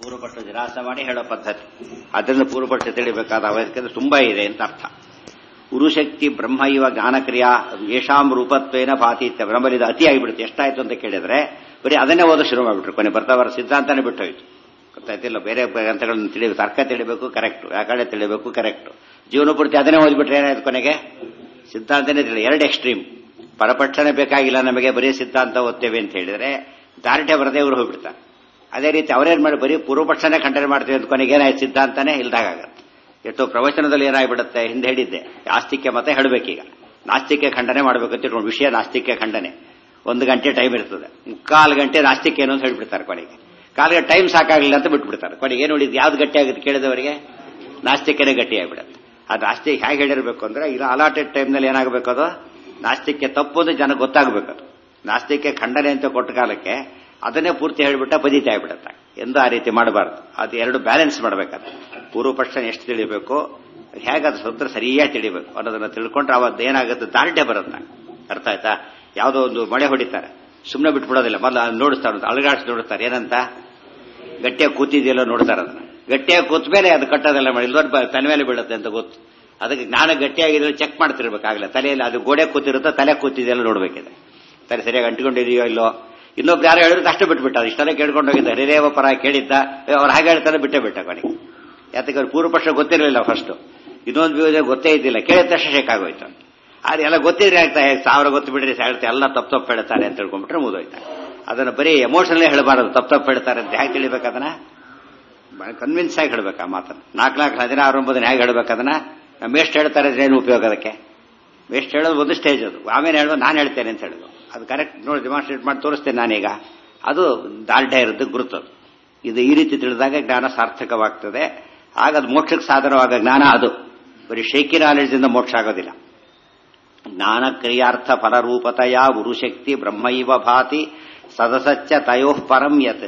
ಪೂರ್ವಪಕ್ಷ ನಿರಾಸ ಮಾಡಿ ಹೇಳೋ ಪದ್ಧತಿ ಅದರಿಂದ ಪೂರ್ವಪಕ್ಷ ತಿಳಿಬೇಕಾದ ಅವಶ್ಯಕತೆ ತುಂಬಾ ಇದೆ ಅಂತ ಅರ್ಥ ಉರುಶಕ್ತಿ ಬ್ರಹ್ಮ ಇವ ಜ್ಞಾನಕ್ರಿಯಾ ಯಶಾಂ ರೂಪತ್ವೇನ ಭಾತಿತ್ಯ ಬ್ರಹ್ಮಲಿದ ಅತಿ ಆಗಿಬಿಡುತ್ತೆ ಎಷ್ಟಾಯ್ತು ಅಂತ ಕೇಳಿದ್ರೆ ಬರೀ ಅದನ್ನೇ ಓದೋ ಶುರು ಮಾಡಿಬಿಟ್ರು ಕೊನೆ ಬರ್ತಾ ಬರೋ ಸಿದ್ಧಾಂತನೇ ಬಿಟ್ಟೋಯ್ತು ಗೊತ್ತಾಯ್ತಿಲ್ಲ ಬೇರೆ ಗ್ರಂಥಗಳನ್ನು ತಿಳಿಬೇಕು ತರ್ಕ ತಿಳಿಬೇಕು ಕರೆಕ್ಟ್ ವ್ಯಾಕರಣ ತಿಳಿಬೇಕು ಕರೆಕ್ಟ್ ಜೀವನ ಪೂರ್ತಿ ಅದನ್ನೇ ಓದ್ಬಿಟ್ರೆ ಏನಾಯ್ತು ಕೊನೆಗೆ ಸಿದ್ಧಾಂತನೇ ತಿಳಿ ಎರಡು ಎಕ್ಸ್ಟ್ರೀಮ್ ಪರಪಕ್ಷನೇ ಬೇಕಾಗಿಲ್ಲ ನಮಗೆ ಬರೀ ಸಿದ್ಧಾಂತ ಓದ್ತೇವೆ ಅಂತ ಹೇಳಿದ್ರೆ ದಾರ್ಢ್ಯ ಬರದೇ ಇವರು ಹೋಗ್ಬಿಡ್ತಾರೆ ಅದೇ ರೀತಿ ಅವರೇನ್ ಮಾಡಿ ಬರೀ ಪೂರ್ವಪಕ್ಷನೇ ಖಂಡನೆ ಮಾಡ್ತೀವಿ ಅಂತ ಕೊನೆಗೆ ಏನಾಯ್ತು ಸಿದ್ಧಾಂತನೇ ಇಲ್ದಾಗತ್ತೆ ಎಷ್ಟೋ ಪ್ರವಚನದಲ್ಲಿ ಏನಾಗ್ಬಿಡುತ್ತೆ ಹಿಂದೆ ಹೇಳಿದ್ದೆ ಆಸ್ತಿಕ್ಯ ಮತ ಹೇಳಬೇಕೀಗ ನಾಸ್ತಿಕ್ಯ ಖಂಡನೆ ಮಾಡಬೇಕಂತ ಇಟ್ಕೊಂಡು ವಿಷಯ ನಾಸ್ತಿಕ್ಯ ಖಂಡನೆ ಒಂದು ಗಂಟೆ ಟೈಮ್ ಇರ್ತದೆ ಮುಕ್ಕಾಲು ಗಂಟೆ ನಾಸ್ತಿಕ್ಯ ಏನು ಅಂತ ಹೇಳ್ಬಿಡ್ತಾರೆ ಕೊನೆಗೆ ಕಾಲಿಗೆ ಟೈಮ್ ಸಾಕಾಗಲಿಲ್ಲ ಅಂತ ಬಿಟ್ಬಿಡ್ತಾರೆ ಕೊನೆಗೆ ಏನು ನೋಡಿದ್ ಯಾವ್ದು ಗಟ್ಟಿ ಆಗುತ್ತೆ ಕೇಳಿದವರಿಗೆ ನಾಸ್ತಿಕ್ಯನೇ ಗಟ್ಟಿ ಆಗಿಬಿಡುತ್ತೆ ಅದು ನಾಸ್ತಿಕ್ ಹೇಗೆ ಹೇಳಿರ್ಬೇಕು ಅಂದ್ರೆ ಇಲ್ಲ ಅಲಾಟೆಡ್ ಟೈಮ್ನಲ್ಲಿ ಏನಾಗಬೇಕು ಅದು ನಾಸ್ತಿಕ್ಯ ತಪ್ಪು ಅಂತ ಜನಕ್ಕೆ ಗೊತ್ತಾಗಬೇಕು ಅದು ನಾಸ್ತಿಕ್ಯ ಖಂಡನೆ ಅಂತ ಕೊಟ್ಟ ಕಾಲಕ್ಕೆ ಅದನ್ನೇ ಪೂರ್ತಿ ಹೇಳಿಬಿಟ್ಟ ಪದಿತ ಆಗಿಬಿಡುತ್ತೆ ಎಂದು ಆ ರೀತಿ ಮಾಡಬಾರ್ದು ಅದು ಎರಡು ಬ್ಯಾಲೆನ್ಸ್ ಮಾಡಬೇಕಾದ್ರೆ ಪೂರ್ವಪಕ್ಷ ಎಷ್ಟು ತಿಳಿಬೇಕು ಹೇಗದು ಸೂತ್ರ ಸರಿಯಾಗಿ ತಿಳಿಬೇಕು ಅನ್ನೋದನ್ನ ತಿಳ್ಕೊಂಡ್ರೆ ಅವತ್ತು ಏನಾಗುತ್ತೆ ದಾರ್ಢ್ಯ ಬರುತ್ತೆ ಅರ್ಥ ಆಯ್ತಾ ಯಾವುದೋ ಒಂದು ಮಳೆ ಹೊಡಿತಾರೆ ಸುಮ್ಮನೆ ಬಿಟ್ಬಿಡೋದಿಲ್ಲ ಮೊದಲು ನೋಡಿಸ್ತಾರೆ ಅಳಗಾಡಿಸಿ ನೋಡಿಸ್ತಾರೆ ಏನಂತ ಗಟ್ಟಿಯಾಗಿ ಕೂತಿದೆಯಲ್ಲ ನೋಡ್ತಾರೆ ಅದನ್ನ ಗಟ್ಟಿಯಾಗಿ ಕೂತ ಮೇಲೆ ಅದು ಕಟ್ಟೋದೆಲ್ಲ ಮಾಡಿ ದೊಡ್ಡ ತಲೆ ಮೇಲೆ ಬೀಳುತ್ತೆ ಅಂತ ಗೊತ್ತು ಅದಕ್ಕೆ ಜ್ಞಾನ ಗಟ್ಟಿಯಾಗಿದ್ರೆ ಚೆಕ್ ಮಾಡ್ತಿರ್ಬೇಕಾಗಲ್ಲ ತಲೆಯಲ್ಲಿ ಅದು ಗೋಡೆ ಕೂತಿರುತ್ತೋ ತಲೆ ಕೂತಿದೆಯಲ್ಲ ನೋಡ್ಬೇಕಿದೆ ತಲೆ ಸರಿಯಾಗಿ ಅಂಟಿಕೊಂಡಿದೆಯೋ ಇಲ್ಲೋ ಇನ್ನೊಬ್ರು ಯಾರು ಹೇಳಿದ್ರೆ ಅಷ್ಟು ಬಿಟ್ಬಿಟ್ಟ ಇಷ್ಟೆಲ್ಲ ಕೇಳ್ಕೊಂಡು ಹೋಗಿದ್ದ ಹರಿದೇವ ಪರ ಕೇಳಿದ್ದ ಅವ್ರು ಹಾಗೆ ಹೇಳ್ತಾರೆ ಬಿಟ್ಟೇ ಬಿಟ್ಟ ಕೊನೆಗೆ ಯಾತಕ್ಕೆ ಅವ್ರು ಪೂರ್ವಪಕ್ಷ ಗೊತ್ತಿರಲಿಲ್ಲ ಫಸ್ಟ್ ಇನ್ನೊಂದು ವ್ಯೂಜ ಗೊತ್ತೇ ಇದ್ದಿಲ್ಲ ಕೇಳಿದ ತಕ್ಷಣ ಶೇಕ್ ಆಗೋಯ್ತು ಆದ್ರೆ ಎಲ್ಲ ಗೊತ್ತಿದ್ರೆ ಆಗ್ತಾ ಸಾವಿರ ಗೊತ್ತು ಬಿಡ್ರಿ ಹೇಳ್ತಾರೆ ಎಲ್ಲ ತಪ್ಪು ತಪ್ಪು ಹೇಳ್ತಾರೆ ಅಂತ ತಿಳ್ಕೊಂಡ್ಬಿಟ್ರೆ ಮುಗಿದೋಯ್ತಾರೆ ಅದನ್ನ ಬರೀ ಎಮೋಷನಲ್ಲೇ ಹೇಳಬಾರದು ತಪ್ಪು ತಪ್ಪು ಹೇಳ್ತಾರೆ ಅಂತ ಹೇಗೆ ತಿಳಿಬೇಕು ಅದನ್ನ ಕನ್ವಿನ್ಸ್ ಆಗಿ ಹೇಳ್ಬೇಕು ಆ ಮಾತನ್ನ ನಾಲ್ಕು ನಾಲ್ಕು ಹದಿನಾರು ಒಂಬದನ್ನ ಹೇಗೆ ಹೇಳ್ಬೇಕು ಅದನ್ನ ನಮ್ಮ ಎಷ್ಟು ಹೇಳ್ತಾರೆ ಏನು ಉಪಯೋಗ ಅದಕ್ಕೆ ಎಷ್ಟು ಹೇಳೋದು ಒಂದು ಸ್ಟೇಜ್ ಅದು ಆಮೇಲೆ ಹೇಳೋದು ನಾನು ಹೇಳ್ತೇನೆ ಅಂತ ಹೇಳೋದು ಅದು ಕರೆಕ್ಟ್ ನೋಡಿ ಡೆಮಾನ್ಸ್ಟ್ರೇಟ್ ಮಾಡಿ ತೋರಿಸ್ತೇನೆ ನಾನೀಗ ಅದು ದಾಲ್ಢ್ಯ ಇರುತ್ತೆ ಗುರುತದು ಇದು ಈ ರೀತಿ ತಿಳಿದಾಗ ಜ್ಞಾನ ಸಾರ್ಥಕವಾಗ್ತದೆ ಆಗ ಅದು ಮೋಕ್ಷಕ್ಕೆ ಸಾಧನವಾಗ ಜ್ಞಾನ ಅದು ಬರೀ ಶೇಕಿ ನಾಲೆಡ್ಜಿಂದ ಮೋಕ್ಷ ಆಗೋದಿಲ್ಲ ಜ್ಞಾನ ಕ್ರಿಯಾರ್ಥ ಫಲರೂಪತೆಯ ಗುರುಶಕ್ತಿ ಬ್ರಹ್ಮೈವ ಭಾತಿ ಸದಸಚ್ಚ ತಯೋಃ ಪರಂ ಯತ್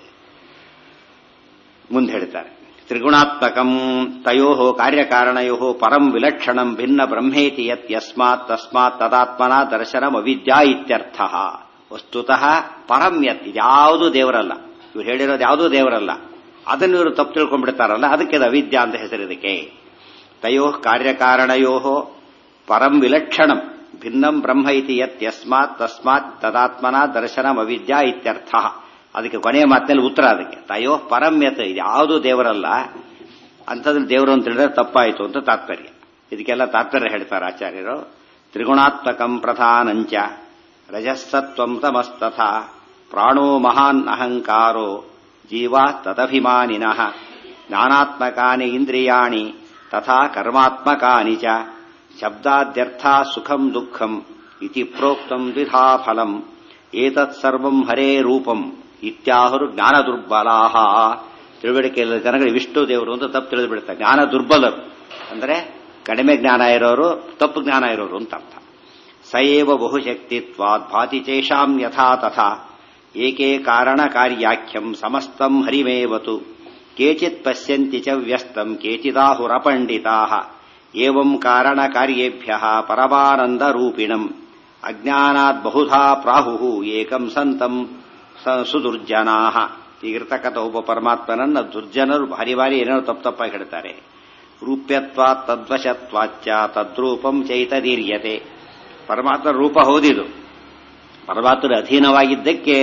ಮುಂದೆ ಹೇಳ್ತಾರೆ ತ್ರಿಗುಣಾತ್ಮಕಂ ತಯೋ ಕಾರ್ಯಕಾರಣಯೋ ಪರಂ ವಿಲಕ್ಷಣಂ ಭಿನ್ನ ಬ್ರಹ್ಮೇತಿ ಯತ್ ಯಸ್ಮಾತ್ ತಸ್ಮಾತ್ ತದಾತ್ಮನ ದರ್ಶನಂ ಅವಿದ್ಯಾ ಇತ್ಯರ್ಥ ವಸ್ತುತಃ ಪರಂ ಯತ್ ಇದ್ಯಾವುದೂ ದೇವರಲ್ಲ ಇವ್ರು ಹೇಳಿರೋದು ಯಾವುದೂ ದೇವರಲ್ಲ ಅದನ್ನು ಇವರು ತಪ್ಪು ತಿಳ್ಕೊಂಡ್ಬಿಡ್ತಾರಲ್ಲ ಅದಕ್ಕೆ ಅದು ಅವಿದ್ಯಾ ಅಂತ ಹೆಸರಿದಕ್ಕೆ ತಯೋ ಕಾರ್ಯಕಾರಣಯೋ ಪರಂ ವಿಲಕ್ಷಣಂ ಭಿನ್ನಂ ಬ್ರಹ್ಮ ಇತಿ ಯತ್ ಯಸ್ಮಾತ್ ತಸ್ಮಾತ್ ತದಾತ್ಮನ ದರ್ಶನಂ ಅವಿದ್ಯಾ ಇತ್ಯರ್ಥ ಅದಕ್ಕೆ ಕೊನೆಯ ಮಾತಿನಲ್ಲಿ ಉತ್ತರ ಅದಕ್ಕೆ ತಯೋ ಪರಮ್ಯತ ಇದು ಯಾವುದೂ ದೇವರಲ್ಲ ಅಂಥದ್ರಲ್ಲಿ ದೇವರು ಅಂತ ಹೇಳಿದ್ರೆ ತಪ್ಪಾಯಿತು ಅಂತ ತಾತ್ಪರ್ಯ ಇದಕ್ಕೆಲ್ಲ ತಾತ್ಪರ್ಯ ಹೇಳ್ತಾರೆ ಆಚಾರ್ಯರು ತ್ರಿಗುಣಾತ್ಮಕಂ ಪ್ರಧಾನಂಚ ರಜಸ್ಸತ್ವಂ ತಮಸ್ತಥ ಪ್ರಾಣೋ ಮಹಾನ್ ಅಹಂಕಾರೋ ಜೀವ ತದಭಿಮಾನಿನಃ ಜ್ಞಾನಾತ್ಮಕಾನಿ ಇಂದ್ರಿಯಾಣಿ ತಥಾ ಕರ್ಮಾತ್ಮಕಾನಿ ಚ ಶಬ್ದಾದ್ಯರ್ಥ ಸುಖಂ ದುಃಖಂ ಇತಿ ಪ್ರೋಕ್ತಂ ದ್ವಿಧಾ ಫಲಂ ಏತತ್ ಸರ್ವಂ ಹರೇ ರೂಪಂ ಇತ್ಯಾಹುರು ಜ್ಞಾನ ದುರ್ಬಲಾಹ ತಿಳುವಳಿಕೆ ಇಲ್ಲದ ಜನಗಳು ವಿಷ್ಣು ದೇವರು ಅಂತ ತಪ್ಪು ತಿಳಿದು ಬಿಡ್ತಾರೆ ಜ್ಞಾನ ದುರ್ಬಲರು ಅಂದರೆ ಕಡಿಮೆ ಜ್ಞಾನ ಇರೋರು ತಪ್ಪು ಜ್ಞಾನ ಇರೋರು ಅಂತ ಅರ್ಥ ಸಯೇವ ಬಹುಶಕ್ತಿತ್ವಾದ್ ಭಾತಿ ಚೇಷಾಂ ಯಥಾ ತಥಾ ಏಕೆ ಕಾರಣ ಕಾರ್ಯಾಖ್ಯಂ ಸಮಸ್ತಂ ಹರಿಮೇವತು ಕೇಚಿತ್ ಪಶ್ಯಂತಿ ಚ ವ್ಯಸ್ತಂ ಕೇಚಿದಾಹುರಪಂಡಿತಾ ಏವಂ ಕಾರಣ ಕಾರ್ಯೇಭ್ಯ ಪರಮಾನಂದ ರೂಪಿಣಂ ಅಜ್ಞಾನಾತ್ ಬಹುಧಾ ಪ್ರಾಹು ಏಕಂ ಸಂತಂ ಸುದುರ್ಜನಾ ಈಗಿರ್ತಕ್ಕಂಥ ಒಬ್ಬ ಪರಮಾತ್ಮನನ್ನ ದುರ್ಜನರು ಭಾರಿ ಭಾರಿ ಏನೇನೋ ತಪ್ಪು ತಪ್ಪಾಗಿ ಹೇಳ್ತಾರೆ ರೂಪ್ಯತ್ವ ತದ್ವಶತ್ವಾಚ್ಯ ತದ್ರೂಪಂ ಚೈತದೀರ್ಯತೆ ಪರಮಾತ್ಮ ರೂಪ ಹೌದಿದು ಪರಮಾತ್ಮನ ಅಧೀನವಾಗಿದ್ದಕ್ಕೆ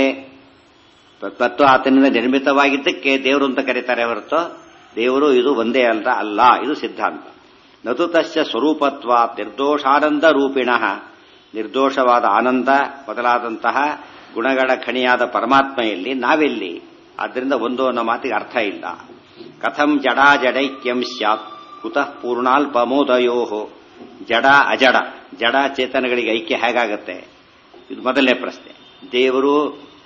ತತ್ವ ಆತನಿಂದ ನಿರ್ಮಿತವಾಗಿದ್ದಕ್ಕೆ ದೇವರು ಅಂತ ಕರೀತಾರೆ ಹೊರತು ದೇವರು ಇದು ಒಂದೇ ಅಲ್ಲ ಅಲ್ಲ ಇದು ಸಿದ್ಧಾಂತ ನತು ತಸ್ಯ ಸ್ವರೂಪತ್ವ ನಿರ್ದೋಷಾನಂದ ರೂಪಿಣ ನಿರ್ದೋಷವಾದ ಆನಂದ ಮೊದಲಾದಂತಹ ಗುಣಗಳ ಖಣಿಯಾದ ಪರಮಾತ್ಮೆಯಲ್ಲಿ ನಾವೆಲ್ಲಿ ಆದ್ದರಿಂದ ಒಂದು ಅನ್ನೋ ಮಾತಿಗೆ ಅರ್ಥ ಇಲ್ಲ ಕಥಂ ಜಡಾ ಜಡೈಕ್ಯಂ ಸ್ಯಾತ್ ಕುತಃ ಪೂರ್ಣಾಲ್ಪಮೋದಯೋ ಜಡ ಅಜಡ ಜಡ ಚೇತನಗಳಿಗೆ ಐಕ್ಯ ಹೇಗಾಗತ್ತೆ ಇದು ಮೊದಲನೇ ಪ್ರಶ್ನೆ ದೇವರು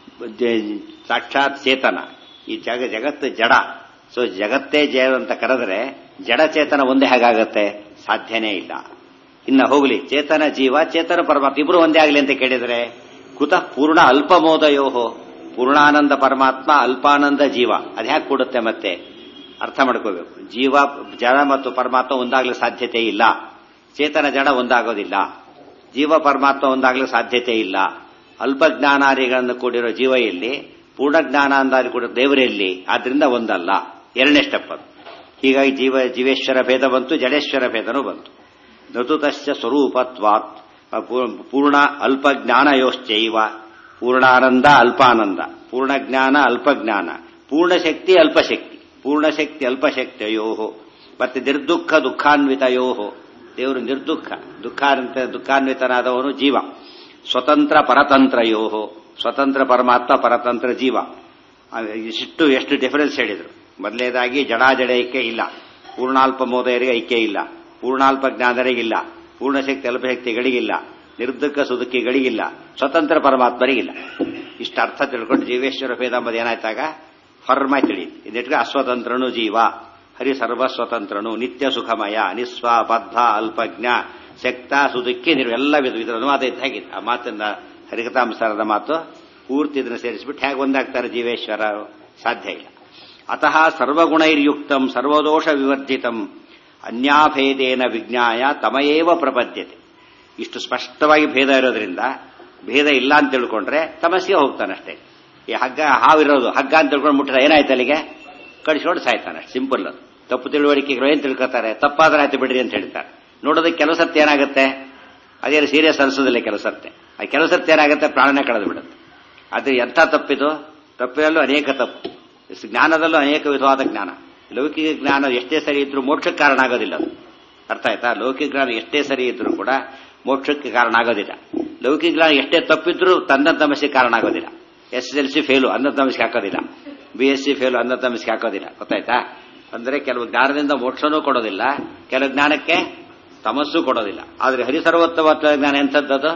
ಸಾಕ್ಷಾತ್ ಚೇತನ ಈ ಜಗ ಜಗತ್ತು ಜಡ ಸೊ ಜಗತ್ತೇ ಜಯ ಅಂತ ಕರೆದ್ರೆ ಜಡ ಚೇತನ ಒಂದೇ ಹೇಗಾಗತ್ತೆ ಸಾಧ್ಯನೇ ಇಲ್ಲ ಇನ್ನ ಹೋಗ್ಲಿ ಚೇತನ ಜೀವ ಚೇತನ ಪರಮಾತ್ಮ ಇಬ್ರು ಒಂದೇ ಆಗಲಿ ಅಂತ ಕೇಳಿದ್ರೆ ಕುತಃ ಪೂರ್ಣ ಅಲ್ಪಮೋದಯೋಹೋ ಪೂರ್ಣಾನಂದ ಪರಮಾತ್ಮ ಅಲ್ಪಾನಂದ ಜೀವ ಅದು ಹ್ಯಾಕೆ ಕೊಡುತ್ತೆ ಮತ್ತೆ ಅರ್ಥ ಮಾಡ್ಕೋಬೇಕು ಜೀವ ಜಡ ಮತ್ತು ಪರಮಾತ್ಮ ಒಂದಾಗ್ಲಿಕ್ಕೆ ಸಾಧ್ಯತೆ ಇಲ್ಲ ಚೇತನ ಜಡ ಒಂದಾಗೋದಿಲ್ಲ ಜೀವ ಪರಮಾತ್ಮ ಒಂದಾಗ್ಲಿಕ್ಕೆ ಸಾಧ್ಯತೆ ಇಲ್ಲ ಅಲ್ಪ ಜ್ಞಾನಾರಿಗಳನ್ನು ಕೂಡಿರೋ ಜೀವ ಇಲ್ಲಿ ಪೂರ್ಣ ಜ್ಞಾನ ಅಂದಾಜು ಕೂಡ ದೇವರಲ್ಲಿ ಆದ್ರಿಂದ ಒಂದಲ್ಲ ಎರಡನೇ ಸ್ಟೆಪ್ ಅದು ಹೀಗಾಗಿ ಜೀವ ಜೀವೇಶ್ವರ ಭೇದ ಬಂತು ಜಡೇಶ್ವರ ಭೇದನೂ ಬಂತು ನತುತಶ್ಚ ಸ್ವರೂಪತ್ವಾತ್ ಪೂರ್ಣ ಅಲ್ಪ ಜ್ಞಾನಯೋಶ್ಚೈವ ಪೂರ್ಣಾನಂದ ಅಲ್ಪಾನಂದ ಪೂರ್ಣ ಜ್ಞಾನ ಅಲ್ಪಜ್ಞಾನ ಪೂರ್ಣಶಕ್ತಿ ಅಲ್ಪಶಕ್ತಿ ಪೂರ್ಣಶಕ್ತಿ ಅಲ್ಪಶಕ್ತಿಯೋ ಮತ್ತೆ ನಿರ್ದುಃಖ ದುಃಖಾನ್ವಿತಯೋ ದೇವರು ನಿರ್ದುಃಖ ದುಃಖಾನ್ವಿತ ದುಃಖಾನ್ವಿತನಾದವನು ಜೀವ ಸ್ವತಂತ್ರ ಪರತಂತ್ರಯೋ ಸ್ವತಂತ್ರ ಪರಮಾತ್ಮ ಪರತಂತ್ರ ಜೀವ ಇಷ್ಟು ಎಷ್ಟು ಡಿಫರೆನ್ಸ್ ಹೇಳಿದ್ರು ಮೊದಲನೇದಾಗಿ ಜಡಾಜಡ ಐಕ್ಯ ಇಲ್ಲ ಪೂರ್ಣಾಲ್ಪ ಮೋದಯರಿಗೆ ಐಕ್ಯ ಇಲ್ಲ ಪೂರ್ಣಾಲ್ಪ ಜ್ಞಾನರಿಗಿಲ್ಲ ಪೂರ್ಣಶಕ್ತಿ ಅಲ್ಪಶಕ್ತಿಗಳಿಗಿಲ್ಲ ನಿರ್ದುಃಖ ಸುದುಖಿಗಳಿಗಿಲ್ಲ ಸ್ವತಂತ್ರ ಪರಮಾತ್ಮರಿಗಿಲ್ಲ ಇಷ್ಟು ಅರ್ಥ ತಿಳ್ಕೊಂಡು ಜೀವೇಶ್ವರ ಭೇದ ಅಂಬದು ಏನಾಯ್ತಾಗ ಫರ್ಮಾಯ್ ತಿಳಿಯುತ್ತೆ ಇದಕ್ಕೆ ಅಸ್ವತಂತ್ರನು ಜೀವ ಹರಿ ಸರ್ವಸ್ವತಂತ್ರನು ನಿತ್ಯ ಸುಖಮಯ ನಿಸ್ವ ಬದ್ಧ ಅಲ್ಪಜ್ಞ ಶಕ್ತ ಸುದುಖಿ ನೀವು ಎಲ್ಲ ವಿಧ ಇದರ ಅನುವಾದ ಇದ್ದಾಗಿದೆ ಆ ಮಾತನ್ನ ಹರಿಕತಾಂಸಾರದ ಮಾತು ಪೂರ್ತಿ ಇದನ್ನು ಸೇರಿಸಿಬಿಟ್ಟು ಹೇಗೆ ಒಂದಾಗ್ತಾರೆ ಜೀವೇಶ್ವರ ಸಾಧ್ಯ ಇಲ್ಲ ಅತಃ ಸರ್ವಗುಣೈರ್ಯುಕ್ತಂ ಸರ್ವದೋಷ ವಿವರ್ಜಿತಂ ಅನ್ಯಾಭೇದೇನ ವಿಜ್ಞಾಯ ತಮಯೇವ ಪ್ರಪದ್ಯತೆ ಇಷ್ಟು ಸ್ಪಷ್ಟವಾಗಿ ಭೇದ ಇರೋದ್ರಿಂದ ಭೇದ ಇಲ್ಲ ಅಂತ ತಿಳ್ಕೊಂಡ್ರೆ ತಮಸ್ಸಿಗೆ ಹೋಗ್ತಾನಷ್ಟೇ ಈ ಹಗ್ಗ ಹಾವಿರೋದು ಹಗ್ಗ ಅಂತ ತಿಳ್ಕೊಂಡು ಮುಟ್ರೆ ಏನಾಯ್ತು ಅಲ್ಲಿಗೆ ಕಡಿಸ್ಕೊಂಡು ಸಾಯ್ತಾನೆ ಸಿಂಪಲ್ ಅದು ತಪ್ಪು ತಿಳುವಳಿಕೆಗಳು ಏನ್ ತಿಳ್ಕೊತಾರೆ ತಪ್ಪಾದ್ರೆ ಆಯ್ತು ಬಿಡ್ರಿ ಅಂತ ಹೇಳ್ತಾರೆ ನೋಡೋದಕ್ಕೆ ಕೆಲಸತ್ತೆ ಏನಾಗುತ್ತೆ ಅದೇನು ಸೀರಿಯಸ್ ಅನ್ಸೋದಿಲ್ಲ ಕೆಲಸತ್ತೆ ಆ ಕೆಲಸತ್ತೆ ಏನಾಗುತ್ತೆ ಪ್ರಾಣನೇ ಕಳೆದು ಬಿಡುತ್ತೆ ಅದು ಎಂಥ ತಪ್ಪಿದು ತಪ್ಪಿನಲ್ಲೂ ಅನೇಕ ತಪ್ಪು ಜ್ಞಾನದಲ್ಲೂ ಅನೇಕ ವಿಧವಾದ ಜ್ಞಾನ ಲೌಕಿಕ ಜ್ಞಾನ ಎಷ್ಟೇ ಸರಿ ಇದ್ರೂ ಮೋಕ್ಷಕ್ಕೆ ಕಾರಣ ಆಗೋದಿಲ್ಲ ಅದು ಅರ್ಥ ಆಯ್ತಾ ಲೌಕಿಕ ಜ್ಞಾನ ಎಷ್ಟೇ ಸರಿ ಇದ್ರೂ ಕೂಡ ಮೋಕ್ಷಕ್ಕೆ ಕಾರಣ ಆಗೋದಿಲ್ಲ ಲೌಕಿಕ ಜ್ಞಾನ ಎಷ್ಟೇ ತಪ್ಪಿದ್ರೂ ತನ್ನ ತಮಸ್ಸಿಗೆ ಕಾರಣ ಆಗೋದಿಲ್ಲ ಎಸ್ ಎಲ್ ಸಿ ಫೇಲು ಅನ್ನ ತಮಸ್ಸಿಗೆ ಹಾಕೋದಿಲ್ಲ ಬಿ ಎಸ್ ಸಿ ಫೇಲು ಅನ್ನ ತಮಸ್ಸಿಗೆ ಹಾಕೋದಿಲ್ಲ ಗೊತ್ತಾಯ್ತಾ ಅಂದ್ರೆ ಕೆಲವು ಜ್ಞಾನದಿಂದ ಮೋಕ್ಷನೂ ಕೊಡೋದಿಲ್ಲ ಕೆಲವು ಜ್ಞಾನಕ್ಕೆ ತಮಸ್ಸು ಕೊಡೋದಿಲ್ಲ ಆದ್ರೆ ಹರಿಸರ್ವೋತ್ತಮತ್ವ ಜ್ಞಾನ ಎಂಥದ್ದು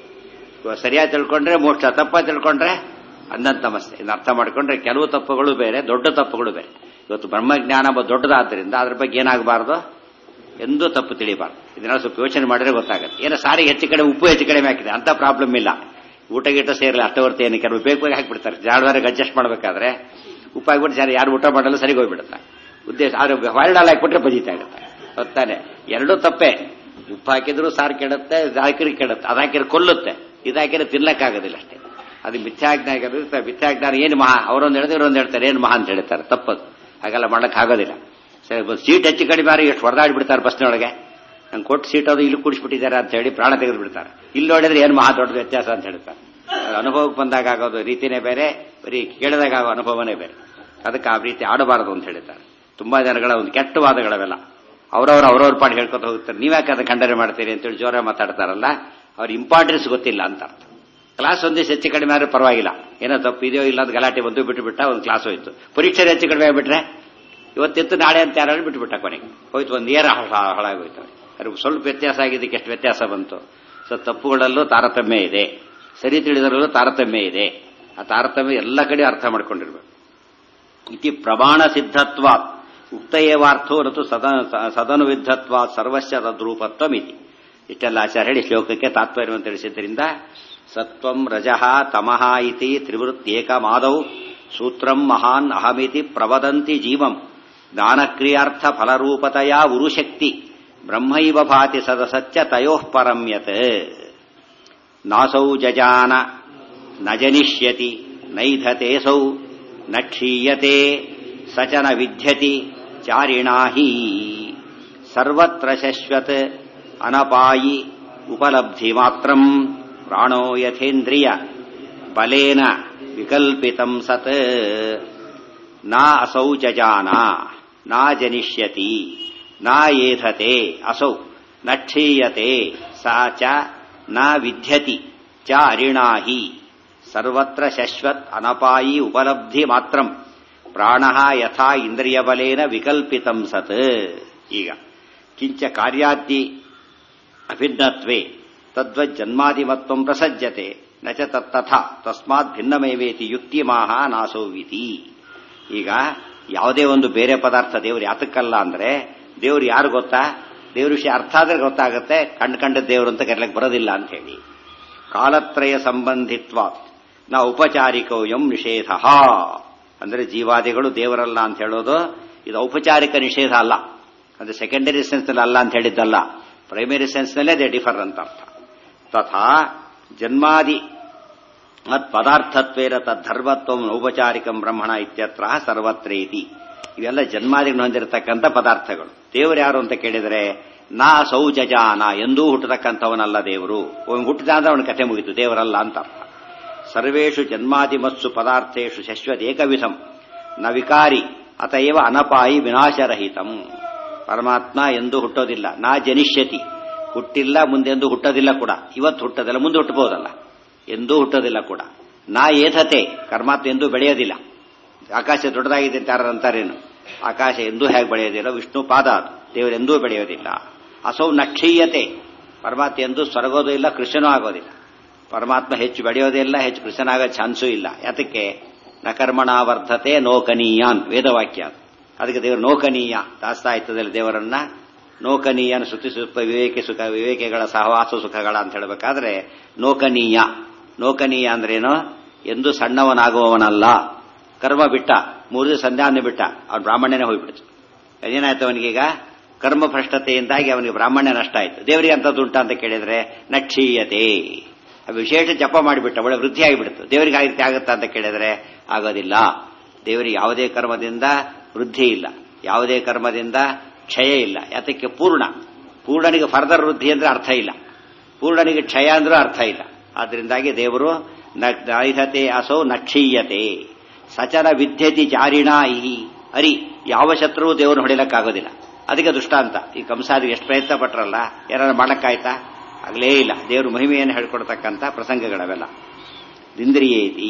ಸರಿಯಾಗಿ ತಿಳ್ಕೊಂಡ್ರೆ ಮೋಕ್ಷ ತಪ್ಪ ತಿಳ್ಕೊಂಡ್ರೆ ಅಂದಂತ ತಮಸ್ತೆ ಇದನ್ನ ಅರ್ಥ ಮಾಡ್ಕೊಂಡ್ರೆ ಕೆಲವು ತಪ್ಪುಗಳು ಬೇರೆ ದೊಡ್ಡ ತಪ್ಪುಗಳು ಬೇರೆ ಇವತ್ತು ಬ್ರಹ್ಮಜ್ಞಾನ ದೊಡ್ಡದಾದ್ದರಿಂದ ಅದ್ರ ಬಗ್ಗೆ ಏನಾಗಬಾರ್ದು ಎಂದೂ ತಪ್ಪು ತಿಳಿಬಾರ್ದು ಇದನ್ನ ಸ್ವಲ್ಪ ಯೋಚನೆ ಮಾಡಿದ್ರೆ ಗೊತ್ತಾಗುತ್ತೆ ಏನೋ ಸಾರಿಗೆ ಹೆಚ್ಚು ಕಡೆ ಉಪ್ಪು ಹೆಚ್ಚು ಕಡಿಮೆ ಹಾಕಿದೆ ಅಂತ ಪ್ರಾಬ್ಲಮ್ ಇಲ್ಲ ಊಟ ಗೀಟ ಸೇರಲ್ಲ ಅಷ್ಟವರ್ತಿ ಏನು ಕೆಲವು ಬೇಕು ಬೇಗ ಹಾಕಿಬಿಡ್ತಾರೆ ಜಾಡವಾರಿಗೆ ಅಡ್ಜಸ್ಟ್ ಮಾಡಬೇಕಾದ್ರೆ ಉಪ್ಪು ಹಾಕ್ಬಿಟ್ಟು ಜನ ಯಾರು ಊಟ ಮಾಡಲ್ಲ ಸರಿಗೆ ಹೋಗ್ಬಿಡುತ್ತೆ ಉದ್ದೇಶ ಆದ್ರೆ ವಾಲ್ಡಾಲ್ ಹಾಕ್ಬಿಟ್ರೆ ಬದೀತಾ ಇರುತ್ತೆ ಗೊತ್ತಾನೆ ಎರಡೂ ತಪ್ಪೇ ಉಪ್ಪು ಹಾಕಿದ್ರು ಸಾರು ಕೆಡುತ್ತೆ ಹಾಕಿರಿ ಕೆಡುತ್ತೆ ಅದು ಹಾಕಿದ್ರೆ ಕೊಲ್ಲುತ್ತೆ ಇದು ಹಾಕಿದ್ರೆ ತಿನ್ನಕ್ಕಾಗೋದಿಲ್ಲ ಅಷ್ಟೇ ಅದು ಮಿಥ್ಯಾಜ್ಞಾನ ಆಗಿರುತ್ತೆ ಮಿಥ್ಯಾಜ್ಞಾನ ಏನು ಮಹಾ ಅವರೊಂದು ಹೇಳಿದ್ರೆ ಇವರೊಂದು ಹೇಳ್ತಾರೆ ಏನು ಮಹಾ ಅಂತ ಹೇಳ್ತಾರೆ ತಪ್ಪದು ಹಾಗೆಲ್ಲ ಮಾಡಕ್ ಆಗೋದಿಲ್ಲ ಸರಿ ಸೀಟ್ ಹೆಚ್ಚು ಕಡಿಮೆ ಮಾರಿ ಎಷ್ಟು ಹೊಡೆದಾಡ್ಬಿಡ್ತಾರೆ ಬಸ್ನೊಳಗೆ ನಂಗೆ ಕೊಟ್ಟು ಸೀಟ್ ಅದು ಇಲ್ಲಿ ಕುಡಿಸ್ಬಿಟ್ಟಿದ್ದಾರೆ ಅಂತ ಹೇಳಿ ಪ್ರಾಣ ತೆಗೆದು ಬಿಡ್ತಾರೆ ಇಲ್ಲಿ ನೋಡಿದ್ರೆ ಏನು ಮಹಾ ದೊಡ್ಡ ವ್ಯತ್ಯಾಸ ಅಂತ ಹೇಳ್ತಾರೆ ಅನುಭವಕ್ಕೆ ಬಂದಾಗ ಆಗೋದು ರೀತಿನೇ ಬೇರೆ ಬರೀ ಕೇಳಿದಾಗ ಆಗೋ ಅನುಭವನೇ ಬೇರೆ ಅದಕ್ಕೆ ಆ ರೀತಿ ಆಡಬಾರದು ಅಂತ ಹೇಳ್ತಾರೆ ತುಂಬಾ ಜನಗಳ ಒಂದು ಕೆಟ್ಟ ವಾದಗಳವೆಲ್ಲ ಅವರವ್ರು ಅವ್ರವ್ರ ಪಾಡು ಹೇಳ್ಕೊತ ಹೋಗ್ತಾರೆ ನೀವ್ಯಾಕೆ ಅದನ್ನ ಖಂಡನೆ ಮಾಡ್ತೀರಿ ಅಂತೇಳಿ ಜೋರ ಮಾತಾಡ್ತಾರಲ್ಲ ಅವ್ರ ಇಂಪಾರ್ಟೆನ್ಸ್ ಗೊತ್ತಿಲ್ಲ ಅಂತ ಅರ್ಥ ಕ್ಲಾಸ್ ಒಂದಿಷ್ಟು ಹೆಚ್ಚು ಕಡಿಮೆ ಆದ್ರೆ ಪರವಾಗಿಲ್ಲ ಏನೋ ತಪ್ಪು ಇದೆಯೋ ಇಲ್ಲ ಅಂತ ಗಲಾಟೆ ಬಂದು ಬಿಟ್ಟು ಬಿಟ್ಟ ಒಂದು ಕ್ಲಾಸ್ ಹೋಯ್ತು ಪರೀಕ್ಷೆ ಹೆಚ್ಚು ಕಡಿಮೆ ಆಗ್ಬಿಟ್ರೆ ಇವತ್ತಿತ್ತು ನಾಳೆ ಅಂತ ಯಾರು ಬಿಟ್ಟು ಬಿಟ್ಟ ಕೊನೆಗೆ ಹೋಯ್ತು ಒಂದು ಏರ ಹಾಳಾಗೋಯ್ತು ಅವ್ರಿಗೆ ಸ್ವಲ್ಪ ವ್ಯತ್ಯಾಸ ಆಗಿದ್ದಕ್ಕೆ ಎಷ್ಟು ವ್ಯತ್ಯಾಸ ಬಂತು ಸೊ ತಪ್ಪುಗಳಲ್ಲೂ ತಾರತಮ್ಯ ಇದೆ ಸರಿ ತಿಳಿದರಲ್ಲೂ ತಾರತಮ್ಯ ಇದೆ ಆ ತಾರತಮ್ಯ ಎಲ್ಲ ಕಡೆ ಅರ್ಥ ಮಾಡ್ಕೊಂಡಿರ್ಬೇಕು ಇತಿ ಪ್ರಮಾಣ ಸಿದ್ಧತ್ವ ಉಕ್ತಯೇವಾರ್ಥೋ ನತು ಸದನ ಸದನುವಿದ್ಧತ್ವ ಸರ್ವಸ್ಯ ತದ್ರೂಪತ್ವ ಮಿತಿ ಇಷ್ಟೆಲ್ಲ ಆಚಾರ ಹೇಳಿ ಶ್ಲೋಕಕ್ಕೆ ತಾತ್ಪರ್ಯವನ್ನು ತಿಳಿಸಿದ್ದರಿಂದ ಸತ್ವಂ ರಜಃ ತಮಃ ಇತಿ ತ್ರಿವೃತ್ತೇಕಮಾದೌ ಸೂತ್ರಂ ಮಹಾನ್ ಅಹಮಿತಿ ಪ್ರವದಂತಿ ಜೀವಂ ಜ್ಞಾನಕ್ರಿಯಾರ್ಥ ಫಲರೂಪತೆಯ ಉರುಶಕ್ತಿ ಬ್ರಹ್ಮೈವ ಭಾತಿ ಸದಸತ್ಯ ತಯೋಃ ಪರಮ್ಯತ್ ನಾಸೌ ಜಜಾನ ನ ಜನಿಷ್ಯತಿ ನೈಧತೇಸೌ ನ ಕ್ಷೀಯತೆ ಸಚನ ವಿದ್ಯತಿ ಚಾರಿಣಾ ಹಿ ಸರ್ವತ್ರ ಶಶ್ವತ್ ಅನಪಾಯಿ ಉಪಲಬ್ಧಿ ಮಾತ್ರಂ ಪ್ರಾಣೋ ಯಥೇಂದ್ರಿಯ ಬಲೇನ ವಿಕಲ್ಪಿತಂ ಸತ್ ನಾ ಅಸೌ ಜಜಾನ ನಾ ಜನಿಷ್ಯತಿ ನಾ ಏಧತೆ ಅಸೌ ನ ಕ್ಷೀಯತೆ ಸಾ ಚ ನ ವಿದ್ಯತಿ ಚ ಅರಿಣಾಹಿ ಸರ್ವತ್ರ ಶಶ್ವತ್ ಅನಪಾಯಿ ಉಪಲಬ್ಧಿ ಮಾತ್ರಂ ಪ್ರಾಣ ಯಥಾ ಇಂದ್ರಿಯಬಲೇನ ವಿಕಲ್ಪಿತಂ ಸತ್ ಈಗ ಕಿಂಚ ಕಾರ್ಯಾದ್ದಿ ಅಭಿನ್ನತ್ವೇ ತದ್ವಜ್ಜನ್ಮಾದಿಮತ್ವಂ ಪ್ರಸಜ್ಜತೆ ನ ಚ ತತ್ತಥಾ ತಸ್ಮಾತ್ ಭಿನ್ನಮೇವೇತಿ ಯುಕ್ತಿಮಾಹ ನಾಸೋವಿತಿ ಈಗ ಯಾವುದೇ ಒಂದು ಬೇರೆ ಪದಾರ್ಥ ದೇವ್ರು ಯಾತಕ್ಕಲ್ಲ ಅಂದ್ರೆ ದೇವ್ರು ಯಾರು ಗೊತ್ತಾ ದೇವ್ರ ವಿಷಯ ಅರ್ಥ ಆದ್ರೆ ಗೊತ್ತಾಗುತ್ತೆ ಕಂಡು ಕಂಡ ದೇವರು ಅಂತ ಕರೆಯಕ್ಕೆ ಬರೋದಿಲ್ಲ ಅಂತ ಹೇಳಿ ಕಾಲತ್ರಯ ಸಂಬಂಧಿತ್ವ ನಾ ಔಪಚಾರಿಕೋ ಎಂ ನಿಷೇಧ ಅಂದ್ರೆ ಜೀವಾದಿಗಳು ದೇವರಲ್ಲ ಅಂತ ಹೇಳೋದು ಇದು ಔಪಚಾರಿಕ ನಿಷೇಧ ಅಲ್ಲ ಅಂದ್ರೆ ಸೆಕೆಂಡರಿ ಸೆನ್ಸ್ ನಲ್ಲಿ ಅಲ್ಲ ಅಂತ ಹೇಳಿದ್ದಲ್ಲ ಪ್ರೈಮರಿ ಸೆನ್ಸ್ ನಲ್ಲೇ ದೇ ಡಿಫರ್ ಅಂತ ಅರ್ಥ ತಥಾ ಜನ್ಮಾದಿ ಮತ್ ಪದಾರ್ಥತ್ವೇನ ತದ್ಧರ್ಮತ್ವ ಔಪಚಾರಿಕಂ ಬ್ರಹ್ಮಣ ಇತ್ಯತ್ರ ಸರ್ವತ್ರೇತಿ ಇವೆಲ್ಲ ಜನ್ಮಾದಿಗಳು ಹೊಂದಿರತಕ್ಕಂಥ ಪದಾರ್ಥಗಳು ದೇವರು ಯಾರು ಅಂತ ಕೇಳಿದರೆ ನಾ ಸೌಜಜಾನ ಎಂದೂ ಹುಟ್ಟತಕ್ಕಂಥವನಲ್ಲ ದೇವರು ಅವನು ಹುಟ್ಟಿದ ಅಂದ್ರೆ ಅವನ ಕಥೆ ಮುಗಿತು ದೇವರಲ್ಲ ಅಂತ ಅರ್ಥ ಸರ್ವೇಷು ಜನ್ಮಾದಿಮತ್ಸು ಪದಾರ್ಥೇಶು ಶಶ್ವತೇಕವಿಧಂ ನ ವಿಕಾರಿ ಅತಯವ ಅನಪಾಯಿ ವಿನಾಶರಹಿತಂ ಪರಮಾತ್ಮ ಎಂದೂ ಹುಟ್ಟೋದಿಲ್ಲ ನಾ ಜನಿಷ್ಯತಿ ಹುಟ್ಟಿಲ್ಲ ಮುಂದೆಂದೂ ಹುಟ್ಟೋದಿಲ್ಲ ಕೂಡ ಇವತ್ತು ಹುಟ್ಟೋದಿಲ್ಲ ಮುಂದೆ ಹುಟ್ಟಬಹುದಲ್ಲ ಎಂದೂ ಹುಟ್ಟೋದಿಲ್ಲ ಕೂಡ ನಾ ಏಧತೆ ಕರ್ಮಾತ್ಮ ಎಂದೂ ಬೆಳೆಯೋದಿಲ್ಲ ಆಕಾಶ ದೊಡ್ಡದಾಗಿದೆ ಅಂತ ಯಾರು ಅಂತಾರೇನು ಆಕಾಶ ಎಂದೂ ಹೇಗೆ ಬೆಳೆಯೋದಿಲ್ಲ ವಿಷ್ಣು ಪಾದ ಅದು ದೇವರೆಂದೂ ಬೆಳೆಯೋದಿಲ್ಲ ಅಸೌ ನಕ್ಷೀಯತೆ ಪರಮಾತ್ಮ ಎಂದೂ ಸ್ವರ್ಗೋದೂ ಇಲ್ಲ ಕೃಷ್ಣನೂ ಆಗೋದಿಲ್ಲ ಪರಮಾತ್ಮ ಹೆಚ್ಚು ಬೆಳೆಯೋದೇ ಇಲ್ಲ ಹೆಚ್ಚು ಕೃಷ್ಣನಾಗೋ ಚಾನ್ಸೂ ಇಲ್ಲ ಯಾತಕ್ಕೆ ನ ಕರ್ಮಣ ವರ್ಧತೆ ನೋಕನೀಯಾನ್ ವೇದವಾಕ್ಯ ಅದು ಅದಕ್ಕೆ ದೇವರು ನೋಕನೀಯ ದಾಸ್ತಾ ಇರ್ತದಲ್ಲಿ ದೇವರನ್ನ ನೋಕನೀಯನ ಸುತ್ತಿ ಸುತ್ತ ವಿವೇಕ ಸುಖ ವಿವೇಕೆಗಳ ಸಹವಾಸ ಸುಖಗಳ ಅಂತ ಹೇಳಬೇಕಾದ್ರೆ ನೋಕನೀಯ ನೋಕನೀಯ ಅಂದ್ರೇನು ಎಂದು ಸಣ್ಣವನಾಗುವವನಲ್ಲ ಕರ್ಮ ಬಿಟ್ಟ ಮೂರು ದಿವಸ ಸಂಧ್ಯಾನ ಬಿಟ್ಟ ಅವನು ಬ್ರಾಹ್ಮಣನೇ ಹೋಗ್ಬಿಡ್ತು ಏನಾಯ್ತು ಅವನಿಗೀಗ ಕರ್ಮ ಭ್ರಷ್ಟತೆಯಿಂದಾಗಿ ಅವನಿಗೆ ಬ್ರಾಹ್ಮಣ್ಯ ನಷ್ಟ ಆಯ್ತು ದೇವರಿಗೆ ಅಂತದ್ದುಂಟ ಅಂತ ಕೇಳಿದ್ರೆ ನಕ್ಷೀಯತೆ ವಿಶೇಷ ಜಪ ಮಾಡಿಬಿಟ್ಟ ಒಳ್ಳೆ ವೃದ್ಧಿ ಆಗಿಬಿಡ್ತು ದೇವರಿಗೆ ಆ ರೀತಿ ಆಗುತ್ತಾ ಅಂತ ಕೇಳಿದ್ರೆ ಆಗೋದಿಲ್ಲ ದೇವರಿಗೆ ಯಾವುದೇ ಕರ್ಮದಿಂದ ವೃದ್ಧಿ ಇಲ್ಲ ಯಾವುದೇ ಕರ್ಮದಿಂದ ಕ್ಷಯ ಇಲ್ಲ ಯಾತಕ್ಕೆ ಪೂರ್ಣ ಪೂರ್ಣನಿಗೆ ಫರ್ದರ್ ವೃದ್ಧಿ ಅಂದ್ರೆ ಅರ್ಥ ಇಲ್ಲ ಪೂರ್ಣನಿಗೆ ಕ್ಷಯ ಅಂದ್ರೂ ಅರ್ಥ ಇಲ್ಲ ಆದ್ರಿಂದಾಗಿ ದೇವರು ನೈಧತೆ ಅಸೌ ನಕ್ಷೀಯತೆ ಸಚರ ವಿದ್ಯತಿ ಚಾರಿಣ ಇಹಿ ಅರಿ ಯಾವ ಶತ್ರುವು ದೇವರು ಹೊಡಿಲಕ್ಕಾಗೋದಿಲ್ಲ ಅದಕ್ಕೆ ದುಷ್ಟಾಂತ ಈ ಕಂಸಾದಿಗೆ ಎಷ್ಟು ಪ್ರಯತ್ನ ಪಟ್ರಲ್ಲ ಏನಾದ್ರು ಮಾಡಕ್ಕಾಯ್ತಾ ಆಗಲೇ ಇಲ್ಲ ದೇವರು ಮಹಿಮೆಯನ್ನು ಹೇಳ್ಕೊಡ್ತಕ್ಕಂಥ ಪ್ರಸಂಗಗಳವೆಲ್ಲ ಇಂದ್ರಿಯೇತಿ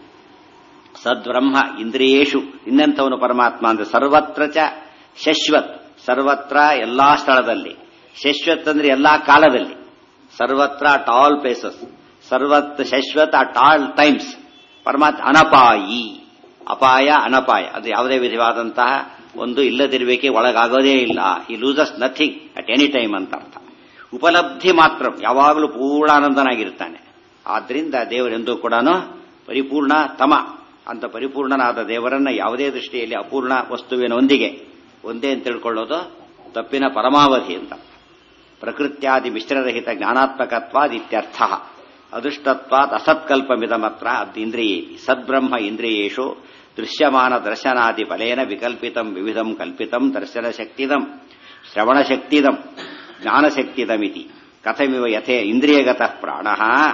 ಸದ್ಬ್ರಹ್ಮ ಇಂದ್ರಿಯೇಶು ಇನ್ನಂಥವನು ಪರಮಾತ್ಮ ಅಂದ್ರೆ ಸರ್ವತ್ರ ಚ ಶಶ್ವತ್ ಸರ್ವತ್ರ ಎಲ್ಲಾ ಸ್ಥಳದಲ್ಲಿ ಶಶ್ವತ್ ಅಂದ್ರೆ ಎಲ್ಲಾ ಕಾಲದಲ್ಲಿ ಸರ್ವತ್ರ ಅಟ್ ಆಲ್ ಪ್ಲೇಸಸ್ ಸರ್ವತ್ ಶಶ್ವತ್ ಅಟ್ ಆಲ್ ಟೈಮ್ಸ್ ಪರಮಾತ್ಮ ಅನಪಾಯಿ ಅಪಾಯ ಅನಪಾಯ ಅದು ಯಾವುದೇ ವಿಧವಾದಂತಹ ಒಂದು ಇಲ್ಲದಿರುವಿಕೆ ಒಳಗಾಗೋದೇ ಇಲ್ಲ ಈ loses nothing at any time ಅಂತ ಅರ್ಥ ಉಪಲಬ್ಧಿ ಮಾತ್ರ ಯಾವಾಗಲೂ ಪೂರ್ಣಾನಂದನಾಗಿರ್ತಾನೆ ಆದ್ರಿಂದ ದೇವರೆಂದೂ ಕೂಡ ಪರಿಪೂರ್ಣ ತಮ ಅಂತ ಪರಿಪೂರ್ಣನಾದ ದೇವರನ್ನ ಯಾವುದೇ ದೃಷ್ಟಿಯಲ್ಲಿ ಅಪೂರ್ಣ ವಸ್ತುವಿನೊಂದಿಗೆ ಒಂದೇ ಅಂತ ತಿಳ್ಕೊಳ್ಳೋದು ತಪ್ಪಿನ ಪರಮಾವಧಿ ಅಂತ ಪ್ರಕೃತ್ಯಾದಿ ಮಿಶ್ರರಹಿತ ಜ್ಞಾನಾತ್ಮಕತ್ವಾದ್ ಇತ್ಯರ್ಥ ಅದೃಷ್ಟತ್ವಾತ್ ಅಸತ್ಕಲ್ಪಮಿದಮತ್ರ ಅದಿಂದ್ರಿಯೇ ಸದ್ಬ್ರಹ್ಮ ಇಂದ್ರಿಯೇಶು ದೃಶ್ಯಮಾನ ದರ್ಶನಾದಿ ಬಲೇನ ವಿಕಲ್ಪಿತಂ ವಿವಿಧಂ ಕಲ್ಪಿತಂ ದರ್ಶನ ಶಕ್ತಿದಂ ಶ್ರವಣ ಶಕ್ತಿದಂ ಜ್ಞಾನಶಕ್ತಿದಮಿತಿ ಕಥಮಿವ ಯಥೇ ಇಂದ್ರಿಯಗತಃ ಪ್ರಾಣ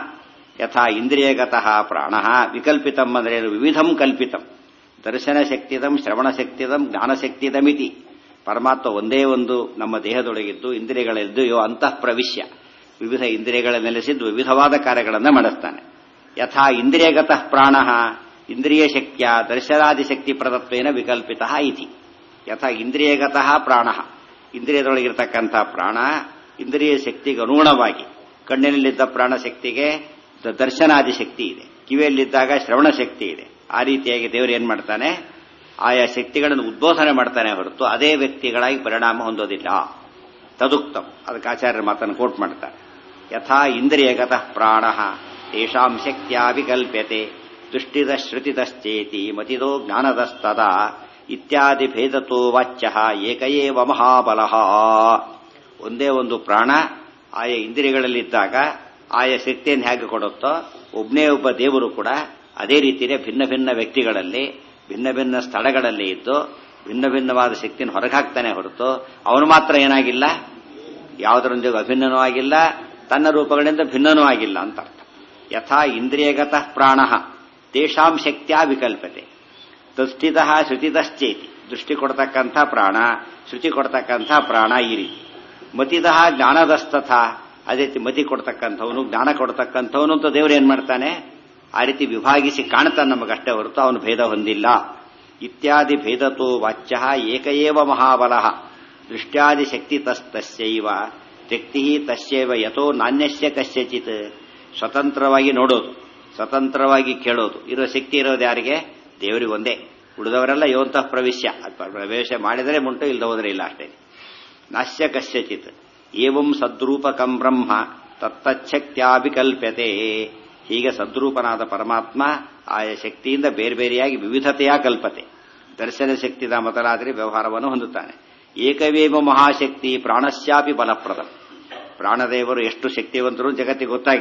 ಯಥಾ ಇಂದ್ರಿಯಗತಃ ಪ್ರಾಣ ವಿಕಲ್ಪಿತಂ ಅಂದ್ರೆ ವಿವಿಧಂ ಕಲ್ಪಿತಂ ದರ್ಶನ ಶಕ್ತಿದಂ ಶ್ರವಣ ಶಕ್ತಿದಂ ಜ್ಞಾನಶಕ್ತಿದಮಿತಿ ಪರಮಾತ್ಮ ಒಂದೇ ಒಂದು ನಮ್ಮ ದೇಹದೊಳಗಿದ್ದು ಇಂದ್ರಿಯಗಳದ್ದು ಯೋ ಅಂತಃ ಪ್ರವಿಶ್ಯ ವಿವಿಧ ಇಂದ್ರಿಯಗಳ ನೆಲೆಸಿದ್ದು ವಿವಿಧವಾದ ಕಾರ್ಯಗಳನ್ನು ಮಾಡಿಸ್ತಾನೆ ಯಥಾ ಇಂದ್ರಿಯಗತಃ ಪ್ರಾಣ ಇಂದ್ರಿಯ ಶಕ್ತಿಯ ದರ್ಶನಾದಿ ಶಕ್ತಿ ಪ್ರದತ್ವೇನ ವಿಕಲ್ಪಿತ ಇತಿ ಯಥಾ ಇಂದ್ರಿಯಗತಃ ಪ್ರಾಣ ಇಂದ್ರಿಯದೊಳಗಿರ್ತಕ್ಕಂಥ ಪ್ರಾಣ ಇಂದ್ರಿಯ ಶಕ್ತಿಗೆ ಅನುಗುಣವಾಗಿ ಕಣ್ಣಿನಲ್ಲಿದ್ದ ಪ್ರಾಣ ಶಕ್ತಿಗೆ ದರ್ಶನಾದಿ ಶಕ್ತಿ ಇದೆ ಕಿವಿಯಲ್ಲಿದ್ದಾಗ ಶ್ರವಣ ಶಕ್ತಿ ಇದೆ ಆ ರೀತಿಯಾಗಿ ದೇವರು ಏನ್ ಮಾಡ್ತಾನೆ ಆಯಾ ಶಕ್ತಿಗಳನ್ನು ಉದ್ಬೋಧನೆ ಮಾಡ್ತಾನೆ ಹೊರತು ಅದೇ ವ್ಯಕ್ತಿಗಳಾಗಿ ಪರಿಣಾಮ ಹೊಂದೋದಿಲ್ಲ ತದುಕ್ತಂ ಅದಕ್ಕೆ ಆಚಾರ್ಯರ ಮಾತನ್ನು ಕೋಟ್ ಮಾಡ್ತಾರೆ ಯಥಾ ಇಂದ್ರಿಯಗತಃ ಪ್ರಾಣ ತೇಷಾಂ ಶಕ್ತಿಯ ವಿಕಲ್ಪ್ಯತೆ ದುಷ್ಟಿದ ಶ್ರುತಿದಶ್ಚೇತಿ ಮತಿದೋ ಜ್ಞಾನದಸ್ತದ ಇತ್ಯಾದಿ ಭೇದತೋ ವಾಚ್ಯ ಏಕಏವ ಮಹಾಬಲಃ ಒಂದೇ ಒಂದು ಪ್ರಾಣ ಆಯಾ ಇಂದ್ರಿಯಗಳಲ್ಲಿದ್ದಾಗ ಆಯಾ ಶಕ್ತಿಯನ್ನು ಹೇಗೆ ಕೊಡುತ್ತೋ ಒಬ್ಬನೇ ಒಬ್ಬ ದೇವರು ಕೂಡ ಅದೇ ರೀತಿಯೇ ಭಿನ್ನ ಭಿನ್ನ ವ್ಯಕ್ತಿಗಳಲ್ಲಿ ಭಿನ್ನ ಭಿನ್ನ ಸ್ಥಳಗಳಲ್ಲಿ ಇದ್ದು ಭಿನ್ನ ಭಿನ್ನವಾದ ಶಕ್ತಿಯನ್ನು ಹೊರಗಾಕ್ತಾನೆ ಹೊರತು ಅವನು ಮಾತ್ರ ಏನಾಗಿಲ್ಲ ಯಾವುದರೊಂದಿಗೂ ಅಭಿನ್ನನೂ ಆಗಿಲ್ಲ ತನ್ನ ರೂಪಗಳಿಂದ ಭಿನ್ನನೂ ಆಗಿಲ್ಲ ಅಂತ ಅರ್ಥ ಯಥಾ ಇಂದ್ರಿಯಗತಃ ಪ್ರಾಣ ತೇಷಾಂ ಶಕ್ತಿಯ ವಿಕಲ್ಪತೆ ತಸ್ಥಿತ ಶ್ರುತಿದಶ್ಚೇತಿ ದೃಷ್ಟಿ ಕೊಡ್ತಕ್ಕಂಥ ಪ್ರಾಣ ಶ್ರುತಿ ಕೊಡ್ತಕ್ಕಂಥ ಪ್ರಾಣ ಈ ರೀತಿ ಮತಿದಃ ಜ್ಞಾನದಸ್ತಥ ಅದೇ ರೀತಿ ಮತಿ ಕೊಡ್ತಕ್ಕಂಥವನು ಜ್ಞಾನ ಕೊಡ್ತಕ್ಕಂಥವನು ಅಂತ ದೇವರು ಏನ್ ಮಾಡ್ತಾನೆ ಆ ರೀತಿ ವಿಭಾಗಿಸಿ ಕಾಣ್ತಾನೆ ನಮಗಷ್ಟೇ ಹೊರತು ಅವನು ಭೇದ ಹೊಂದಿಲ್ಲ ಇತ್ಯಾದಿ ಭೇದತೋ ವಾಚ್ಯ ಏಕಏವ ಮಹಾಬಲ ದೃಷ್ಟ್ಯಾದಿ ಶಕ್ತಿ ತಸ್ತಸ್ಯೈವ ಶಕ್ತಿ ತಸ್ಯೈವ ಯಥೋ ನಾಣ್ಯಸ್ಯ ಕಸ್ಯಚಿತ್ ಸ್ವತಂತ್ರವಾಗಿ ನೋಡೋದು ಸ್ವತಂತ್ರವಾಗಿ ಕೇಳೋದು ಇರೋ ಶಕ್ತಿ ಇರೋದು ಯಾರಿಗೆ ದೇವರಿಗೆ ಒಂದೇ ಉಳಿದವರೆಲ್ಲ ಯೋಂತಃ ಪ್ರವೇಶ ಪ್ರವೇಶ ಮಾಡಿದರೆ ಮುಂಟು ಇಲ್ಲದ ಹೋದರೆ ಇಲ್ಲ ಅಷ್ಟೇ ನಾಶ್ಯ ಕಸ್ಯಚಿತ್ ಏವಂ ಸದ್ರೂಪಕಂ ಬ್ರಹ್ಮ ತತ್ತಚ್ಛಕ್ತ್ಯಾಭಿಕಲ್ಪ್ಯತೆ ಹೀಗೆ ಸದ್ರೂಪನಾದ ಪರಮಾತ್ಮ ಆಯಾ ಶಕ್ತಿಯಿಂದ ಬೇರೆ ಬೇರೆಯಾಗಿ ವಿವಿಧತೆಯ ಕಲ್ಪತೆ ದರ್ಶನ ಶಕ್ತಿದ ಮೊದಲಾದರೆ ವ್ಯವಹಾರವನ್ನು ಹೊಂದುತ್ತಾನೆ ಏಕವೇವ ಮಹಾಶಕ್ತಿ ಪ್ರಾಣಶ್ಯಾಪಿ ಬಲಪ್ರದ ಪ್ರಾಣದೇವರು ಎಷ್ಟು ಶಕ್ತಿವಂತರು ಜಗತ್ತಿಗೆ ಗೊತ್ತಾಗಿದೆ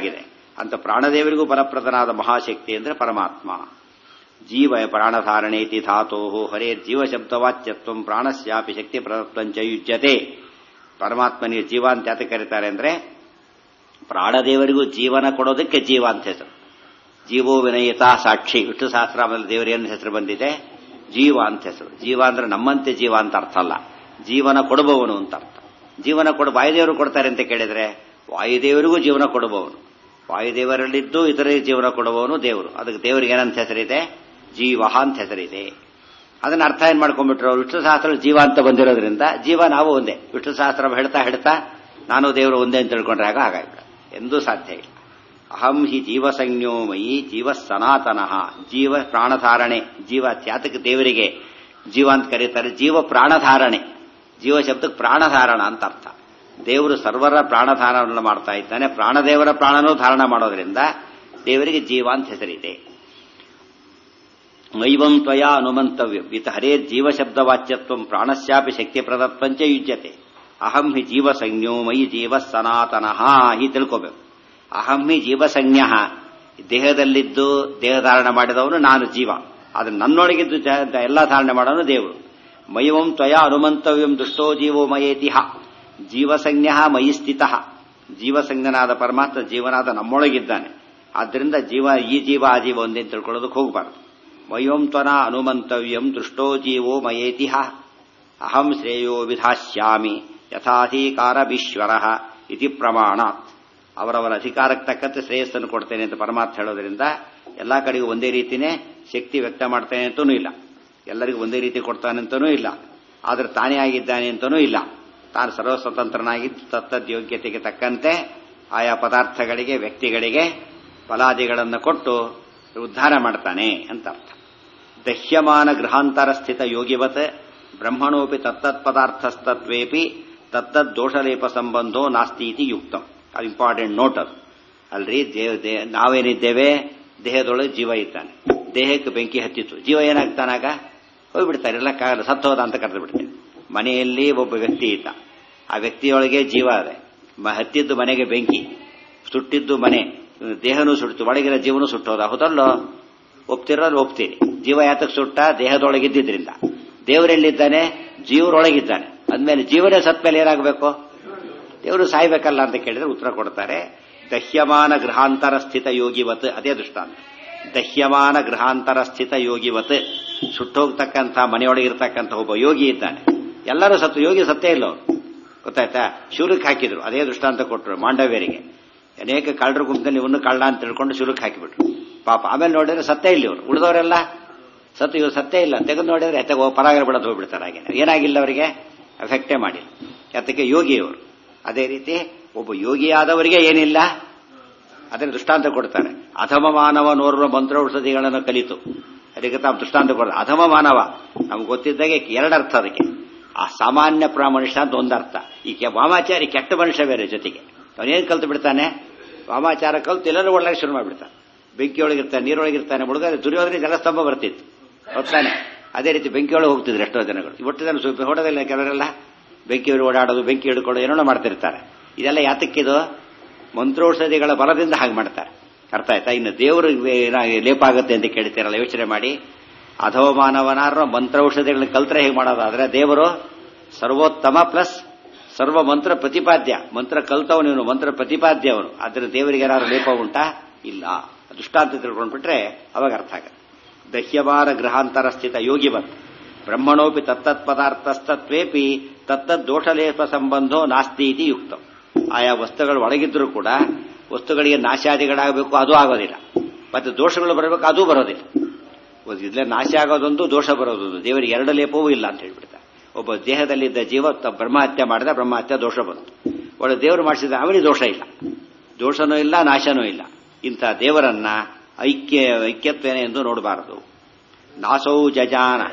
ಅಂತ ಪ್ರಾಣದೇವರಿಗೂ ಫಲಪ್ರದನಾದ ಮಹಾಶಕ್ತಿ ಅಂದ್ರೆ ಪರಮಾತ್ಮ ಜೀವ ಪ್ರಾಣಧಾರಣೇತಿ ಧಾತೋ ಹರೇ ಜೀವ ಶಬ್ದವಾಚ್ಯತ್ವ ಪ್ರಾಣಸ್ಯಾಪಿ ಶಕ್ತಿ ಪ್ರದತ್ವಂಚ ಯುಜ್ಯತೆ ಪರಮಾತ್ಮನಿಗೆ ಜೀವ ಅಂತ ಯಾತ ಕರೀತಾರೆ ಅಂದ್ರೆ ಪ್ರಾಣದೇವರಿಗೂ ಜೀವನ ಕೊಡೋದಕ್ಕೆ ಜೀವ ಅಂತ ಹೆಸರು ಜೀವೋ ವಿನಯಿತ ಸಾಕ್ಷಿ ವಿಷ್ಣು ಸಹಸ್ರಾಮದಲ್ಲಿ ದೇವರೇನು ಹೆಸರು ಬಂದಿದೆ ಜೀವ ಅಂತ ಹೆಸರು ಜೀವ ಅಂದ್ರೆ ನಮ್ಮಂತೆ ಜೀವ ಅಂತ ಅರ್ಥ ಅಲ್ಲ ಜೀವನ ಕೊಡುವವನು ಅಂತ ಅರ್ಥ ಜೀವನ ಕೊಡ ವಾಯುದೇವರು ಕೊಡ್ತಾರೆ ಅಂತ ಕೇಳಿದ್ರೆ ವಾಯುದೇವರಿಗೂ ಜೀವನ ಕೊಡುವವನು ವಾಯುದೇವರಲ್ಲಿದ್ದು ಇತರರಿಗೆ ಜೀವನ ಕೊಡುವವನು ದೇವರು ಅದಕ್ಕೆ ದೇವರಿಗೆ ಏನಂತ ಹೆಸರಿದೆ ಜೀವ ಅಂತ ಹೆಸರಿದೆ ಅದನ್ನ ಅರ್ಥ ಏನ್ ಮಾಡ್ಕೊಂಡ್ಬಿಟ್ರು ವಿಷ್ಣು ಸಹಸ್ರ ಜೀವ ಅಂತ ಬಂದಿರೋದ್ರಿಂದ ಜೀವ ನಾವು ಒಂದೇ ವಿಷ್ಣು ಸಹಸ್ರ ಹೇಳ್ತಾ ಹೇಳ್ತಾ ನಾನು ದೇವರು ಒಂದೇ ಅಂತ ತಿಳ್ಕೊಂಡ್ರೆ ಆಗ ಹಾಗಾಗ್ಬಿಡ ಎಂದೂ ಸಾಧ್ಯ ಇಲ್ಲ ಅಹಂ ಹಿ ಜೀವ ಸಂಜ್ಞೋಮಯಿ ಜೀವ ಸನಾತನಃ ಜೀವ ಪ್ರಾಣಧಾರಣೆ ಜೀವ ತ್ಯಾತಕ ದೇವರಿಗೆ ಜೀವ ಅಂತ ಕರೀತಾರೆ ಜೀವ ಪ್ರಾಣಧಾರಣೆ ಜೀವ ಶಬ್ದಕ್ಕೆ ಪ್ರಾಣಧಾರಣ ಅಂತ ಅರ್ಥ ದೇವರು ಸರ್ವರ ಪ್ರಾಣಧಾರಣವನ್ನು ಮಾಡ್ತಾ ಇದ್ದಾನೆ ಪ್ರಾಣದೇವರ ಪ್ರಾಣನೂ ಧಾರಣ ಮಾಡೋದ್ರಿಂದ ದೇವರಿಗೆ ಜೀವ ಅಂತ ಹೆಸರಿದೆ ಮೈವಂ ತ್ವಯ ಅನುಮಂತವ್ಯಂ ಇತ ಹರೇ ಜೀವ ಶಬ್ದವಾಚ್ಯತ್ವ ಪ್ರಾಣಸ್ಯಾಪಿ ಶಕ್ತಿ ಪ್ರದತ್ವಂಚ ಯುಜ್ಯತೆ ಅಹಂ ಹಿ ಜೀವ ಸಂಜ್ಞೋ ಮಯಿ ಜೀವ ಸನಾತನಃ ಹಿ ತಿಳ್ಕೋಬೇಕು ಅಹಂ ಹಿ ಜೀವ ಸಂಜ್ಞ ದೇಹದಲ್ಲಿದ್ದು ದೇಹ ಧಾರಣ ಮಾಡಿದವನು ನಾನು ಜೀವ ಅದು ನನ್ನೊಳಗಿದ್ದು ಎಲ್ಲ ಧಾರಣೆ ಮಾಡೋನು ದೇವರು ಮೈವಂ ತ್ವಯ ಅನುಮಂತವ್ಯಂ ದುಷ್ಟೋ ಜೀವೋ ಮಯೇತಿಹ ಜೀವಸಂಜ್ಞ ಮಯಿ ಸ್ಥಿತ ಜೀವಸಂಜ್ಞನಾದ ಪರಮಾತ್ಮ ಜೀವನಾದ ನಮ್ಮೊಳಗಿದ್ದಾನೆ ಆದ್ದರಿಂದ ಜೀವ ಈ ಜೀವ ಆ ಜೀವ ಒಂದೇ ತಿಳ್ಕೊಳ್ಳೋದಕ್ಕೆ ಹೋಗಬಾರ್ದು ಮಯೋಂ ತ್ವನ ಅನುಮಂತವ್ಯಂ ದೃಷ್ಟೋ ಜೀವೋ ಮಯೇತಿಹ ಅಹಂ ಶ್ರೇಯೋ ವಿಧಾಸ್ಯಾಮಿ ಯಥಾಧಿಕಾರವೀಶ್ವರ ಇತಿ ಪ್ರಮಾಣಾತ್ ಅವರವರ ಅಧಿಕಾರಕ್ಕೆ ತಕ್ಕಂತೆ ಶ್ರೇಯಸ್ಸನ್ನು ಕೊಡ್ತೇನೆ ಅಂತ ಪರಮಾತ್ಮ ಹೇಳೋದ್ರಿಂದ ಎಲ್ಲಾ ಕಡೆಗೂ ಒಂದೇ ರೀತಿನೇ ಶಕ್ತಿ ವ್ಯಕ್ತ ಮಾಡ್ತೇನೆ ಅಂತನೂ ಇಲ್ಲ ಎಲ್ಲರಿಗೂ ಒಂದೇ ರೀತಿ ಕೊಡ್ತಾನೆ ಅಂತನೂ ಇಲ್ಲ ಆದ್ರೆ ತಾನೇ ಆಗಿದ್ದಾನೆ ಅಂತನೂ ಇಲ್ಲ ತಾನು ಸರ್ವಸ್ವತಂತ್ರನಾಗಿ ತತ್ತದ್ ಯೋಗ್ಯತೆಗೆ ತಕ್ಕಂತೆ ಆಯಾ ಪದಾರ್ಥಗಳಿಗೆ ವ್ಯಕ್ತಿಗಳಿಗೆ ಫಲಾದಿಗಳನ್ನು ಕೊಟ್ಟು ಉದ್ಧಾರ ಮಾಡ್ತಾನೆ ಅಂತ ಅರ್ಥ ದಹ್ಯಮಾನ ಗೃಹಾಂತರ ಸ್ಥಿತ ಯೋಗಿವತ್ ಬ್ರಹ್ಮಣೋಪಿ ತತ್ತತ್ ಪದಾರ್ಥಸ್ತತ್ವೇಪಿ ತತ್ತದ್ ದೋಷಲೇಪ ಸಂಬಂಧೋ ನಾಸ್ತಿ ಇತಿ ಯುಕ್ತಂ ಅದು ಇಂಪಾರ್ಟೆಂಟ್ ನೋಟ್ ಅದು ಅಲ್ರಿ ನಾವೇನಿದ್ದೇವೆ ದೇಹದೊಳಗೆ ಜೀವ ಇದ್ದಾನೆ ದೇಹಕ್ಕೆ ಬೆಂಕಿ ಹತ್ತಿತ್ತು ಜೀವ ಏನಾಗ್ತಾನಾಗ ಹೋಗ್ಬಿಡ್ತಾರೆ ಎಲ್ಲ ಕಾಲ ಸತ್ತೋದ ಅಂತ ಕರೆದು ಬಿಡ್ತೇನೆ ಮನೆಯಲ್ಲಿ ಒಬ್ಬ ವ್ಯಕ್ತಿ ಇದ್ದ ಆ ವ್ಯಕ್ತಿಯೊಳಗೆ ಜೀವ ಅದೆ ಹತ್ತಿದ್ದು ಮನೆಗೆ ಬೆಂಕಿ ಸುಟ್ಟಿದ್ದು ಮನೆ ದೇಹನೂ ಸುಡ್ತು ಒಳಗಿರೋ ಜೀವನೂ ಸುಟ್ಟೋದ ಹೌದಲ್ಲೋ ಒಪ್ತಿರೋದು ಒಪ್ತೀರಿ ಜೀವ ಯಾತಕ್ಕೆ ಸುಟ್ಟ ದೇಹದೊಳಗಿದ್ದಿದ್ರಿಂದ ದೇವರೆಲ್ಲಿದ್ದಾನೆ ಜೀವರೊಳಗಿದ್ದಾನೆ ಅಂದಮೇಲೆ ಜೀವನೇ ಸತ್ ಮೇಲೆ ಏನಾಗಬೇಕು ದೇವರು ಸಾಯ್ಬೇಕಲ್ಲ ಅಂತ ಕೇಳಿದ್ರೆ ಉತ್ತರ ಕೊಡ್ತಾರೆ ದಹ್ಯಮಾನ ಗೃಹಾಂತರ ಸ್ಥಿತ ಯೋಗಿವತ್ ಅದೇ ದೃಷ್ಟಾಂತ ದಹ್ಯಮಾನ ಗೃಹಾಂತರ ಸ್ಥಿತ ಯೋಗಿವತ್ ಸುಟ್ಟೋಗ್ತಕ್ಕಂಥ ಮನೆಯೊಳಗಿರ್ತಕ್ಕಂಥ ಒಬ್ಬ ಯೋಗಿ ಇದ್ದಾನೆ ಎಲ್ಲರೂ ಸತ್ತು ಯೋಗಿ ಸತ್ತೇ ಇಲ್ಲ ಅವ್ರು ಗೊತ್ತಾಯ್ತಾ ಶೂಲಕ್ಕೆ ಹಾಕಿದ್ರು ಅದೇ ದೃಷ್ಟಾಂತ ಕೊಟ್ಟರು ಮಾಂಡವ್ಯರಿಗೆ ಅನೇಕ ಕಳ್ಳರ ಗುಂಪಿನಲ್ಲಿ ಇವನು ಕಳ್ಳ ಅಂತ ತಿಳ್ಕೊಂಡು ಶುಲ್ಕ್ ಹಾಕಿಬಿಟ್ರು ಪಾಪ ಆಮೇಲೆ ನೋಡಿದ್ರೆ ಸತ್ತೇ ಇಲ್ಲ ಇವರು ಉಳಿದವರೆಲ್ಲ ಸತ್ತು ಇವ್ರು ಸತ್ತೇ ಇಲ್ಲ ತೆಗೆದು ನೋಡಿದ್ರೆ ಎತ್ತಗೆ ಪರಾಗರ ಬಿಡೋದು ಹೋಗ್ಬಿಡ್ತಾರೆ ಹಾಗೆ ಏನಾಗಿಲ್ಲ ಅವರಿಗೆ ಎಫೆಕ್ಟೇ ಮಾಡಿಲ್ಲ ಎತ್ತಕ್ಕೆ ಯೋಗಿ ಇವರು ಅದೇ ರೀತಿ ಒಬ್ಬ ಯೋಗಿಯಾದವರಿಗೆ ಏನಿಲ್ಲ ಅದರ ದೃಷ್ಟಾಂತ ಕೊಡ್ತಾರೆ ಅಧಮ ಮಾನವನೋರ್ವ ಮಂತ್ರೌಷಧಿಗಳನ್ನು ಕಲಿತು ಅದಕ್ಕೆ ತಾವು ದೃಷ್ಟಾಂತ ಕೊಡ್ತಾರೆ ಅಧಮ ಮಾನವ ನಮ್ಗೆ ಗೊತ್ತಿದ್ದಾಗೆ ಎರಡರ್ಥ ಅದಕ್ಕೆ ಆ ಸಾಮಾನ್ಯ ಪ್ರಾಮನುಷ್ಯ ಅಂತ ಒಂದರ್ಥ ಈ ವಾಮಾಚಾರಿ ಕೆಟ್ಟ ಮನುಷ್ಯ ಬೇರೆ ಜೊತೆಗೆ ಅವನೇನು ಕಲ್ತು ಬಿಡ್ತಾನೆ ವಾಮಾಚಾರ ಕಲ್ತು ಎಲ್ಲರೂ ಒಳಗೆ ಶುರು ಮಾಡಿಬಿಡ್ತಾನೆ ಬೆಂಕಿಯೊಳಗಿರ್ತಾನೆ ನೀರೊಳಗಿರ್ತಾನೆ ಮುಳುಗ ದುರ್ಯೋಧನೆ ಜಲಸ್ತಂಭ ಬರ್ತಿತ್ತು ಹೊತ್ತಾನೆ ಅದೇ ರೀತಿ ಬೆಂಕಿಯೊಳಗೆ ಹೋಗ್ತಿದ್ರು ಎಷ್ಟೋ ಜನಗಳು ಒಟ್ಟು ಜನ ಸ್ವಲ್ಪ ಹೊಡೋದಿಲ್ಲ ಕೆಲವರೆಲ್ಲ ಬೆಂಕಿಯವರು ಓಡಾಡೋದು ಬೆಂಕಿ ಹಿಡ್ಕೊಳ್ಳೋದು ಏನೋ ಮಾಡ್ತಿರ್ತಾರೆ ಇದೆಲ್ಲ ಯಾತಕ್ಕಿದು ಮಂತ್ರೋಷಧಿಗಳ ಬಲದಿಂದ ಹಾಗೆ ಮಾಡ್ತಾರೆ ಅರ್ಥ ಆಯ್ತಾ ಇನ್ನು ದೇವರು ಲೇಪ ಆಗುತ್ತೆ ಅಂತ ಕೇಳ್ತೀರಲ್ಲ ಯೋಚನೆ ಮಾಡಿ ಅಧವ ಮಾನವನಾರ ಮಂತ್ರೌಷಧಿಗಳನ್ನ ಕಲ್ತ್ರೆ ಹೇಗೆ ಮಾಡೋದಾದ್ರೆ ದೇವರು ಸರ್ವೋತ್ತಮ ಪ್ಲಸ್ ಸರ್ವ ಮಂತ್ರ ಪ್ರತಿಪಾದ್ಯ ಮಂತ್ರ ಕಲ್ತವನು ಇವನು ಮಂತ್ರ ಪ್ರತಿಪಾದ್ಯ ಅವನು ಆದ್ರೆ ದೇವರಿಗೆ ಏನಾದ್ರು ಲೇಪ ಉಂಟಾ ಇಲ್ಲ ದೃಷ್ಟಾಂತ ತಿಳ್ಕೊಂಡ್ಬಿಟ್ರೆ ಅವಾಗ ಅರ್ಥ ಆಗುತ್ತೆ ದಹ್ಯವಾರ ಗೃಹಾಂತರ ಸ್ಥಿತ ಯೋಗಿವತ್ ಬ್ರಹ್ಮಣೋಪಿ ತತ್ತತ್ ಪದಾರ್ಥಸ್ತತ್ವೇಪಿ ತತ್ತದ್ ದೋಷಲೇಪ ಸಂಬಂಧೋ ನಾಸ್ತಿ ಇತಿ ಯುಕ್ತ ಆಯಾ ವಸ್ತುಗಳು ಒಳಗಿದ್ರೂ ಕೂಡ ವಸ್ತುಗಳಿಗೆ ನಾಶಾದಿಗಳಾಗಬೇಕು ಅದು ಆಗೋದಿಲ್ಲ ಮತ್ತೆ ದೋಷಗಳು ಬರಬೇಕು ಅದು ಬರೋದಿಲ್ಲ ಇದ್ಲೇ ನಾಶ ಆಗೋದೊಂದು ದೋಷ ಬರೋದೊಂದು ದೇವರಿಗೆ ಎರಡು ಲೇಪವೂ ಇಲ್ಲ ಅಂತ ಹೇಳ್ಬಿಡ್ತಾರೆ ಒಬ್ಬ ದೇಹದಲ್ಲಿದ್ದ ಜೀವ ಬ್ರಹ್ಮಹತ್ಯೆ ಮಾಡಿದ ಬ್ರಹ್ಮಹತ್ಯೆ ದೋಷ ಬಂತು ಒಳ್ಳೆ ದೇವರು ಮಾಡಿಸಿದ ಅವನಿಗೆ ದೋಷ ಇಲ್ಲ ದೋಷನೂ ಇಲ್ಲ ನಾಶನೂ ಇಲ್ಲ ಇಂಥ ದೇವರನ್ನ ಐಕ್ಯ ಐಕ್ಯತ್ವೇನೆ ಎಂದು ನೋಡಬಾರದು ನಾಸೌ ಜಜಾನ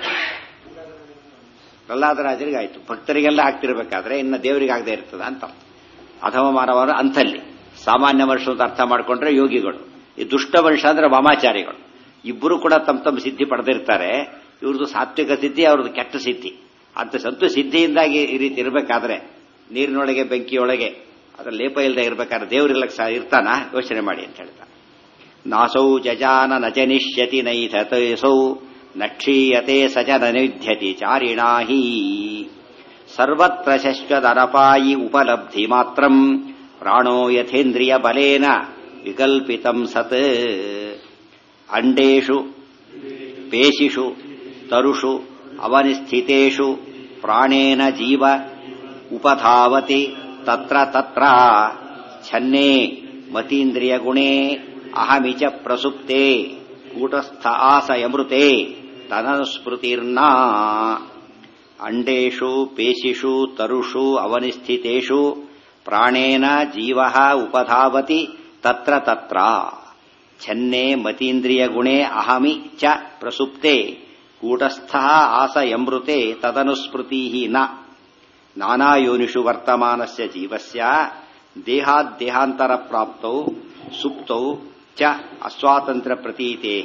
ಪ್ರಹ್ಲಾದರಾಜರಿಗೆ ಆಯ್ತು ಭಕ್ತರಿಗೆಲ್ಲ ಆಗ್ತಿರ್ಬೇಕಾದ್ರೆ ಇನ್ನು ದೇವರಿಗೆ ಆಗದೆ ಇರ್ತದ ಅಂತ ಅಧಮ ಮಾನವರು ಅಂಥಲ್ಲಿ ಸಾಮಾನ್ಯ ಮನುಷ್ಯ ಅಂತ ಅರ್ಥ ಮಾಡ್ಕೊಂಡ್ರೆ ಯೋಗಿಗಳು ಈ ದುಷ್ಟ ಮನುಷ್ಯ ಅಂದ್ರೆ ವಾಮಾಚಾರಿಗಳು ಇಬ್ಬರು ಕೂಡ ತಮ್ಮ ತಮ್ಮ ಸಿದ್ಧಿ ಪಡೆದಿರ್ತಾರೆ ಇವ್ರದ್ದು ಸಾತ್ವಿಕ ಸಿದ್ಧಿ ಅವ್ರದ್ದು ಕೆಟ್ಟ ಸಿದ್ಧಿ ಅಂತ ಸಂತು ಸಿದ್ಧಿಯಿಂದಾಗಿ ಈ ರೀತಿ ಇರಬೇಕಾದ್ರೆ ನೀರಿನೊಳಗೆ ಬೆಂಕಿಯೊಳಗೆ ಅದ್ರ ಲೇಪ ಇಲ್ಲದೆ ಇರ್ಬೇಕಾದ್ರೆ ದೇವ್ರಿಲ್ಲಕ್ ಸಹ ಇರ್ತಾನ ಯೋಚನೆ ಮಾಡಿ ಅಂತ ಹೇಳ್ತಾನೆ ನಾಸೌ ಜಜಾನ ನಚನಿಷ್ಯತಿ ನೈಧತಸೌ ನಕ್ಷೀಯತೆ ಸಚ ನೈಧ್ಯತಿ ಚಾರಿಣಾಹಿ ಸರ್ವತ್ರ ಶಶ್ವದನಪಾಯಿ ಉಪಲಬ್ಧಿ ಮಾತ್ರಂ ಪ್ರಾಣೋ ಯಥೇಂದ್ರಿಯ ಬಲೇನ ವಿಕಲ್ಪಿತಂ ಸತ್ ಅಂಡೇಷು ಪೇಶಿಷು ತರುಷು ಅವನಿಸ್ಥಿತೇಷು ಪ್ರಾಣೇನ ಜೀವ ಉಪಧಾವತಿ ತತ್ರ ತತ್ರ ಛನ್ನೇ ಮತೀಂದ್ರಿಯ ಗುಣೇ ಅಹಮಿಚ ಪ್ರಸುಪ್ತೆ ಕೂಟಸ್ಥ ಆಸಯಮೃತೆ ತನಸ್ಮೃತಿರ್ನಾ ಅಂಡೇಷು ಪೇಶಿಷು ತರುಷು ಅವನಿಸ್ಥಿತೇಷು ಪ್ರಾಣೇನ ಜೀವ ಉಪಧಾವತಿ ತತ್ರ ತತ್ರ ಛನ್ನೇ ಮತೀಂದ್ರಿಯ ಗುಣೇ ಅಹಮಿ ಚ ಪ್ರಸುಪ್ತೆ ಕೂಟಸ್ಥ ಆಸಯಮೃತೆ ತದನುಸ್ಮೃತಿ ನ ನಾನಾಯೋನಿಷು ವರ್ತಮಾನಸ್ಯ ಜೀವಸ್ಯ ದೇಹಾದ್ದೇಹಾಂತರ ಪ್ರಾಪ್ತೌ ಸುಪ್ತೌ ಚ ಅಸ್ವಾತಂತ್ರ್ಯ ಪ್ರತೀತೇಃ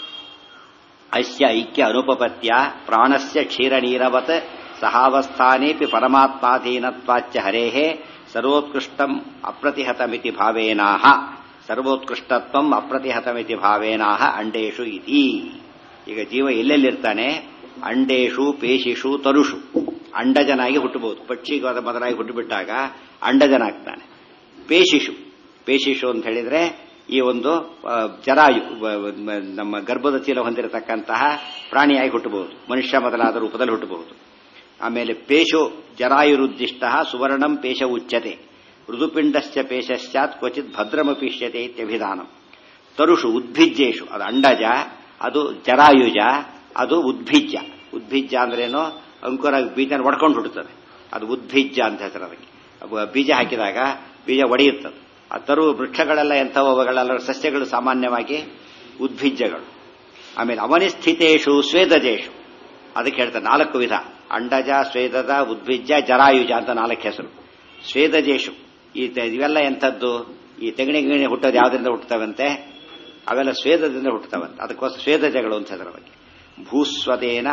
ಅಸ್ಯ ಐಕ್ಯ ಅನುಪಪತ್ಯ ಪ್ರಾಣಸ್ಯ ಕ್ಷೀರನೀರವತ್ ಸಹಾವಸ್ಥಾನೇಪಿ ಪರಮಾತ್ಮಾಧೀನತ್ವಾಚ್ಚ ಹರೇಃ ಸರ್ವೋತ್ಕೃಷ್ಟಂ ಅಪ್ರತಿಹತಮಿತಿ ಭಾವೇನಾಹ ಸರ್ವೋತ್ಕೃಷ್ಟತ್ವಂ ಅಪ್ರತಿಹತಮಿತಿ ಭಾವೇನಾಹ ಅಂಡೇಷು ಇತಿ ಈಗ ಜೀವ ಎಲ್ಲೆಲ್ಲಿರ್ತಾನೆ ಅಂಡೇಷು ಪೇಶಿಷು ತರುಷು ಅಂಡಜನಾಗಿ ಹುಟ್ಟಬಹುದು ಪಕ್ಷಿ ಮೊದಲಾಗಿ ಹುಟ್ಟುಬಿಟ್ಟಾಗ ಅಂಡಜನಾಗ್ತಾನೆ ಪೇಶಿಷು ಪೇಶಿಷು ಅಂತ ಹೇಳಿದ್ರೆ ಈ ಒಂದು ಜರಾಯು ನಮ್ಮ ಗರ್ಭದ ಚೀಲ ಹೊಂದಿರತಕ್ಕಂತಹ ಪ್ರಾಣಿಯಾಗಿ ಹುಟ್ಟಬಹುದು ಮನುಷ್ಯ ಮೊದಲಾದ ರೂಪದಲ್ಲಿ ಹುಟ್ಟಬಹುದು ಆಮೇಲೆ ಪೇಶು ಜರಾಯುರುದ್ದಿಷ್ಟ ಸುವರ್ಣಂ ಪೇಶ ಉಚ್ಯತೆ ಮೃದುಪಿಂಡಶ್ಚ ಪೇಶಶ್ಚಾತ್ ಕ್ವಚಿತ್ ಭದ್ರಮಪಿಷ್ಯತೆ ಇತ್ಯಭಿಧಾನಂ ತರುಷು ಉದ್ಭಿಜ್ಯೇಶು ಅದು ಅಂಡಜ ಅದು ಜರಾಯುಜ ಅದು ಉದ್ಭಿಜ್ಯ ಉದ್ಭಿಜ್ಯ ಅಂದ್ರೇನು ಅಂಕುರ ಬೀಜ ಒಡ್ಕೊಂಡು ಹುಟ್ಟುತ್ತದೆ ಅದು ಉದ್ಭಿಜ್ಯ ಅಂತ ಹೆಸರು ಅದಕ್ಕೆ ಬೀಜ ಹಾಕಿದಾಗ ಬೀಜ ಒಡೆಯುತ್ತದೆ ಆ ತರು ವೃಕ್ಷಗಳೆಲ್ಲ ಎಂಥವುಗಳೆಲ್ಲ ಸಸ್ಯಗಳು ಸಾಮಾನ್ಯವಾಗಿ ಉದ್ಭಿಜ್ಯಗಳು ಆಮೇಲೆ ಅವನಿಸ್ಥಿತೇಶು ಸ್ವೇದಜೇಶು ಅದಕ್ಕೆ ಹೇಳ್ತಾರೆ ನಾಲ್ಕು ವಿಧ ಅಂಡಜ ಸ್ವೇದದ ಉದ್ಭಿಜ್ಯ ಜರಾಯುಜ ಅಂತ ನಾಲ್ಕು ಹೆಸರು ಸ್ವೇದಜೇಶು ಈ ಇವೆಲ್ಲ ಎಂಥದ್ದು ಈ ತೆಂಗಿನ ಗಿಣಿ ಹುಟ್ಟೋದು ಯಾವುದರಿಂದ ಹುಟ್ಟುತ್ತವಂತೆ ಅವೆಲ್ಲ ಸ್ವೇದದಿಂದ ಹುಟ್ಟುತ್ತವಂತೆ ಅದಕ್ಕೋಸ್ಕರ ಸ್ವೇದಜಗಳು ಅಂತ ಅದರ ಬಗ್ಗೆ ಭೂಸ್ವದೇನ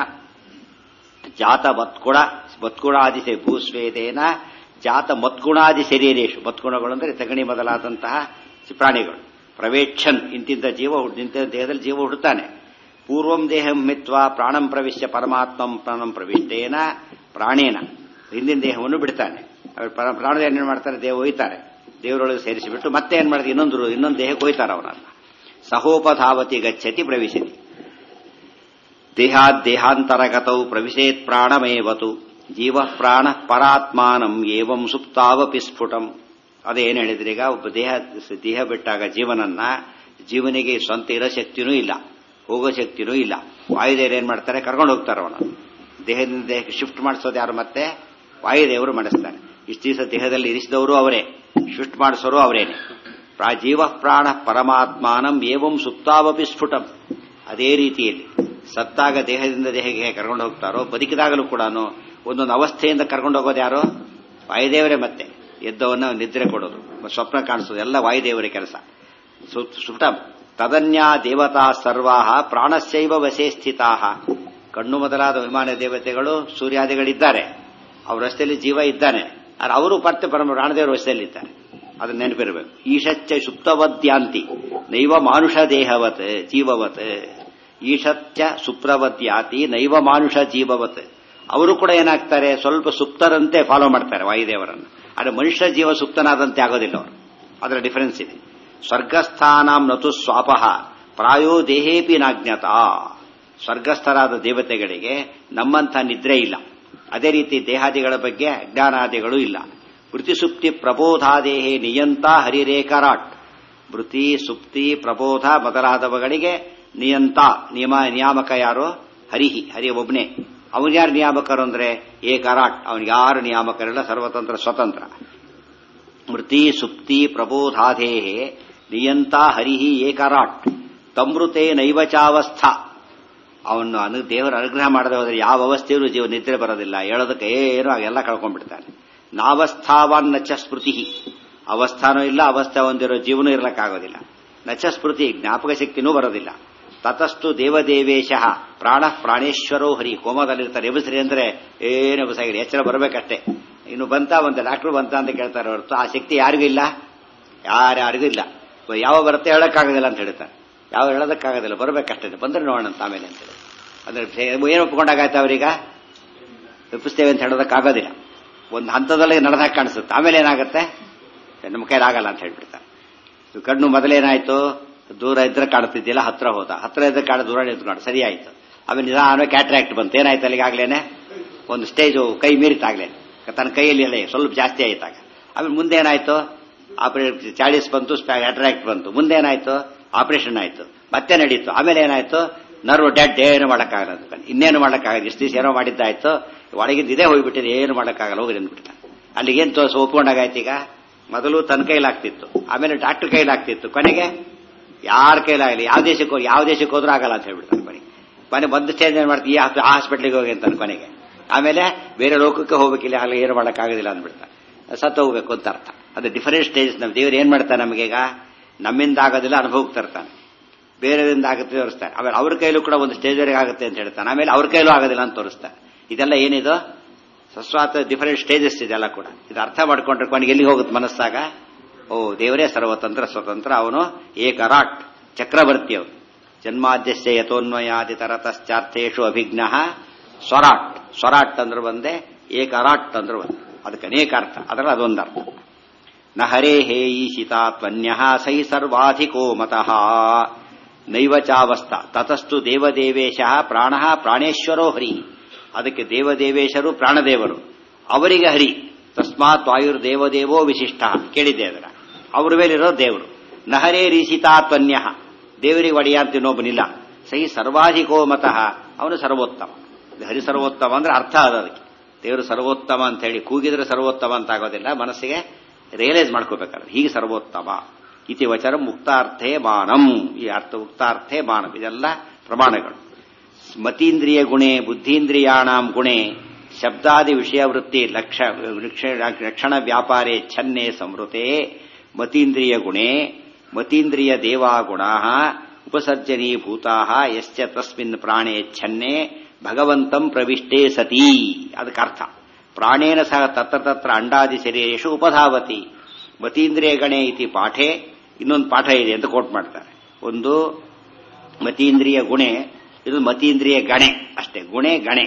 ಜಾತ ಮತ್ಕುಣ ಮತ್ಕುಣಾದಿ ಭೂಸ್ವೇದೇನ ಜಾತ ಮತ್ಗುಣಾದಿ ಶರೀರೇಶು ಮತ್ಗುಣಗಳು ಅಂದರೆ ತೆಗಣಿ ಮೊದಲಾದಂತಹ ಪ್ರಾಣಿಗಳು ಪ್ರವೇಕ್ಷನ್ ಇಂತಿದ್ದ ಜೀವ ಇಂಥ ದೇಹದಲ್ಲಿ ಜೀವ ಹುಡುತ್ತಾನೆ ಪೂರ್ವಂ ದೇಹಂ ಮಿತ್ವ ಪ್ರಾಣಂ ಪ್ರವಿಶ್ಯ ಪರಮಾತ್ಮಂ ಪ್ರಾಣಂ ಪ್ರವಿಷ್ಟೇನ ಪ್ರಾಣೇನ ಹಿಂದಿನ ದೇಹವನ್ನು ಬಿಡ್ತಾನೆ ಪ್ರಾಣದ ಏನೇನು ಮಾಡ್ತಾರೆ ದೇವ ಒಯ್ತಾರೆ ದೇವರೊಳಗೆ ಸೇರಿಸಿಬಿಟ್ಟು ಮತ್ತೆ ಏನ್ ಮಾಡ್ತಾರೆ ಇನ್ನೊಂದು ಇನ್ನೊಂದು ದೇಹಕ್ಕೆ ಒಯ್ತಾರೆ ಅವನನ್ನ ಸಹೋಪಧಾವತಿ ಗಚ್ಚತಿ ಪ್ರವಿಶತಿ ದೇಹಾದ್ದೇಹಾಂತರಗತೌ ಪ್ರವಿಶೇತ್ ಪ್ರಾಣಮೇವತು ಜೀವ ಪ್ರಾಣ ಪರಾತ್ಮಾನಂ ಏವಂ ಸುಪ್ತಾವಪಿ ಸ್ಫುಟಂ ಅದೇನು ಹೇಳಿದ್ರೆ ಈಗ ಒಬ್ಬ ದೇಹ ದೇಹ ಬಿಟ್ಟಾಗ ಜೀವನನ್ನ ಜೀವನಿಗೆ ಸ್ವಂತ ಇರೋ ಶಕ್ತಿನೂ ಇಲ್ಲ ಹೋಗೋ ಶಕ್ತಿನೂ ಇಲ್ಲ ವಾಯುದೇವರು ಏನ್ ಮಾಡ್ತಾರೆ ಕರ್ಕೊಂಡು ಹೋಗ್ತಾರೆ ಅವನು ದೇಹದಿಂದ ದೇಹಕ್ಕೆ ಶಿಫ್ಟ್ ಮಾಡಿಸೋದು ಯಾರು ಮತ್ತೆ ವಾಯುದೇವರು ಮಾಡಿಸ್ತಾರೆ ಇಷ್ಟು ದಿವಸ ದೇಹದಲ್ಲಿ ಇರಿಸಿದವರು ಅವರೇ ಶಿಫ್ಟ್ ಮಾಡಿಸೋರು ಅವರೇನೆ ಜೀವ ಪ್ರಾಣ ಪರಮಾತ್ಮಾನಂ ಏವಂ ಸುಪ್ತಾವಪಿ ಸ್ಫುಟಂ ಅದೇ ರೀತಿಯಲ್ಲಿ ಸತ್ತಾಗ ದೇಹದಿಂದ ದೇಹಕ್ಕೆ ಕರ್ಕೊಂಡು ಹೋಗ್ತಾರೋ ಬದುಕಿದಾಗಲೂ ಕೂಡ ಒಂದೊಂದು ಅವಸ್ಥೆಯಿಂದ ಕರ್ಕೊಂಡು ಹೋಗೋದು ಯಾರೋ ವಾಯುದೇವರೇ ಮತ್ತೆ ಎದ್ದವನ್ನ ನಿದ್ರೆ ಕೊಡೋದು ಸ್ವಪ್ನ ಕಾಣಿಸೋದು ಎಲ್ಲ ವಾಯುದೇವರ ಕೆಲಸ ಸುಟಂ ತದನ್ಯಾ ದೇವತಾ ಸರ್ವಾಹ ಪ್ರಾಣಸ್ಯೈವ ವಶೇ ಸ್ಥಿತಾ ಕಣ್ಣು ಮೊದಲಾದ ವಿಮಾನ ದೇವತೆಗಳು ಸೂರ್ಯಾದಿಗಳಿದ್ದಾರೆ ಅವ್ರ ರಸ್ತೆಯಲ್ಲಿ ಜೀವ ಇದ್ದಾನೆ ಆದ್ರೆ ಅವರು ಪರ್ತೆ ಪರಮ ಪ್ರಾಣದೇವರ ವಶದಲ್ಲಿದ್ದಾರೆ ಅದನ್ನ ನೆನಪಿರಬೇಕು ಈಶಚ್ಚ ಸುಪ್ತವದ್ಯಾಂತಿ ನೈವ ಮಾನುಷ ದೇಹವತ್ ಜೀವವತ್ ಈಶಚ್ಚ ಸುಪ್ರವದ್ಯಾತಿ ನೈವ ಮಾನುಷ ಜೀವವತ್ ಅವರು ಕೂಡ ಏನಾಗ್ತಾರೆ ಸ್ವಲ್ಪ ಸುಪ್ತರಂತೆ ಫಾಲೋ ಮಾಡ್ತಾರೆ ವಾಯುದೇವರನ್ನು ಆದರೆ ಮನುಷ್ಯ ಜೀವ ಸುಪ್ತನಾದಂತೆ ಆಗೋದಿಲ್ಲ ಅವರು ಅದರ ಡಿಫರೆನ್ಸ್ ಇದೆ ಸ್ವರ್ಗಸ್ಥಾನಾಂ ನತು ಸ್ವಾಪಹ ಪ್ರಾಯೋ ದೇಹೇಪಿ ನಾಜ್ಞತಾ ಸ್ವರ್ಗಸ್ಥರಾದ ದೇವತೆಗಳಿಗೆ ನಮ್ಮಂಥ ನಿದ್ರೆ ಇಲ್ಲ ಅದೇ ರೀತಿ ದೇಹಾದಿಗಳ ಬಗ್ಗೆ ಅಜ್ಞಾನಾದಿಗಳು ಇಲ್ಲ ವೃತ್ತಿ ಸುಪ್ತಿ ಪ್ರಬೋಧಾದೇಹೇ ನಿಯಂತ ಹರಿರೇಖರಾಟ್ ವೃತ್ತಿ ಸುಪ್ತಿ ಪ್ರಬೋಧ ಮೊದಲಾದವುಗಳಿಗೆ ನಿಯಂತ ನಿಯಮ ನಿಯಾಮಕ ಯಾರು ಹರಿಹಿ ಹರಿ ಒಬ್ನೇ ಅವನ್ಯಾರು ನಿಯಾಮಕರು ಅಂದ್ರೆ ಏಕರಾಟ್ ಅವನಿಗೆ ಯಾರು ನಿಯಾಮಕರಿಲ್ಲ ಸರ್ವತಂತ್ರ ಸ್ವತಂತ್ರ ಮೃತಿ ಸುಪ್ತಿ ಪ್ರಬೋಧಾಧೇಹೇ ನಿಯಂತ ಹರಿಹಿ ಏಕರಾಟ್ ತಮೃತೆ ನೈವಚಾವಸ್ಥ ಅವನು ಅನು ದೇವರ ಅನುಗ್ರಹ ಮಾಡದೆ ಹೋದ್ರೆ ಯಾವ ಅವಸ್ಥೆಯಲ್ಲೂ ಜೀವ ನಿದ್ರೆ ಬರೋದಿಲ್ಲ ಹೇಳೋದಕ್ಕೆ ಏನೋ ಎಲ್ಲ ಕಳ್ಕೊಂಡ್ಬಿಡ್ತಾನೆ ನಾವಸ್ಥಾವಾನ್ ನಚ ಸ್ಮೃತಿ ಅವಸ್ಥಾನೂ ಇಲ್ಲ ಅವಸ್ಥೆ ಹೊಂದಿರೋ ಜೀವನೂ ಇರಲಿಕ್ಕಾಗೋದಿಲ್ಲ ನಚ ಸ್ಮೃತಿ ಜ್ಞಾಪಕ ಶಕ್ತಿನೂ ಬರೋದಿಲ್ಲ ತತಸ್ತು ದೇವದೇವೇಶ ಪ್ರಾಣ ಪ್ರಾಣೇಶ್ವರೋ ಹರಿ ಕೋಮದಲ್ಲಿರ್ತಾರೆ ಎಬಸ್ರಿ ಅಂದ್ರೆ ಏನು ಎಬಸಾಗಿದೆ ಎಚ್ಚರ ಬರಬೇಕಷ್ಟೇ ಇನ್ನು ಬಂತ ಬಂತ ಡಾಕ್ಟ್ರು ಬಂತ ಅಂತ ಕೇಳ್ತಾರೆ ಹೊರತು ಆ ಶಕ್ತಿ ಯಾರಿಗೂ ಇಲ್ಲ ಯಾರ್ಯಾರಿಗೂ ಇಲ್ಲ ಯಾವ ಬರುತ್ತೆ ಹೇಳಕ್ಕಾಗೋದಿಲ್ಲ ಅಂತ ಹೇಳ್ತಾರೆ ಯಾವ ಹೇಳೋದಕ್ಕಾಗೋದಿಲ್ಲ ಬರಬೇಕಷ್ಟೇ ಬಂದ್ರೆ ನೋಡೋಣ ಅಂತ ಆಮೇಲೆ ಅಂತ ಹೇಳಿ ಅಂದ್ರೆ ಏನು ಒಪ್ಕೊಂಡಾಗಾಯ್ತು ಅವರೀಗ ತಪ್ಪಿಸ್ತೇವೆ ಅಂತ ಹೇಳೋದಕ್ಕಾಗೋದಿಲ್ಲ ಒಂದು ಹಂತದಲ್ಲಿ ನಡೆದಾಗ ಕಾಣಿಸುತ್ತೆ ಆಮೇಲೆ ಏನಾಗುತ್ತೆ ನಮ್ಮ ಕೈಲಾಗಲ್ಲ ಅಂತ ಹೇಳ್ಬಿಡ್ತಾರೆ ಕಣ್ಣು ಮೊದಲೇನಾಯ್ತು ದೂರ ಇದ್ರೆ ಕಾಣ್ತಿದ್ದಿಲ್ಲ ಹತ್ರ ಹೋದ ಹತ್ರ ಇದ್ರೆ ಕಾಣ ದೂರ ನಿಂತ್ಕೊಂಡು ಸರಿ ಆಯ್ತು ಆಮೇಲೆ ನಿಧಾನ ಕ್ಯಾಟ್ರಾಕ್ಟ್ ಬಂತು ಏನಾಯ್ತು ಅಲ್ಲಿಗಾಗ್ಲೇನೆ ಒಂದು ಸ್ಟೇಜು ಕೈ ಮೀರಿತಾಗ್ಲೇನೆ ತನ್ನ ಕೈಯಲ್ಲಿ ಎಲ್ಲ ಸ್ವಲ್ಪ ಜಾಸ್ತಿ ಆಯ್ತಾಗ ಆಮೇಲೆ ಮುಂದೆ ಏನಾಯ್ತು ಆಪರೇಟ್ ಚಾಳಿಸ್ ಬಂತು ಕ್ಯಾಟ್ರಾಕ್ಟ್ ಬಂತು ಮುಂದೆ ಏನಾಯ್ತು ಆಪರೇಷನ್ ಆಯ್ತು ಮತ್ತೆ ನಡೀತು ಆಮೇಲೆ ಏನಾಯ್ತು ನರ್ವ್ ಡೆಡ್ ಏನು ಮಾಡೋಕ್ಕಾಗಲ್ಲ ಅಂತ ಇನ್ನೇನು ಮಾಡೋಕ್ಕಾಗಲ್ಲ ಇಷ್ಟು ದಿವಸ ಏನೋ ಮಾಡಿದ್ದಾಯ್ತು ಒಳಗಿದ್ದು ಇದೇ ಹೋಗ್ಬಿಟ್ಟಿದೆ ಏನು ಮಾಡೋಕ್ಕಾಗಲ್ಲ ಹೋಗಿ ಅಂದ್ಬಿಡ್ತಾನೆ ಅಲ್ಲಿಗೇನು ತೋರಿಸಿ ಒಪ್ಕೊಂಡಾಗಾಯ್ತು ಈಗ ಮೊದಲು ತನ್ನ ಕೈಲಾಗ್ತಿತ್ತು ಆಮೇಲೆ ಡಾಕ್ಟರ್ ಕೈಲಾಗ್ತಿತ್ತು ಕೊನೆಗೆ ಯಾರ ಕೈಲಾಗಲಿ ಯಾವ ದೇಶಕ್ಕೆ ಹೋಗಿ ಯಾವ ದೇಶಕ್ಕೆ ಹೋದ್ರೂ ಆಗಲ್ಲ ಅಂತ ಹೇಳ್ಬಿಡ್ತಾನೆ ಕೊನೆಗೆ ಮನೆ ಬಂದು ಚೇಂಜ್ ಏನು ಮಾಡ್ತೀವಿ ಆ ಹಾಸ್ಪಿಟ್ಲಿಗೆ ಹೋಗಿ ಅಂತಾನೆ ಕೊನೆಗೆ ಆಮೇಲೆ ಬೇರೆ ಲೋಕಕ್ಕೆ ಹೋಗ್ಬೇಕಿಲ್ಲ ಅಲ್ಲಿ ಏನು ಮಾಡೋಕ್ಕಾಗೋದಿಲ್ಲ ಅಂದ್ಬಿಡ್ತಾನೆ ಸತ್ತು ಹೋಗ್ಬೇಕು ಅಂತ ಅರ್ಥ ಅದು ಡಿಫರೆಂಟ್ ಸ್ಟೇಜಸ್ ನಮ್ಮ ದೇವ್ರು ಏನು ಮಾಡ್ತಾನೆ ನಮಗೀಗ ನಮ್ಮಿಂದ ಆಗೋದಿಲ್ಲ ಅನುಭವಕ್ಕೆ ತರ್ತಾನೆ ಬೇರೆದಿಂದ ಆಗುತ್ತೆ ತೋರಿಸ್ತಾನೆ ಆಮೇಲೆ ಅವ್ರ ಕೈಲೂ ಕೂಡ ಒಂದು ಸ್ಟೇಜ್ವರೆಗೆ ಆಗುತ್ತೆ ಅಂತ ಹೇಳ್ತಾನೆ ಆಮೇಲೆ ಅವ್ರ ಕೈಲೂ ಆಗೋದಿಲ್ಲ ಅಂತ ತೋರಿಸ್ತಾನೆ ಇದೆಲ್ಲ ಏನಿದು ಸಸ್ವಾತ ಡಿಫರೆಂಟ್ ಸ್ಟೇಜಸ್ ಇದೆಲ್ಲ ಕೂಡ ಇದು ಅರ್ಥ ಮಾಡ್ಕೊಂಡ್ರೆ ಕೊನೆಗೆ ಎಲ್ಲಿಗೆ ಹೋಗುತ್ತೆ ಮನಸ್ಸಾಗ ಓ ದೇವರೇ ಸರ್ವತಂತ್ರ ಸ್ವತಂತ್ರ ಅವನು ಏಕರಾಟ್ ಚಕ್ರವರ್ತಿ ಅವನು ಜನ್ಮಾದ್ಯಸ್ಯ ಯಥೋನ್ಮಯಾದಿ ತರತಶ್ಚಾರ್ಥೇಶು ಅಭಿಜ್ಞ ಸ್ವರಾಟ್ ಸ್ವರಾಟ್ ಅಂದ್ರೆ ಬಂದೆ ಏಕರಾಟ್ ಅಂದ್ರೆ ಬಂದೆ ಅದಕ್ಕೆ ಅನೇಕ ಅರ್ಥ ಅದರಲ್ಲಿ ಅದೊಂದು ಅರ್ಥ ನ ಹರೇ ಹೇ ಈಶಿತಾ ತ್ವನ್ಯ ಸೈ ಸರ್ವಾಧಿಕೋ ಮತಃ ನೈವ ಚಾವಸ್ಥ ತತಸ್ತು ದೇವದೇವೇಶ ಪ್ರಾಣ ಪ್ರಾಣೇಶ್ವರೋ ಹರಿ ಅದಕ್ಕೆ ದೇವದೇವೇಶರು ಪ್ರಾಣದೇವರು ಅವರಿಗೆ ಹರಿ ತಸ್ಮಾತ್ ವಾಯುರ್ ದೇವದೇವೋ ವಿಶಿಷ್ಟ ಕೇಳಿದ್ದೆ ಅದರ ಅವ್ರ ಮೇಲಿರೋ ದೇವರು ನಹರೇ ರೀಸಿತಾ ತ್ವನ್ಯ ದೇವರಿಗೆ ಒಡೆಯ ಅಂತ ಇನ್ನೊಬ್ಬನಿಲ್ಲ ಸಹಿ ಸರ್ವಾಧಿಕೋ ಮತಃ ಅವನು ಸರ್ವೋತ್ತಮ ಹರಿ ಸರ್ವೋತ್ತಮ ಅಂದ್ರೆ ಅರ್ಥ ಅದ ಅದಕ್ಕೆ ದೇವರು ಸರ್ವೋತ್ತಮ ಅಂತ ಹೇಳಿ ಕೂಗಿದ್ರೆ ಸರ್ವೋತ್ತಮ ಅಂತ ಆಗೋದಿಲ್ಲ ಮನಸ್ಸಿಗೆ ರಿಯಲೈಸ್ ಮಾಡ್ಕೋಬೇಕಾದ್ರೆ ಹೀಗೆ ಸರ್ವೋತ್ತಮ ಇತಿ ವಚನ ಮುಕ್ತಾರ್ಥೇ ಮಾನಂ ಈ ಅರ್ಥ ಮುಕ್ತಾರ್ಥೇ ಮಾನಂ ಇದೆಲ್ಲ ಪ್ರಮಾಣಗಳು ಮತೀಂದ್ರಿಯ ಗುಣೆ ಬುದ್ಧೀಂದ್ರಿಯಾಣಾಂ ಗುಣೆ ಶಬ್ದಾದಿ ವಿಷಯ ವೃತ್ತಿ ಲಕ್ಷ ರಕ್ಷಣ ವ್ಯಾಪಾರೇ ಛನ್ನೆ ಸಂವೃತೆ ಮತೀಂದ್ರಿಯ ಗುಣೆ ಮತೀಂದ್ರಿಯ ದೇವಾಗುಣಾ ಉಪಸರ್ಜನೀಭೂತಾ ಯಶ್ಚ ತಸ್ಮಿನ್ ಪ್ರಾಣೇ ಛನ್ನೆ ಭಗವಂತಂ ಪ್ರವಿಷ್ಟೇ ಸತಿ ಅದಕ್ಕೆ ಅರ್ಥ ಪ್ರಾಣೇನ ಸಹ ತತ್ರ ತತ್ರ ಅಂಡಾದಿ ಶರೀರೇಶು ಉಪಧಾವತಿ ಮತೀಂದ್ರಿಯ ಗಣೆ ಇತಿ ಪಾಠೆ ಇನ್ನೊಂದು ಪಾಠ ಇದೆ ಅಂತ ಕೋಟ್ ಮಾಡ್ತಾರೆ ಒಂದು ಮತೀಂದ್ರಿಯ ಗುಣೆ ಇದು ಮತೀಂದ್ರಿಯ ಗಣೆ ಅಷ್ಟೇ ಗುಣೆ ಗಣೆ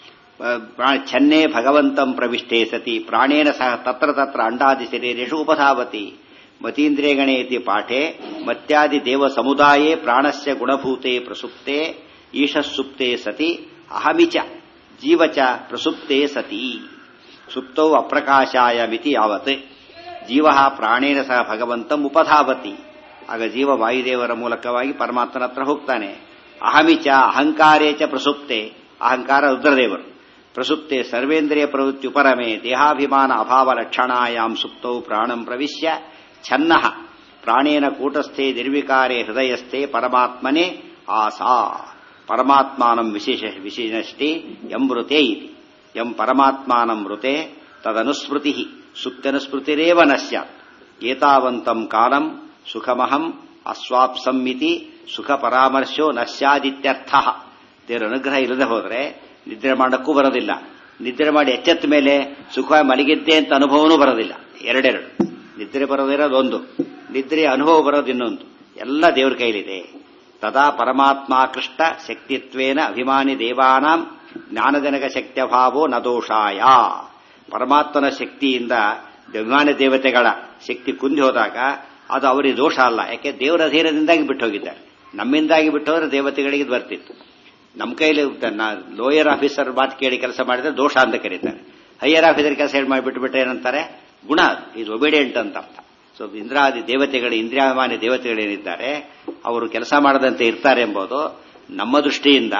ಛನ್ನೆ ಭಗವಂತಂ ಪ್ರವಿಷ್ಟೇ ಸತಿ ಪ್ರಾಣೇನ ಸಹ ತತ್ರ ತತ್ರ ಅಂಡಾದಿ ಶರೀರೇಶು ಉಪಧಾವತಿ ಮತೀಂದ್ರಿಯ ಗಣೆ ಇತಿ ಪಾಠೆ ಮತ್ಯಾದಿ ದೇವ ಸಮುದಾಯೇ ಪ್ರಾಣಸ್ಯ ಗುಣಭೂತೆ ಪ್ರಸುಪ್ತೆ ಈಶಸ್ಸುಪ್ತೆ ಸತಿ ಅಹಮಿಚ ಜೀವಚ ಪ್ರಸುಪ್ತೆ ಸತಿ ಸುಪ್ತೌ ಅಪ್ರಕಾಶಾಯ ಮಿತಿ ಯಾವತ್ ಜೀವ ಪ್ರಾಣೇನ ಸಹ ಭಗವಂತಂ ಉಪಧಾವತಿ ಆಗ ಜೀವ ವಾಯುದೇವರ ಮೂಲಕವಾಗಿ ಪರಮಾತ್ಮನ ಹತ್ರ ಹೋಗ್ತಾನೆ ಅಹಮಿಚ ಅಹಂಕಾರೇ ಚ ಪ್ರಸುಪ್ತೆ ಅಹಂಕಾರ ರುದ್ರದೇವರು ಪ್ರಸುಪ್ತೆ ಸರ್ವೇಂದ್ರಿಯ ಪ್ರವೃತ್ತಿ ಉಪರಮೆ ದೇಹಾಭಿಮಾನ ಅಭಾವ ಲಕ್ಷಣಾಯಾಂ ಸುಪ್ತೌ ಪ್ರಾಣಂ ಪ್ರವಿಶ್ಯ ಛನ್ನ ಪ್ರಾಣೇನ ಕೂಟಸ್ಥೆ ನಿರ್ವಿಕಾರೆ ಹೃದಯಸ್ಥೆ ಪರಮಾತ್ಮನೆ ಆಸಾ ಪರಮಾತ್ಮಾನಂ ವಿಶೇಷ ವಿಶೇಷಷ್ಟಿ ಎಂಬೃತೆ ಇತಿ ಎಂ ಪರಮಾತ್ಮಾನಂ ಮೃತೆ ತದನುಸ್ಮೃತಿ ಸುಪ್ತನುಸ್ಮೃತಿರೇವ ನ ಸ್ಯಾತ್ ಏತಾವಂತಂ ಕಾಲಂ ಸುಖಮಹಂ ಅಸ್ವಾಪ್ಸಂಮಿತಿ ಸುಖ ಪರಾಮರ್ಶೋ ನ ಸ್ಯಾದಿತ್ಯರ್ಥ ದೇವರ ಅನುಗ್ರಹ ಇಲ್ಲದೆ ಹೋದರೆ ನಿದ್ರೆ ಮಾಡಕ್ಕೂ ಬರೋದಿಲ್ಲ ನಿದ್ರೆ ಮಾಡಿ ಎಚ್ಚೆತ್ತ ಮೇಲೆ ಸುಖ ಮಲಗಿದ್ದೆ ಅಂತ ಅನುಭವನೂ ಬರೋದಿಲ್ಲ ಎರಡೆರಡು ನಿದ್ರೆ ಬರೋದಿರೋದೊಂದು ನಿದ್ರೆ ಅನುಭವ ಬರೋದು ಇನ್ನೊಂದು ಎಲ್ಲ ದೇವ್ರ ಕೈಲಿದೆ ತದಾ ಪರಮಾತ್ಮಾಕೃಷ್ಟ ಶಕ್ತಿತ್ವೇನ ಅಭಿಮಾನಿ ದೇವಾನಾಂ ಜ್ಞಾನಜನಕ ಶಕ್ತ್ಯಭಾವೋ ನ ದೋಷಾಯ ಪರಮಾತ್ಮನ ಶಕ್ತಿಯಿಂದ ಅಭಿಮಾನಿ ದೇವತೆಗಳ ಶಕ್ತಿ ಕುಂದಿ ಹೋದಾಗ ಅದು ಅವರಿಗೆ ದೋಷ ಅಲ್ಲ ಯಾಕೆ ದೇವರ ಅಧೀನದಿಂದಾಗಿ ಬಿಟ್ಟು ಹೋಗಿದ್ದಾರೆ ನಮ್ಮಿಂದಾಗಿ ಬಿಟ್ಟು ಹೋದ್ರೆ ದೇವತೆಗಳಿಗೆ ಇದು ಬರ್ತಿತ್ತು ನಮ್ಮ ಕೈಲಿ ಲೋಯರ್ ಆಫೀಸರ್ ಮಾತು ಕೇಳಿ ಕೆಲಸ ಮಾಡಿದ್ರೆ ದೋಷ ಅಂತ ಕರೀತಾರೆ ಹೈಯರ್ ಆಫೀಸರ್ ಕೆಲಸ ಹೇಳಿ ಮಾಡಿಬಿಟ್ಬಿಟ್ರೆ ಏನಂತಾರೆ ಗುಣ ಇದು ಒಬಿಡಿಯಂಟ್ ಅಂತ ಅರ್ಥ ಸೊ ಇಂದ್ರಾದಿ ದೇವತೆಗಳು ಇಂದ್ರಿಯಾಭಿಮಾನಿ ದೇವತೆಗಳೇನಿದ್ದಾರೆ ಅವರು ಕೆಲಸ ಮಾಡದಂತೆ ಇರ್ತಾರೆ ಎಂಬುದು ನಮ್ಮ ದೃಷ್ಟಿಯಿಂದ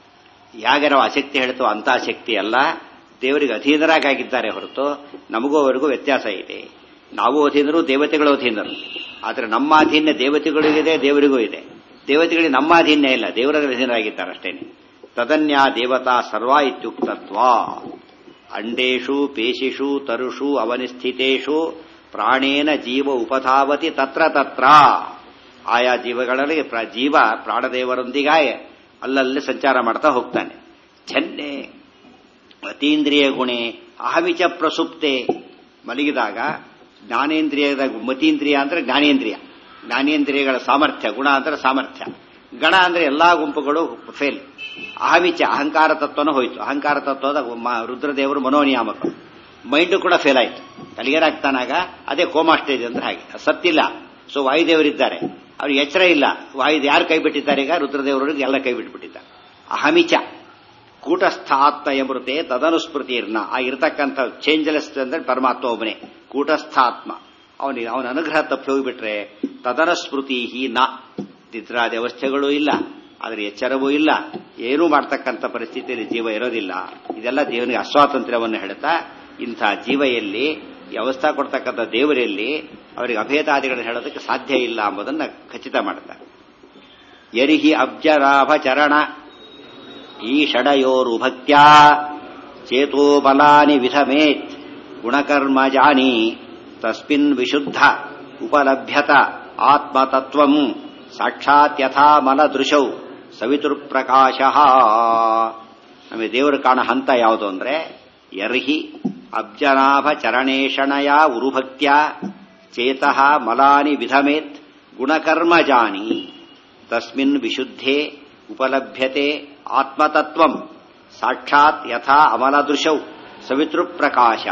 ಯಾಕೆ ನಾವು ಆಸಕ್ತಿ ಹೇಳ್ತೋ ಅಂತ ಶಕ್ತಿ ಅಲ್ಲ ದೇವರಿಗೆ ಅಧೀನರಾಗಿದ್ದಾರೆ ಹೊರತು ನಮಗೂ ಅವರಿಗೂ ವ್ಯತ್ಯಾಸ ಇದೆ ನಾವು ಅಧೀನರು ದೇವತೆಗಳು ಅಧೀನರು ಆದರೆ ನಮ್ಮ ಅಧೀನ್ಯ ದೇವತೆಗಳಿಗಿದೆ ದೇವರಿಗೂ ಇದೆ ದೇವತೆಗಳಿಗೆ ನಮ್ಮ ಅಧೀನ್ಯ ಇಲ್ಲ ದೇವರ ಅಧೀನರಾಗಿದ್ದಾರೆ ಅಷ್ಟೇನೆ ತದನ್ಯ ದೇವತಾ ಸರ್ವ ಇತ್ಯುಕ್ತತ್ವ ಅಂಡೇಶು ಪೇಶಿಷು ತರುಷು ಅವನಿಸ್ಥಿತೇಶು ಪ್ರಾಣೇನ ಜೀವ ಉಪಧಾವತಿ ತತ್ರ ತತ್ರ ಆಯಾ ಜೀವಗಳಲ್ಲಿ ಜೀವ ಪ್ರಾಣದೇವರೊಂದಿಗಾಯ ಅಲ್ಲಲ್ಲಿ ಸಂಚಾರ ಮಾಡ್ತಾ ಹೋಗ್ತಾನೆ ಛನ್ನೆ ಅತೀಂದ್ರಿಯ ಗುಣೆ ಅಹಮಿಚ ಪ್ರಸುಪ್ತೆ ಮಲಗಿದಾಗ ಜ್ಞಾನೇಂದ್ರಿಯದ ಮತೀಂದ್ರಿಯ ಅಂದ್ರೆ ಜ್ಞಾನೇಂದ್ರಿಯ ಜ್ಞಾನೇಂದ್ರಿಯಗಳ ಸಾಮರ್ಥ್ಯ ಗುಣ ಅಂದ್ರೆ ಸಾಮರ್ಥ್ಯ ಗಣ ಅಂದ್ರೆ ಎಲ್ಲಾ ಗುಂಪುಗಳು ಫೇಲ್ ಅಹಮಿಚ ಅಹಂಕಾರ ತತ್ವನೂ ಹೋಯ್ತು ಅಹಂಕಾರ ತತ್ವದ ಮ- ರುದ್ರದೇವರು ಮನೋನಿಯಾಮಕರು ಮೈಂಡ್ ಕೂಡ ಫೇಲ್ ಆಯ್ತು ಕಲಿಗರಾಗ್ತಾನಾಗ ಅದೇ ಕೋಮಾ ಸ್ಟೇಜ್ ಅಂದ್ರೆ ಹಾಗೆ ಸತ್ತಿಲ್ಲ ಸೊ ವಾಯುದೇವರಿದ್ದಾರೆ ಅವ್ರಿಗೆ ಎಚ್ಚರ ಇಲ್ಲ ವಾಯು ಯಾರು ಕೈ ಬಿಟ್ಟಿದ್ದಾರೆ ಈಗ ರುದ್ರದೇವರಿಗೆ ಎಲ್ಲ ಕೈ ಬಿಟ್ಬಿಟ್ಟಿದ್ದಾರೆ ಅಹಮಿಚ ಕೂಟಸ್ಥಾತ್ಮ ಎಂಬರುತ್ತೆ ತದನುಸ್ಮೃತಿರ್ನ ಆ ಇರತಕ್ಕಂಥ ಚೇಂಜ್ಲೆಸ್ ಅಂದ್ರೆ ಪರಮಾತ್ಮ ಒಬ್ಬನೇ ಕೂಟಸ್ಥಾತ್ಮ ಅವನಿಗೆ ಅವನ ಅನುಗ್ರಹ ತಪ್ಪಿ ಹೋಗಿಬಿಟ್ರೆ ತದನಸ್ಮೃತಿ ನ ನಿದ್ರಾದಿ ಅವಸ್ಥೆಗಳೂ ಇಲ್ಲ ಅದರ ಎಚ್ಚರವೂ ಇಲ್ಲ ಏನೂ ಮಾಡ್ತಕ್ಕಂಥ ಪರಿಸ್ಥಿತಿಯಲ್ಲಿ ಜೀವ ಇರೋದಿಲ್ಲ ಇದೆಲ್ಲ ದೇವನಿಗೆ ಅಸ್ವಾತಂತ್ರ್ಯವನ್ನು ಹೇಳ್ತಾ ಇಂಥ ಜೀವ ಎಲ್ಲಿ ಈ ಅವಸ್ಥಾ ಕೊಡ್ತಕ್ಕಂಥ ದೇವರಲ್ಲಿ ಅವರಿಗೆ ಅಭೇದಾದಿಗಳನ್ನು ಹೇಳೋದಕ್ಕೆ ಸಾಧ್ಯ ಇಲ್ಲ ಎಂಬುದನ್ನು ಖಚಿತ ಮಾಡುತ್ತಾರೆ ಯರಿಹಿ ಅಬ್ಜರಾಭ ಚರಣ ಈ ಷಡಯೋರು ಭಕ್ತ್ಯಾ ಚೇತೋ ಬಲಾನಿ ವಿಧಮೇತ್ ಗುಣಕರ್ಮ ಜಾನಿ ತಸ್ಮಿನ್ ವಿಶುದ್ಧ ಉಪಲಭ್ಯತ ಆತ್ಮತತ್ವಂ ಸಾಕ್ಷಾತ್ ಯಥಾ ಮಲದೃಶೌ ಸವಿತುರ್ಪ್ರಕಾಶ ನಮಗೆ ದೇವರು ಕಾಣ ಹಂತ ಯಾವುದು ಅಂದ್ರೆ ಯರ್ಹಿ ಅಬ್ಜನಾಭ ಚರಣೇಶಣಯ ಉರುಭಕ್ತ್ಯ ಚೇತಃ ಮಲಾನಿ ವಿಧಮೇತ್ ಗುಣಕರ್ಮ ಜಾನಿ ತಸ್ಮಿನ್ ವಿಶುದ್ಧೇ ಉಪಲಭ್ಯತೆ ಆತ್ಮತತ್ವಂ ಸಾಕ್ಷಾತ್ ಯಥಾ ಅಮಲದೃಶೌ ಸವಿತೃಪ್ರಕಾಶ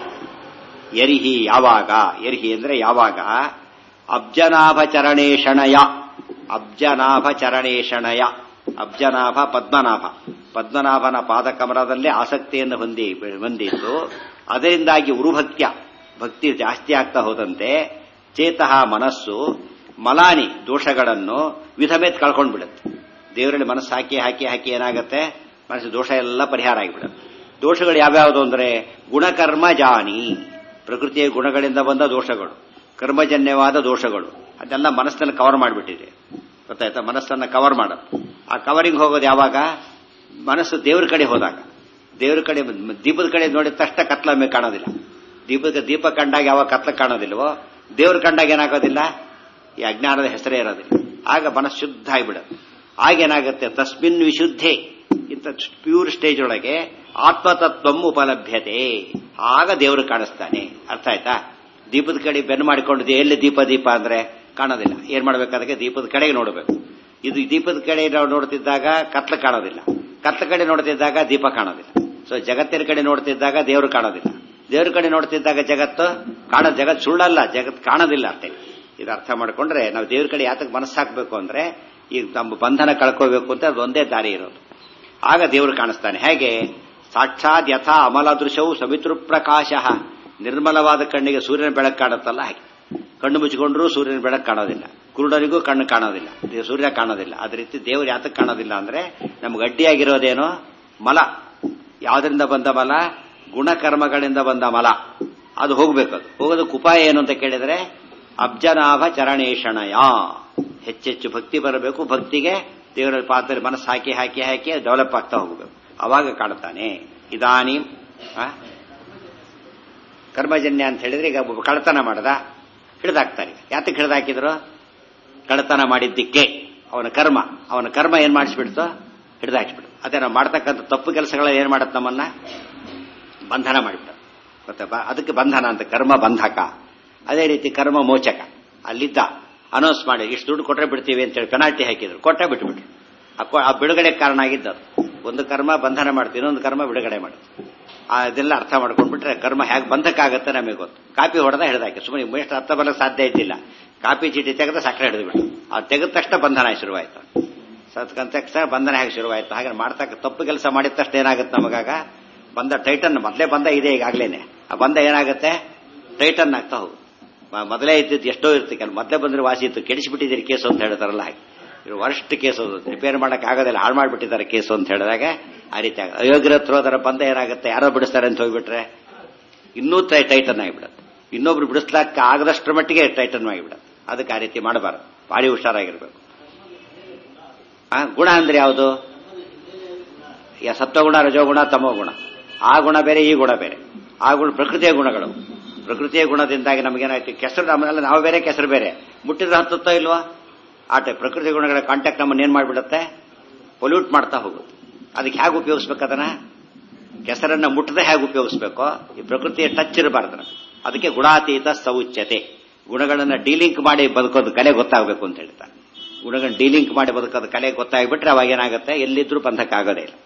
ಯರಿಹಿ ಯಾವಾಗ ಯರ್ಹಿ ಅಂದ್ರೆ ಯಾವಾಗ ಅಬ್ಜನಾಭ ಚರಣೇಶಣಯ ಅಬ್ಜನಾಭ ಚರಣೇಶಣಯ ಅಬ್ಜನಾಭ ಪದ್ಮನಾಭ ಪದ್ಮನಾಭನ ಪಾದಕಮಲದಲ್ಲೇ ಆಸಕ್ತಿಯನ್ನು ಹೊಂದಿ ಹೊಂದಿದ್ದು ಅದರಿಂದಾಗಿ ಉರುಭಕ್ತ್ಯ ಭಕ್ತಿ ಜಾಸ್ತಿ ಆಗ್ತಾ ಹೋದಂತೆ ಚೇತಃ ಮನಸ್ಸು ಮಲಾನಿ ದೋಷಗಳನ್ನು ವಿಧಮೇತ್ ಕಳ್ಕೊಂಡು ಬಿಡುತ್ತೆ ದೇವರಲ್ಲಿ ಮನಸ್ಸು ಹಾಕಿ ಹಾಕಿ ಹಾಕಿ ಏನಾಗುತ್ತೆ ಮನಸ್ಸು ದೋಷ ಎಲ್ಲ ಪರಿಹಾರ ಆಗಿಬಿಡುತ್ತೆ ದೋಷಗಳು ಯಾವ್ಯಾವುದು ಅಂದ್ರೆ ಗುಣಕರ್ಮ ಜಾನಿ ಪ್ರಕೃತಿಯ ಗುಣಗಳಿಂದ ಬಂದ ದೋಷಗಳು ಕರ್ಮಜನ್ಯವಾದ ದೋಷಗಳು ಅದೆಲ್ಲ ಮನಸ್ಸನ್ನು ಕವರ್ ಮಾಡಿಬಿಟ್ಟಿದೆ ಗೊತ್ತಾಯ್ತಾ ಮನಸ್ಸನ್ನು ಕವರ್ ಮಾಡೋದು ಆ ಕವರಿಂಗ್ ಹೋಗೋದು ಯಾವಾಗ ಮನಸ್ಸು ದೇವ್ರ ಕಡೆ ಹೋದಾಗ ದೇವ್ರ ಕಡೆ ದೀಪದ ಕಡೆ ನೋಡಿದ ತಕ್ಷಣ ಕತ್ಲಮ್ಮೆ ಕಾಣೋದಿಲ್ಲ ದೀಪದ ದೀಪ ಕಂಡಾಗ ಯಾವಾಗ ಕತ್ಲ ಕಾಣೋದಿಲ್ವೋ ದೇವ್ರ ಕಂಡಾಗ ಏನಾಗೋದಿಲ್ಲ ಈ ಅಜ್ಞಾನದ ಹೆಸರೇ ಇರೋದಿಲ್ಲ ಆಗ ಮನಸ್ಸು ಶುದ್ಧ ಆಗಿಬಿಡುತ್ತೆ ಆಗೇನಾಗುತ್ತೆ ತಸ್ಮಿನ್ ವಿಶುದ್ಧೆ ಇಂಥ ಪ್ಯೂರ್ ಸ್ಟೇಜ್ ಒಳಗೆ ಆತ್ಮತತ್ವಂ ಉಪಲಭ್ಯತೆ ಆಗ ದೇವರು ಕಾಣಿಸ್ತಾನೆ ಅರ್ಥ ಆಯ್ತಾ ದೀಪದ ಕಡೆ ಬೆನ್ನು ಮಾಡಿಕೊಂಡು ಎಲ್ಲಿ ದೀಪ ದೀಪ ಅಂದ್ರೆ ಕಾಣೋದಿಲ್ಲ ಏನ್ ಮಾಡ್ಬೇಕು ಅದಕ್ಕೆ ದೀಪದ ಕಡೆಗೆ ನೋಡಬೇಕು ಇದು ದೀಪದ ಕಡೆ ನಾವು ನೋಡ್ತಿದ್ದಾಗ ಕತ್ಲ ಕಾಣೋದಿಲ್ಲ ಕತ್ಲ ಕಡೆ ನೋಡ್ತಿದ್ದಾಗ ದೀಪ ಕಾಣೋದಿಲ್ಲ ಸೊ ಜಗತ್ತಿನ ಕಡೆ ನೋಡ್ತಿದ್ದಾಗ ದೇವರು ಕಾಣೋದಿಲ್ಲ ದೇವ್ರ ಕಡೆ ನೋಡ್ತಿದ್ದಾಗ ಜಗತ್ತು ಕಾಣೋ ಜಗತ್ ಸುಳ್ಳಲ್ಲ ಜಗತ್ ಕಾಣೋದಿಲ್ಲ ಅಷ್ಟೇ ಇದು ಅರ್ಥ ಮಾಡ್ಕೊಂಡ್ರೆ ನಾವು ದೇವ್ರ ಕಡೆ ಯಾತಕ್ಕೆ ಮನಸ್ಸು ಹಾಕ್ಬೇಕು ಅಂದ್ರೆ ಈಗ ನಮ್ಮ ಬಂಧನ ಕಳ್ಕೋಬೇಕು ಅಂತ ಅದೊಂದೇ ದಾರಿ ಇರೋದು ಆಗ ದೇವರು ಕಾಣಿಸ್ತಾನೆ ಹೇಗೆ ಸಾಕ್ಷಾತ್ ಯಥಾ ಅಮಲ ದೃಶ್ಯವು ಸವಿತೃ ಪ್ರಕಾಶ ನಿರ್ಮಲವಾದ ಕಣ್ಣಿಗೆ ಸೂರ್ಯನ ಬೆಳಕು ಕಾಣುತ್ತಲ್ಲ ಹಾಗೆ ಕಣ್ಣು ಮುಚ್ಚಿಕೊಂಡ್ರೂ ಸೂರ್ಯನ ಬೆಳಕು ಕಾಣೋದಿಲ್ಲ ಕುರುಡನಿಗೂ ಕಣ್ಣು ಕಾಣೋದಿಲ್ಲ ಇದು ಸೂರ್ಯ ಕಾಣೋದಿಲ್ಲ ಅದೇ ರೀತಿ ದೇವರು ಯಾತಕ್ಕೆ ಕಾಣೋದಿಲ್ಲ ಅಂದ್ರೆ ನಮ್ಗೆ ಅಡ್ಡಿಯಾಗಿರೋದೇನೋ ಮಲ ಯಾವ್ದರಿಂದ ಬಂದ ಮಲ ಗುಣಕರ್ಮಗಳಿಂದ ಬಂದ ಮಲ ಅದು ಹೋಗ್ಬೇಕು ಅದು ಹೋಗೋದಕ್ಕೆ ಉಪಾಯ ಏನು ಅಂತ ಕೇಳಿದ್ರೆ ಅಬ್ಜನಾಭ ಚರಣೇಶಣಯ ಹೆಚ್ಚೆಚ್ಚು ಭಕ್ತಿ ಬರಬೇಕು ಭಕ್ತಿಗೆ ದೇವರ ಪಾತ್ರದಲ್ಲಿ ಮನಸ್ಸು ಹಾಕಿ ಹಾಕಿ ಹಾಕಿ ಡೆವಲಪ್ ಆಗ್ತಾ ಹೋಗಬೇಕು ಅವಾಗ ಕಾಣ್ತಾನೆ ಇದಾನಿ ಆ? ಕರ್ಮಜನ್ಯ ಅಂತ ಹೇಳಿದ್ರೆ ಈಗ ಒಬ್ಬ ಕಳತನ ಮಾಡದ ಹಿಡಿದಾಕ್ತಾರೆ ಯಾತಕ್ಕೆ ಹಿಡಿದಾಕಿದ್ರು ಕಳತನ ಮಾಡಿದ್ದಕ್ಕೆ ಅವನ ಕರ್ಮ ಅವನ ಕರ್ಮ ಏನ್ ಮಾಡಿಸ್ಬಿಡ್ತು ಹಿಡಿದಾಕ್ಸ್ಬಿಡ್ತು ಅದೇ ನಾವು ಮಾಡ್ತಕ್ಕಂಥ ತಪ್ಪು ಕೆಲಸಗಳ ಏನ್ ಮಾಡತ್ ನಮ್ಮನ್ನ ಬಂಧನ ಮಾಡಿಬಿಡ ಗೊತ್ತಪ್ಪ ಅದಕ್ಕೆ ಬಂಧನ ಅಂತ ಕರ್ಮ ಬಂಧಕ ಅದೇ ರೀತಿ ಕರ್ಮ ಮೋಚಕ ಅಲ್ಲಿದ್ದ ಅನೌನ್ಸ್ ಮಾಡಿ ಇಷ್ಟು ದುಡ್ಡು ಕೊಟ್ಟರೆ ಬಿಡ್ತೀವಿ ಅಂತೇಳಿ ಪೆನಾಲ್ಟಿ ಹಾಕಿದ್ರು ಕೊಟ್ಟರೆ ಬಿಟ್ಬಿಟ್ರು ಆ ಕೊ- ಆ ಬಿಡುಗಡೆ ಕಾರಣ ಆಗಿದ್ದು ಒಂದು ಕರ್ಮ ಬಂಧನ ಮಾಡ್ತೀವಿ ಇನ್ನೊಂದು ಕರ್ಮ ಬಿಡುಗಡೆ ಮಾಡುತ್ತೆ ಅದೆಲ್ಲ ಅರ್ಥ ಮಾಡ್ಕೊಂಡ್ಬಿಟ್ರೆ ಕರ್ಮ ಹೇಗೆ ಬಂಧಕ್ಕಾಗತ್ತೆ ನಮಗೆ ಗೊತ್ತು ಕಾಪಿ ಹೊಡೆದ ಹಿಡಿದಾಕಿ ಸುಮ್ಮನೆ ಎಷ್ಟು ಅರ್ಥ ಬರಕ್ಕೆ ಸಾಧ್ಯ ಇದ್ದಿಲ್ಲ ಕಾಪಿ ಚೀಟಿ ತೆಗೆದ ಸಕ್ಕರೆ ಹಿಡಿದ್ಬಿಟ್ಟು ಅದು ತೆಗೆದ ತಕ್ಷಣ ಬಂಧನ ಶುರುವಾಯಿತು ಸತ್ಕಂತ ತಕ್ಷಣ ಬಂಧನ ಹೇಗೆ ಶುರುವಾಯಿತು ಹಾಗೆ ಮಾಡ್ತಕ್ಕ ತಪ್ಪು ಕೆಲಸ ಮಾಡಿದ ತಕ್ಷಣ ಏನಾಗುತ್ತೆ ನಮಗಾಗ ಬಂದ ಟೈಟನ್ ಮೊದಲೇ ಬಂದ ಇದೆ ಈಗಾಗಲೇನೆ ಆ ಬಂದ ಏನಾಗುತ್ತೆ ಟೈಟನ್ ಆಗ್ತಾ ಹೋಗು ಮ- ಮೊದಲೇ ಇದ್ದಿದ್ದು ಎಷ್ಟೋ ಇರ್ತಿಕಲ್ಲ ಮೊದಲೇ ಬಂದ್ರೆ ವಾಸಿ ಇತ್ತು ಕೆಡಿಸಿಬಿಟ್ಟಿದ್ದೀರಿ ಕೇಸು ಅಂತ ಹೇಳ್ತಾರಲ್ಲ ಹಾಗೆ ಇದು ವರ್ಸ್ಟ್ ಕೇಸು ಅದು ರಿಪೇರ್ ಮಾಡಕ್ ಆಗೋದಿಲ್ಲ ಹಾಳು ಮಾಡಿಬಿಟ್ಟಿದ್ದಾರೆ ಕೇಸು ಅಂತ ಹೇಳಿದಾಗ ಆ ರೀತಿ ಆಗ ಅಯೋಗ್ಯರ ಹತ್ರ ಹೋದರ ಬಂದ ಏನಾಗುತ್ತೆ ಯಾರೋ ಬಿಡಿಸ್ತಾರೆ ಅಂತ ಹೋಗ್ಬಿಟ್ರೆ ಇನ್ನೂ ಟೈ- ಟೈಟನ್ ಆಗಿಬಿಡುತ್ತೆ ಇನ್ನೊಬ್ರು ಬಿಡಿಸ್ಲಾಕ ಆಗದಷ್ಟರ ಮಟ್ಟಿಗೆ ಟೈಟನ್ ಆಗಿಬಿಡುತ್ತೆ ಅದಕ್ಕೆ ಆ ರೀತಿ ಮಾಡಬಾರ್ದು ಭಾರಿ ಹುಷಾರಾಗಿರ್ಬೇಕು ಆ ಗುಣ ಅಂದ್ರೆ ಯಾವುದು ಯ- ಸತ್ವಗುಣ ರಜೋಗುಣ ತಮೋಗುಣ ಆ ಗುಣ ಬೇರೆ ಈ ಗುಣ ಬೇರೆ ಆ ಗುಣ ಪ್ರಕೃತಿಯ ಗುಣಗಳು ಪ್ರಕೃತಿಯ ಗುಣದಿಂದಾಗಿ ನಮಗೇನಾಯ್ತು ಕೆಸರು ನಮ್ಮನ್ನೆಲ್ಲ ನಾವು ಬೇರೆ ಕೆಸರು ಬೇರೆ ಮುಟ್ಟಿದ್ರೆ ಹತ್ತುತ್ತೋ ಇಲ್ವೋ ಆಟ ಪ್ರಕೃತಿ ಗುಣಗಳ ಕಾಂಟ್ಯಾಕ್ಟ್ ನಮ್ಮನ್ನ ಏನ್ ಮಾಡ್ಬಿಡುತ್ತೆ ಪೊಲ್ಯೂಟ್ ಮಾಡ್ತಾ ಹೋಗುತ್ತೆ ಅದಕ್ಕೆ ಹೇಗೆ ಉಪಯೋಗಿಸ್ಬೇಕು ಅದನ್ನ ಕೆಸರನ್ನ ಮುಟ್ಟದೆ ಹೇಗೆ ಉಪಯೋಗಿಸ್ಬೇಕೋ ಈ ಪ್ರಕೃತಿಯ ಟಚ್ ಇರಬಾರ್ದು ನಮಗೆ ಅದಕ್ಕೆ ಗುಣಾತೀತ ಸೌಚ್ಯತೆ ಗುಣಗಳನ್ನ ಡೀಲಿಂಕ್ ಮಾಡಿ ಬದುಕೋದು ಕಲೆ ಗೊತ್ತಾಗಬೇಕು ಅಂತ ಹೇಳ್ತಾರೆ ಗುಣಗಳನ್ನ ಡೀಲಿಂಕ್ ಮಾಡಿ ಬದುಕೋದು ಕಲೆ ಗೊತ್ತಾಗ್ಬಿಟ್ರೆ ಅವಾಗ ಏನಾಗುತ್ತೆ ಎಲ್ಲಿದ್ರೂ ಬಂಧಕ್ಕಾಗೋದೇ ಇಲ್ಲ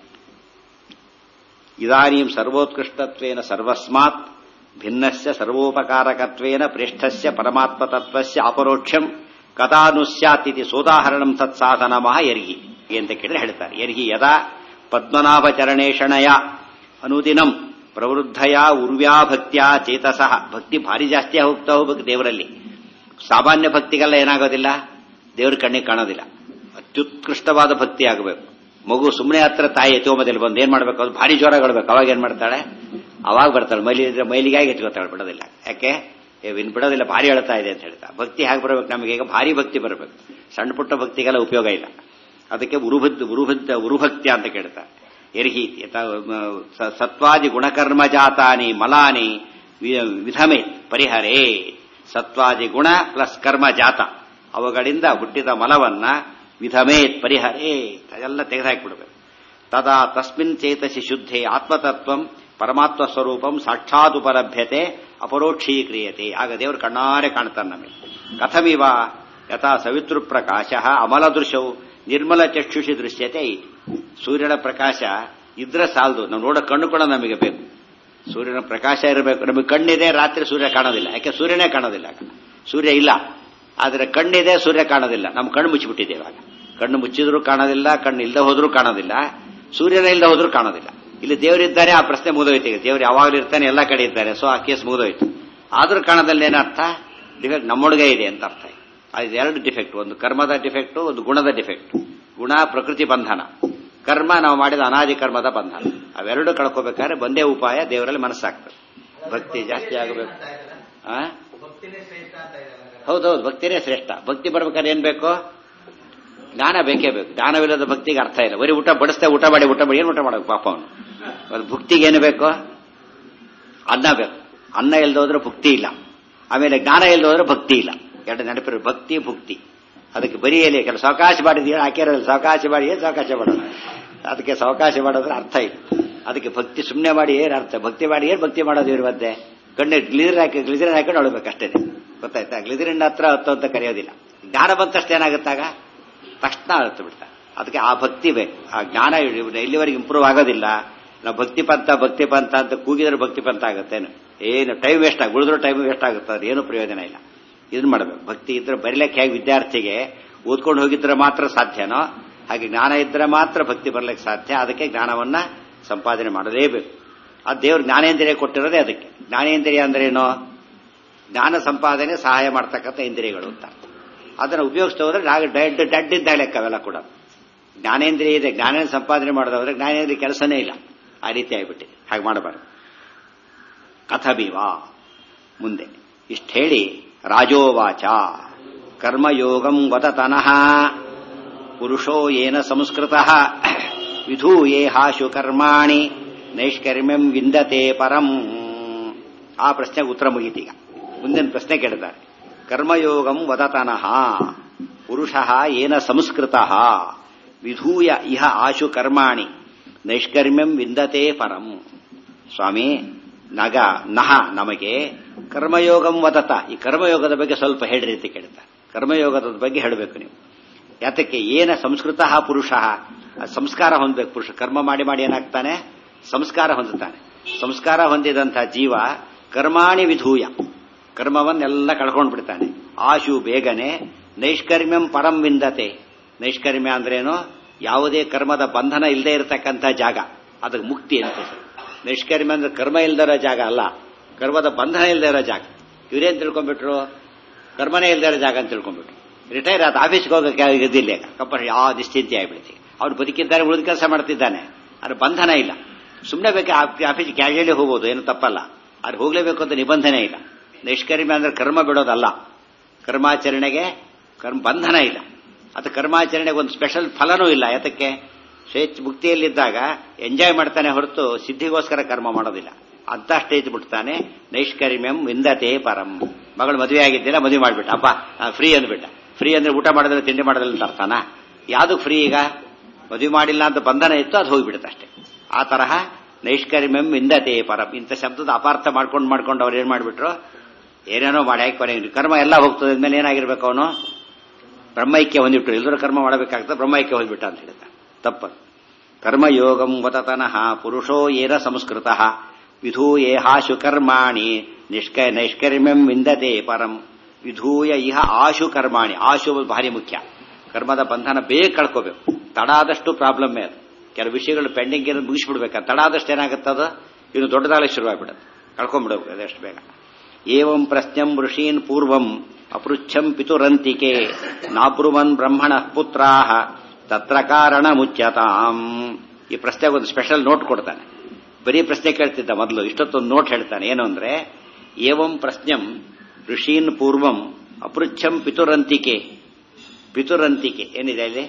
ಇದಾನೀಂ ಸರ್ವೋತ್ಕೃಷ್ಟತ್ವೇನ ಸರ್ವಸ್ಮಾತ್ ಭಿನ್ನಸ್ಯ ಸರ್ವೋಪಕಾರಕತ್ವೇನ ಪ್ರೇಷ್ಠಸ್ಯ ಪರಮಾತ್ಮತತ್ವಸ್ಯ ಅಪರೋಕ್ಷಂ ಕಥಾನು ಸ್ಯಾತ್ ಇತಿ ಸೋದಾಹರಣಂ ತತ್ಸಾಧನಮಃ ಯರ್ಹಿ ಅಂತ ಕೇಳಿದ್ರೆ ಹೇಳ್ತಾರೆ ಯರ್ಹಿ ಯದಾ ಪದ್ಮನಾಭಚರಣೇಶಣಯ ಅನುದಿನಂ ಪ್ರವೃದ್ಧಯ ಉರ್ವ್ಯಾ ಭಕ್ತ್ಯ ಚೇತಸಃ ಭಕ್ತಿ ಭಾರಿ ಜಾಸ್ತಿ ಹೋಗ್ತಾ ಹೋಗ್ಬೇಕು ದೇವರಲ್ಲಿ ಸಾಮಾನ್ಯ ಭಕ್ತಿಗೆಲ್ಲ ಏನಾಗೋದಿಲ್ಲ ದೇವ್ರ ಕಣ್ಣಿಗೆ ಕಾಣೋದಿಲ್ಲ ಅತ್ಯುತ್ಕೃಷ್ಟವಾದ ಭಕ್ತಿ ಆಗಬೇಕು ಮಗು ಸುಮ್ಮನೆ ಹತ್ರ ತಾಯಿ ಎತ್ತೋಮದಲ್ಲಿ ಬಂದು ಏನ್ ಮಾಡ್ಬೇಕು ಅದು ಭಾರಿ ಜ್ವರಗೊಳ್ಬೇಕು ಅವಾಗ ಏನ್ ಮಾಡ್ತಾಳೆ ಅವಾಗ ಬರ್ತಾಳೆ ಮೈಲಿ ಇದ್ರೆ ಮೈಲಿಗಾಗಿ ಎತ್ಕೋತಾಳೆ ಬಿಡೋದಿಲ್ಲ ಯಾಕೆ ಇನ್ ಬಿಡೋದಿಲ್ಲ ಭಾರಿ ಹೇಳ್ತಾ ಇದೆ ಅಂತ ಹೇಳ್ತಾ ಭಕ್ತಿ ಹೇಗೆ ಬರಬೇಕು ನಮಗೆ ಈಗ ಭಾರಿ ಭಕ್ತಿ ಬರಬೇಕು ಸಣ್ಣ ಪುಟ್ಟ ಭಕ್ತಿಗೆಲ್ಲ ಉಪಯೋಗ ಇಲ್ಲ ಅದಕ್ಕೆ ಉರುಭದ್ ಉರುಭದ್ ಉರುಭಕ್ತ್ಯ ಅಂತ ಕೇಳ್ತಾರೆ ಎರ್ಹಿ ಸತ್ವಾದಿ ಗುಣಕರ್ಮ ಜಾತಾನಿ ಮಲಾನಿ ವಿಧಮೆ ಪರಿಹರೇ ಸತ್ವಾದಿ ಗುಣ ಪ್ಲಸ್ ಕರ್ಮ ಜಾತ ಅವುಗಳಿಂದ ಹುಟ್ಟಿದ ಮಲವನ್ನ ವಿಧಮೇತ್ ಪರಿಹರೇ ಅದೆಲ್ಲ ತೆಗೆದುಹಾಕಿಬಿಡ್ಬೇಕು ತದಾ ತಸ್ಮಿನ್ ಚೇತಸಿ ಶುದ್ಧೆ ಆತ್ಮತತ್ವಂ ಪರಮಾತ್ಮ ಸ್ವರೂಪಂ ಸಾಕ್ಷಾತ್ ಉಪಲಭ್ಯತೆ ಅಪರೋಕ್ಷೀಕ್ರಿಯತೆ ಆಗ ದೇವರು ಕಣ್ಣಾರೆ ಕಾಣ್ತಾನೆ ನಮಗೆ ಕಥಮಿವ ಯಥಾ ಸವಿತೃ ಪ್ರಕಾಶ ಅಮಲ ದೃಶ್ಯವು ನಿರ್ಮಲ ಚಕ್ಷುಷಿ ದೃಶ್ಯತೆ ಸೂರ್ಯನ ಪ್ರಕಾಶ ಇದ್ರೆ ಸಾಲದು ನಾವು ನೋಡೋ ಕಣ್ಣು ಕೂಡ ನಮಗೆ ಬೇಕು ಸೂರ್ಯನ ಪ್ರಕಾಶ ಇರಬೇಕು ನಮಗೆ ಕಣ್ಣಿದೆ ರಾತ್ರಿ ಸೂರ್ಯ ಕಾಣೋದಿಲ್ಲ ಯಾಕೆ ಸೂರ್ಯನೇ ಕಾಣೋದಿಲ್ಲ ಸೂರ್ಯ ಇಲ್ಲ ಆದರೆ ಕಣ್ಣಿದೆ ಸೂರ್ಯ ಕಾಣೋದಿಲ್ಲ ನಮ್ಮ ಕಣ್ಣು ಮುಚ್ಚಿಬಿಟ್ಟಿದೆ ಇವಾಗ ಕಣ್ಣು ಮುಚ್ಚಿದ್ರು ಕಾಣೋದಿಲ್ಲ ಕಣ್ಣು ಇಲ್ಲದೆ ಹೋದ್ರೂ ಕಾಣೋದಿಲ್ಲ ಸೂರ್ಯನ ಇಲ್ಲದೆ ಹೋದ್ರೂ ಕಾಣೋದಿಲ್ಲ ಇಲ್ಲಿ ದೇವರಿದ್ದಾರೆ ಆ ಪ್ರಶ್ನೆ ಮುಗಿದೋಯ್ತು ಈಗ ದೇವರು ಯಾವಾಗಲೂ ಇರ್ತಾನೆ ಎಲ್ಲ ಕಡೆ ಇದ್ದಾರೆ ಸೊ ಆ ಕೇಸ್ ಮುಗಿದೋಯ್ತು ಆದ್ರೂ ಕಾಣದಲ್ಲಿ ಏನರ್ಥ ಡಿಫೆಕ್ಟ್ ನಮ್ಮೊಳಗೆ ಇದೆ ಅಂತ ಅರ್ಥ ಅದು ಎರಡು ಡಿಫೆಕ್ಟ್ ಒಂದು ಕರ್ಮದ ಡಿಫೆಕ್ಟ್ ಒಂದು ಗುಣದ ಡಿಫೆಕ್ಟ್ ಗುಣ ಪ್ರಕೃತಿ ಬಂಧನ ಕರ್ಮ ನಾವು ಮಾಡಿದ ಅನಾದಿ ಕರ್ಮದ ಬಂಧನ ಅವೆರಡು ಕಳ್ಕೋಬೇಕಾದ್ರೆ ಒಂದೇ ಉಪಾಯ ದೇವರಲ್ಲಿ ಮನಸ್ಸಾಗ್ತದೆ ಭಕ್ತಿ ಜಾಸ್ತಿ ಆಗಬೇಕು ಆ ಹೌದೌದು ಭಕ್ತಿನೇ ಶ್ರೇಷ್ಠ ಭಕ್ತಿ ಬರ್ಬೇಕಾದ್ರೆ ಏನ್ ಬೇಕು ಜ್ಞಾನ ಬೇಕೇ ಬೇಕು ಜ್ಞಾನವಿಲ್ಲದ ಭಕ್ತಿಗೆ ಅರ್ಥ ಇಲ್ಲ ಬರೀ ಊಟ ಬಡಿಸ್ತೆ ಊಟ ಮಾಡಿ ಊಟ ಮಾಡಿ ಏನು ಊಟ ಮಾಡಬೇಕು ಪಾಪ ಅವನು ಅದು ಭಕ್ತಿಗೆ ಏನು ಬೇಕು ಅನ್ನ ಬೇಕು ಅನ್ನ ಇಲ್ದ ಹೋದ್ರೆ ಭಕ್ತಿ ಇಲ್ಲ ಆಮೇಲೆ ಜ್ಞಾನ ಇಲ್ದ ಹೋದ್ರೆ ಭಕ್ತಿ ಇಲ್ಲ ಎರಡು ನೆನಪಿರೋ ಭಕ್ತಿ ಭಕ್ತಿ ಅದಕ್ಕೆ ಬರೀ ಎಲೆ ಕೆಲವು ಸಾವಕಾಶ ಮಾಡಿದೀವಿ ಹಾಕಿರೋದು ಸಾವಕಾಶ ಮಾಡಿ ಏನು ಸಾವಕಾಶ ಮಾಡೋದು ಅದಕ್ಕೆ ಸಾವಕಾಶ ಮಾಡೋದ್ರೆ ಅರ್ಥ ಇಲ್ಲ ಅದಕ್ಕೆ ಭಕ್ತಿ ಸುಮ್ಮನೆ ಮಾಡಿ ಏನು ಅರ್ಥ ಭಕ್ತಿ ಮಾಡಿ ಏನು ಭಕ್ತಿ ಮಾಡೋದು ಇವ್ರ ಮಧ್ಯೆ ಕಣ್ಣು ಗ್ಲಿಸರ್ ಹಾಕಿ ಗ್ಲಿಸರಿನ್ ಹಾಕೊಂಡು ನೋಡ್ಬೇಕು ಅಷ್ಟೇ ಗೊತ್ತಾಯ್ತಾ ಗ್ಲಿಸರಿನ್ ಹತ್ರ ಹತ್ತು ಅಂತ ಕರೆಯೋದಿಲ್ಲ ಜ್ಞಾನ ಬಂತಷ್ಟು ಏನಾಗುತ್ತಾಗ ತಕ್ಷಣ ಅರ್ಥ ಬಿಡ್ತಾರೆ ಅದಕ್ಕೆ ಆ ಭಕ್ತಿ ಬೇಕು ಆ ಜ್ಞಾನ ಇಲ್ಲಿವರೆಗೆ ಇಂಪ್ರೂವ್ ಆಗೋದಿಲ್ಲ ನಾವು ಭಕ್ತಿ ಪಂಥ ಭಕ್ತಿ ಪಂಥ ಅಂತ ಕೂಗಿದ್ರೆ ಭಕ್ತಿ ಪಂಥ ಆಗುತ್ತೇನು ಏನು ಟೈಮ್ ವೇಸ್ಟ್ ಆಗಿ ಉಳಿದ್ರೂ ಟೈಮ್ ವೇಸ್ಟ್ ಆಗುತ್ತೆ ಅದು ಏನು ಪ್ರಯೋಜನ ಇಲ್ಲ ಇದನ್ನ ಮಾಡಬೇಕು ಭಕ್ತಿ ಇದ್ರೆ ಬರೀಲಿಕ್ಕೆ ಹೇಗೆ ವಿದ್ಯಾರ್ಥಿಗೆ ಓದ್ಕೊಂಡು ಹೋಗಿದ್ರೆ ಮಾತ್ರ ಸಾಧ್ಯನೋ ಹಾಗೆ ಜ್ಞಾನ ಇದ್ರೆ ಮಾತ್ರ ಭಕ್ತಿ ಬರ್ಲಿಕ್ಕೆ ಸಾಧ್ಯ ಅದಕ್ಕೆ ಜ್ಞಾನವನ್ನ ಸಂಪಾದನೆ ಮಾಡಲೇಬೇಕು ಆ ದೇವ್ರ ಜ್ಞಾನೇಂದ್ರಿಯ ಕೊಟ್ಟಿರೋದೇ ಅದಕ್ಕೆ ಜ್ಞಾನೇಂದ್ರಿಯ ಅಂದ್ರೇನು ಜ್ಞಾನ ಸಂಪಾದನೆ ಸಹಾಯ ಮಾಡ್ತಕ್ಕಂಥ ಇಂದ್ರಿಯಗಳು ಅಂತ ಅದನ್ನು ಉಪಯೋಗಿಸ್ತಾ ಹೋದ್ರೆ ಡೆಡ್ ಡೆಡ್ ಇದ್ದ ಲೆಕ್ಕ ಅವೆಲ್ಲ ಕೂಡ ಜ್ಞಾನೇಂದ್ರಿಯ ಇದೆ ಜ್ಞಾನ ಸಂಪಾದನೆ ಮಾಡೋದಾದ್ರೆ ಜ್ಞಾನೇಂದ್ರಿಯ ಕೆಲಸನೇ ಇಲ್ಲ ಆ ರೀತಿ ಆಗಿಬಿಟ್ಟಿದೆ ಹಾಗೆ ಮಾಡಬಾರ್ದು ಕಥಬಿವಾ ಮುಂದೆ ಇಷ್ಟು ಹೇಳಿ ರಾಜೋವಾಚ ಕರ್ಮಯೋಗಂ ವದತನಃ ಪುರುಷೋ ಏನ ಸಂಸ್ಕೃತ ವಿಧೂಯೇ ಹಾಶು ಕರ್ಮಾಣಿ ನೈಷ್ಕರ್ಮ್ಯಂ ವಿಂದತೆ ಪರಂ ಆ ಪ್ರಶ್ನೆಗೆ ಉತ್ತರ ಮುಗೀತೀಗ ಮುಂದಿನ ಪ್ರಶ್ನೆ ಕೇಳಿದ್ದಾರೆ ಕರ್ಮಯೋಗಂ ವದತನಃ ಪುರುಷ ಏನ ಸಂಸ್ಕೃತ ವಿಧೂಯ ಇಹ ಆಶು ಕರ್ಮಾಣಿ ನೈಷ್ಕರ್ಮ್ಯಂ ವಿಂದತೆ ಪರಂ ಸ್ವಾಮಿ ನಗ ನಹ ನಮಗೆ ಕರ್ಮಯೋಗಂ ವದತ ಈ ಕರ್ಮಯೋಗದ ಬಗ್ಗೆ ಸ್ವಲ್ಪ ಹೇಳ್ರಿ ಅಂತ ಕೇಳ್ತಾರೆ ಕರ್ಮಯೋಗದ ಬಗ್ಗೆ ಹೇಳಬೇಕು ನೀವು ಯಾತಕ್ಕೆ ಏನ ಸಂಸ್ಕೃತ ಪುರುಷ ಸಂಸ್ಕಾರ ಹೊಂದಬೇಕು ಪುರುಷ ಕರ್ಮ ಮಾಡಿ ಮಾಡಿ ಏನಾಗ್ತಾನೆ ಸಂಸ್ಕಾರ ಹೊಂದುತ್ತಾನೆ ಸಂಸ್ಕಾರ ಹೊಂದಿದಂತಹ ಜೀವ ಕರ್ಮಾಣಿ ವಿಧೂಯ ಕರ್ಮವನ್ನೆಲ್ಲ ಕಳ್ಕೊಂಡು ಬಿಡ್ತಾನೆ ಆಶು ಬೇಗನೆ ನೈಷ್ಕರ್ಮ್ಯಂ ಪರಂ ವಿಂದತೆ ನೈಷ್ಕರ್ಮ್ಯ ಅಂದ್ರೇನು ಯಾವುದೇ ಕರ್ಮದ ಬಂಧನ ಇಲ್ಲದೆ ಇರತಕ್ಕಂಥ ಜಾಗ ಅದಕ್ಕೆ ಮುಕ್ತಿ ಅಂತ ನೈಷ್ಕರ್ಮ್ಯ ಅಂದ್ರೆ ಕರ್ಮ ಇಲ್ದಿರೋ ಜಾಗ ಅಲ್ಲ ಕರ್ಮದ ಬಂಧನ ಇಲ್ಲದೆ ಇರೋ ಜಾಗ ಇವ್ರೇನ್ ತಿಳ್ಕೊಂಡ್ಬಿಟ್ರು ಕರ್ಮನೇ ಇಲ್ದೇ ಇರೋ ಜಾಗ ಅಂತ ತಿಳ್ಕೊಂಡ್ಬಿಟ್ರು ರಿಟೈರ್ ಆದ ಆಫೀಸ್ಗೆ ಹೋಗಕ್ಕೆ ಇದಿಲ್ಲ ಕಂಪನಿ ಯಾವ ನಿಶ್ಚಿಂತೆ ಆಗ್ಬಿಡ್ತಿ ಅವ್ನು ಬದುಕಿದ್ದಾರೆ ಉಳಿದ ಕೆಲಸ ಮಾಡ್ತಿದ್ದಾನೆ ಅದ್ರ ಬಂಧನ ಇಲ್ಲ ಸುಮ್ಮನೆ ಬೇಕಾ ಆಫೀಸ್ ಕ್ಯಾಶುಯಲಿ ಹೋಗ್ಬೋದು ಏನು ತಪ್ಪಲ್ಲ ಅದು ಹೋಗ್ಲೇಬೇಕು ಅಂತ ನಿಬಂಧನೆ ಇಲ್ಲ ನಿಷ್ಕರ್ಮ ಅಂದ್ರೆ ಕರ್ಮ ಬಿಡೋದಲ್ಲ ಕರ್ಮಾಚರಣೆಗೆ ಕರ್ಮ ಬಂಧನ ಇಲ್ಲ ಅದು ಕರ್ಮಾಚರಣೆಗೆ ಒಂದು ಸ್ಪೆಷಲ್ ಫಲನೂ ಇಲ್ಲ ಯಾತಕ್ಕೆ ಸ್ವೇಚ್ಛ ಮುಕ್ತಿಯಲ್ಲಿದ್ದಾಗ ಎಂಜಾಯ್ ಮಾಡ್ತಾನೆ ಹೊರತು ಸಿದ್ಧಿಗೋಸ್ಕರ ಕರ್ಮ ಮಾಡೋದಿಲ್ಲ ಅಂತ ಸ್ಟೇಜ್ ಬಿಡ್ತಾನೆ ನೈಷ್ಕರ್ಮ್ಯಂ ವಿಂದತೆ ಪರಂ ಮಗಳು ಮದುವೆ ಆಗಿದ್ದಿಲ್ಲ ಮದುವೆ ಮಾಡ್ಬಿಟ್ಟ ಅಪ್ಪ ಫ್ರೀ ಅಂದ್ಬಿಟ್ಟ ಫ್ರೀ ಅಂದ್ರೆ ಊಟ ಮಾಡೋದ್ರೆ ತಿಂಡಿ ಮಾಡೋದಿಲ್ಲ ಅಂತ ಅರ್ಥನ ಯಾವ್ದು ಫ್ರೀ ಈಗ ಮದುವೆ ಮಾಡಿಲ್ಲ ಅಂತ ಬಂಧನ ಇತ್ತು ಅದು ಹೋಗ್ಬಿಡುತ್ತೆ ಅಷ್ಟೇ ಆ ತರಹ ನೈಷ್ಕರ್ಮ್ಯಂ ವಿಂದತೆ ಪರಂ ಇಂಥ ಶಬ್ದದ ಅಪಾರ್ಥ ಮಾಡ್ಕೊಂಡು ಮಾಡ್ಕೊಂಡು ಅವ್ರು ಏನ್ ಮಾಡ್ಬಿಟ್ರು ಏನೇನೋ ಮಾಡಿ ಹಾಕಿ ಕೊನೆಗೆ ಕರ್ಮ ಎಲ್ಲ ಹೋಗ್ತದೆ ಅಂದ್ಮೇಲೆ ಏನಾಗಿರ್ಬೇಕು ಅವನು ಬ್ರಹ್ಮೈಕ್ಯ ಹೊಂದಿಬಿಟ್ರು ಎಲ್ಲರೂ ಕರ್ಮ ಮಾಡಬೇಕಾಗ್ತದೆ ಬ್ರಹ್ಮೈಕ್ಯ ಹೊಂದ್ಬಿಟ್ಟ ಅಂತ ಹೇಳ್ತಾರೆ ತಪ್ಪ ಕರ್ಮಯೋಗಂ ವತತನಃ ಪುರುಷೋ ಏನ ಸಂಸ್ಕೃತ ವಿಧೂಯೇಹಾಶು ಕರ್ಮಾಣಿ ನಿಷ್ಕ ನೈಷ್ಕರ್ಮ್ಯಂ ವಿಂದತೆ ಪರಂ ವಿಧೂಯ ಇಹ ಆಶು ಕರ್ಮಾಣಿ ಆಶು ಭಾರಿ ಮುಖ್ಯ ಕರ್ಮದ ಬಂಧನ ಬೇಗ ಕಳ್ಕೋಬೇಕು ತಡ ಆದಷ್ಟು ಪ್ರಾಬ್ಲಮ್ಮೇ ಅದು ಕೆಲವು ವಿಷಯಗಳು ಪೆಂಡಿಂಗ್ ಇರೋದು ಮುಗಿಸ್ಬಿಡ್ಬೇಕು ತಡ ಆದಷ್ಟು ಏನಾಗುತ್ತದ ಇನ್ನು ದೊಡ್ಡದಾಗಲಿ ಶುರುವಾಗ್ಬಿಡುತ್ತೆ ಕಳ್ಕೊಂಡ್ಬಿಡಬೇಕು ಅದಷ್ಟು ಬೇಗ ಏವಂ ಪ್ರಶ್ನಂ ಋಷೀನ್ ಪೂರ್ವಂ ಅಪೃಚ್ಛಂ ಪಿತುರಂತಿಕೆ ನಾಬ್ರುವನ್ ಬ್ರಹ್ಮಣ ಪುತ್ರಾ ತತ್ರ ಕಾರಣ ಮುಚ್ಯತಾಂ ಈ ಪ್ರಶ್ನೆಗೆ ಒಂದು ಸ್ಪೆಷಲ್ ನೋಟ್ ಕೊಡ್ತಾನೆ ಬರೀ ಪ್ರಶ್ನೆ ಕೇಳ್ತಿದ್ದ ಮೊದಲು ಇಷ್ಟೊತ್ತೊಂದು ನೋಟ್ ಹೇಳ್ತಾನೆ ಏನು ಅಂದ್ರೆ ಏವಂ ಪ್ರಶ್ನಂ ಋಷೀನ್ ಪೂರ್ವಂ ಅಪೃಚ್ಛಂ ಪಿತುರಂತಿಕೆ ಪಿತುರಂತಿಕೆ ಏನಿದೆ ಇಲ್ಲಿ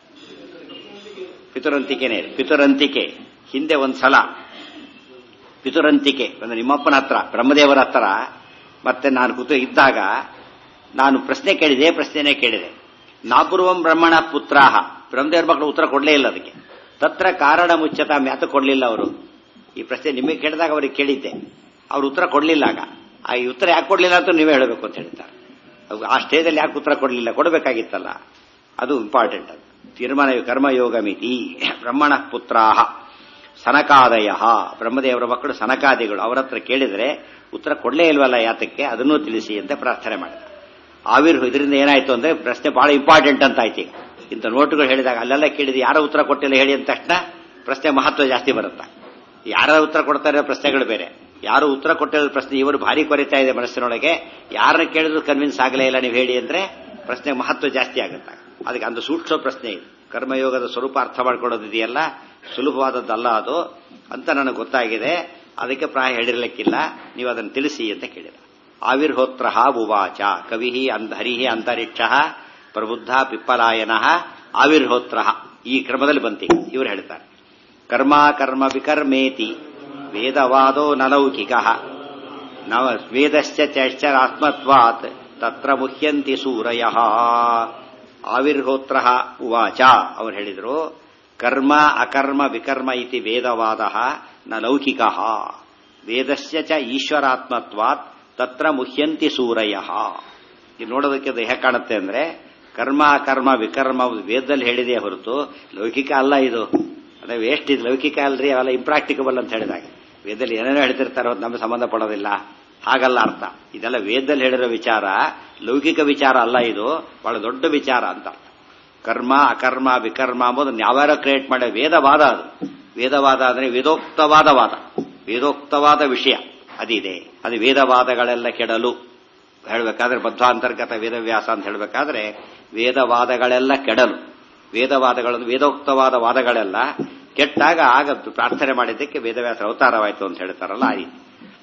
ಪಿತುರಂತಿಕೆನೇ ಇದೆ ಪಿತುರಂತಿಕೆ ಹಿಂದೆ ಒಂದು ಸಲ ಪಿತುರಂತಿಕೆ ಅಂದ್ರೆ ನಿಮ್ಮಪ್ಪನ ಹತ್ರ ಬ್ರಹ್ಮದೇವರ ಹತ್ರ ಮತ್ತೆ ನಾನು ಕೂತು ಇದ್ದಾಗ ನಾನು ಪ್ರಶ್ನೆ ಕೇಳಿದೆ ಪ್ರಶ್ನೆನೇ ಕೇಳಿದೆ ನಾಪೂರ್ವಂ ಬ್ರಹ್ಮಣ ಪುತ್ರಾಹ ಬ್ರಹ್ಮದೇವರ ಮಕ್ಕಳು ಉತ್ತರ ಕೊಡಲೇ ಇಲ್ಲ ಅದಕ್ಕೆ ತತ್ರ ಕಾರಣ ಮುಚ್ಚತ ಮ್ಯಾತ ಕೊಡಲಿಲ್ಲ ಅವರು ಈ ಪ್ರಶ್ನೆ ನಿಮಗೆ ಕೇಳಿದಾಗ ಅವ್ರಿಗೆ ಕೇಳಿದ್ದೆ ಅವ್ರು ಉತ್ತರ ಕೊಡಲಿಲ್ಲ ಆಗ ಆ ಈ ಉತ್ತರ ಯಾಕೆ ಕೊಡಲಿಲ್ಲ ಅಂತ ನೀವೇ ಹೇಳಬೇಕು ಅಂತ ಹೇಳ್ತಾರೆ ಆ ಸ್ಟೇಜಲ್ಲಿ ಯಾಕೆ ಉತ್ತರ ಕೊಡಲಿಲ್ಲ ಕೊಡಬೇಕಾಗಿತ್ತಲ್ಲ ಅದು ಇಂಪಾರ್ಟೆಂಟ್ ಅದು ತೀರ್ಮಾನ ಕರ್ಮಯೋಗ ಮಿತಿ ಬ್ರಹ್ಮಣ ಪುತ್ರಾಹ ಸನಕಾದಯ ಬ್ರಹ್ಮದೇವರ ಮಕ್ಕಳು ಸನಕಾದಿಗಳು ಅವರ ಹತ್ರ ಕೇಳಿದರೆ ಉತ್ತರ ಕೊಡಲೇ ಇಲ್ವಲ್ಲ ಯಾತಕ್ಕೆ ಅದನ್ನೂ ತಿಳಿಸಿ ಅಂತ ಪ್ರಾರ್ಥನೆ ಮಾಡಿದ ಆವಿರ್ ಇದರಿಂದ ಏನಾಯ್ತು ಅಂದ್ರೆ ಪ್ರಶ್ನೆ ಬಹಳ ಇಂಪಾರ್ಟೆಂಟ್ ಅಂತ ಆಯ್ತು ಈಗ ಇಂಥ ನೋಟುಗಳು ಹೇಳಿದಾಗ ಅಲ್ಲೆಲ್ಲ ಕೇಳಿದ ಯಾರ ಉತ್ತರ ಕೊಟ್ಟಿಲ್ಲ ಹೇಳಿ ಅಂದ ತಕ್ಷಣ ಪ್ರಶ್ನೆ ಮಹತ್ವ ಜಾಸ್ತಿ ಬರುತ್ತೆ ಯಾರ ಉತ್ತರ ಕೊಡ್ತಾರೆ ಪ್ರಶ್ನೆಗಳು ಬೇರೆ ಯಾರು ಉತ್ತರ ಕೊಟ್ಟಿರೋ ಪ್ರಶ್ನೆ ಇವರು ಭಾರಿ ಕೊರಿತಾ ಇದೆ ಮನಸ್ಸಿನೊಳಗೆ ಯಾರನ್ನ ಕೇಳಿದ್ರು ಕನ್ವಿನ್ಸ್ ಆಗಲೇ ಇಲ್ಲ ನೀವು ಹೇಳಿ ಅಂದ್ರೆ ಪ್ರಶ್ನೆ ಮಹತ್ವ ಜಾಸ್ತಿ ಆಗುತ್ತೆ ಅದಕ್ಕೆ ಅಂದು ಸೂಕ್ಷ್ಮ ಪ್ರಶ್ನೆ ಇದು ಕರ್ಮಯೋಗದ ಸ್ವರೂಪ ಅರ್ಥ ಮಾಡ್ಕೊಳ್ಳೋದಿದೆಯಲ್ಲ ಸುಲಭವಾದದ್ದಲ್ಲ ಅದು ಅಂತ ನನಗೆ ಗೊತ್ತಾಗಿದೆ ಅದಕ್ಕೆ ಪ್ರಾಯ ಹೇಳಿರ್ಲಿಕ್ಕಿಲ್ಲ ನೀವು ಅದನ್ನು ತಿಳಿಸಿ ಅಂತ ಕೇಳಿದ ಆವಿರ್ಹೋತ್ರ ಉವಾಚ ಕವಿ ಹರಿ ಅಂತರಿಕ್ಷ ಪ್ರಬುದ್ಧ ಪಿಪ್ಪಲಾಯನ ಆವಿರ್ಹೋತ್ರ ಈ ಕ್ರಮದಲ್ಲಿ ಬಂತಿ ಇವರು ಹೇಳ್ತಾರೆ ಕರ್ಮ ಕರ್ಮ ವಿಕರ್ಮೇತಿ ವೇದವಾದೋ ನಲೌಕಿಕ ನವ ವೇದಶ್ಚ ಚೈಶ್ಚರಾತ್ಮತ್ವಾತ್ ತತ್ರ ಮುಹ್ಯಂತಿ ಸೂರಯ ಆವಿರ್ಹೋತ್ರ ಉವಾಚ ಅವರು ಹೇಳಿದರು ಕರ್ಮ ಅಕರ್ಮ ವಿಕರ್ಮ ಇತಿ ವೇದವಾದ ನ ಲೌಕಿಕ ವೇದಸ್ಯ ಚ ಈಶ್ವರಾತ್ಮತ್ವಾತ್ ತತ್ರ ಮುಹ್ಯಂತಿ ಸೂರಯ ಇದು ನೋಡೋದಕ್ಕೆ ಅದು ಹೇಗೆ ಕಾಣುತ್ತೆ ಅಂದ್ರೆ ಕರ್ಮ ಅಕರ್ಮ ವಿಕರ್ಮ ವೇದದಲ್ಲಿ ಹೇಳಿದೆ ಹೊರತು ಲೌಕಿಕ ಅಲ್ಲ ಇದು ಅದೇ ವೇಸ್ಟ್ ಇದು ಲೌಕಿಕ ಅಲ್ರಿ ಅವೆಲ್ಲ ಇಂಪ್ರಾಕ್ಟಿಕಬಲ್ ಅಂತ ಹೇಳಿದಾಗ ವೇದದಲ್ಲಿ ಏನೇನೋ ಹೇಳ್ತಿರ್ತಾರೋ ಅದು ನಮಗೆ ಸಂಬಂಧ ಪಡೋದಿಲ್ಲ ಹಾಗಲ್ಲ ಅರ್ಥ ಇದೆಲ್ಲ ವೇದದಲ್ಲಿ ಹೇಳಿರೋ ವಿಚಾರ ಲೌಕಿಕ ವಿಚಾರ ಅಲ್ಲ ಇದು ಬಹಳ ದೊಡ್ಡ ವಿಚಾರ ಅಂತ ಕರ್ಮ ಅಕರ್ಮ ವಿಕರ್ಮ ಅಂಬೋದು ಯಾವ್ಯಾರೋ ಕ್ರಿಯೇಟ್ ಮಾಡೋ ವೇದವಾದ ಅದು ವೇದವಾದ ಅಂದ್ರೆ ವೇದೋಕ್ತವಾದ ವಾದ ವೇದೋಕ್ತವಾದ ವಿಷಯ ಅದಿದೆ ಅದು ವೇದವಾದಗಳೆಲ್ಲ ಕೆಡಲು ಹೇಳಬೇಕಾದ್ರೆ ಬದ್ಧಾಂತರ್ಗತ ವೇದವ್ಯಾಸ ಅಂತ ಹೇಳಬೇಕಾದ್ರೆ ವೇದವಾದಗಳೆಲ್ಲ ಕೆಡಲು ವೇದವಾದಗಳು ವೇದೋಕ್ತವಾದ ವಾದಗಳೆಲ್ಲ ಕೆಟ್ಟಾಗ ಆಗ ಪ್ರಾರ್ಥನೆ ಮಾಡಿದ್ದಕ್ಕೆ ವೇದವ್ಯಾಸ ಅವತಾರವಾಯಿತು ಅಂತ ಹೇಳ್ತಾರಲ್ಲ ಆ ರೀತಿ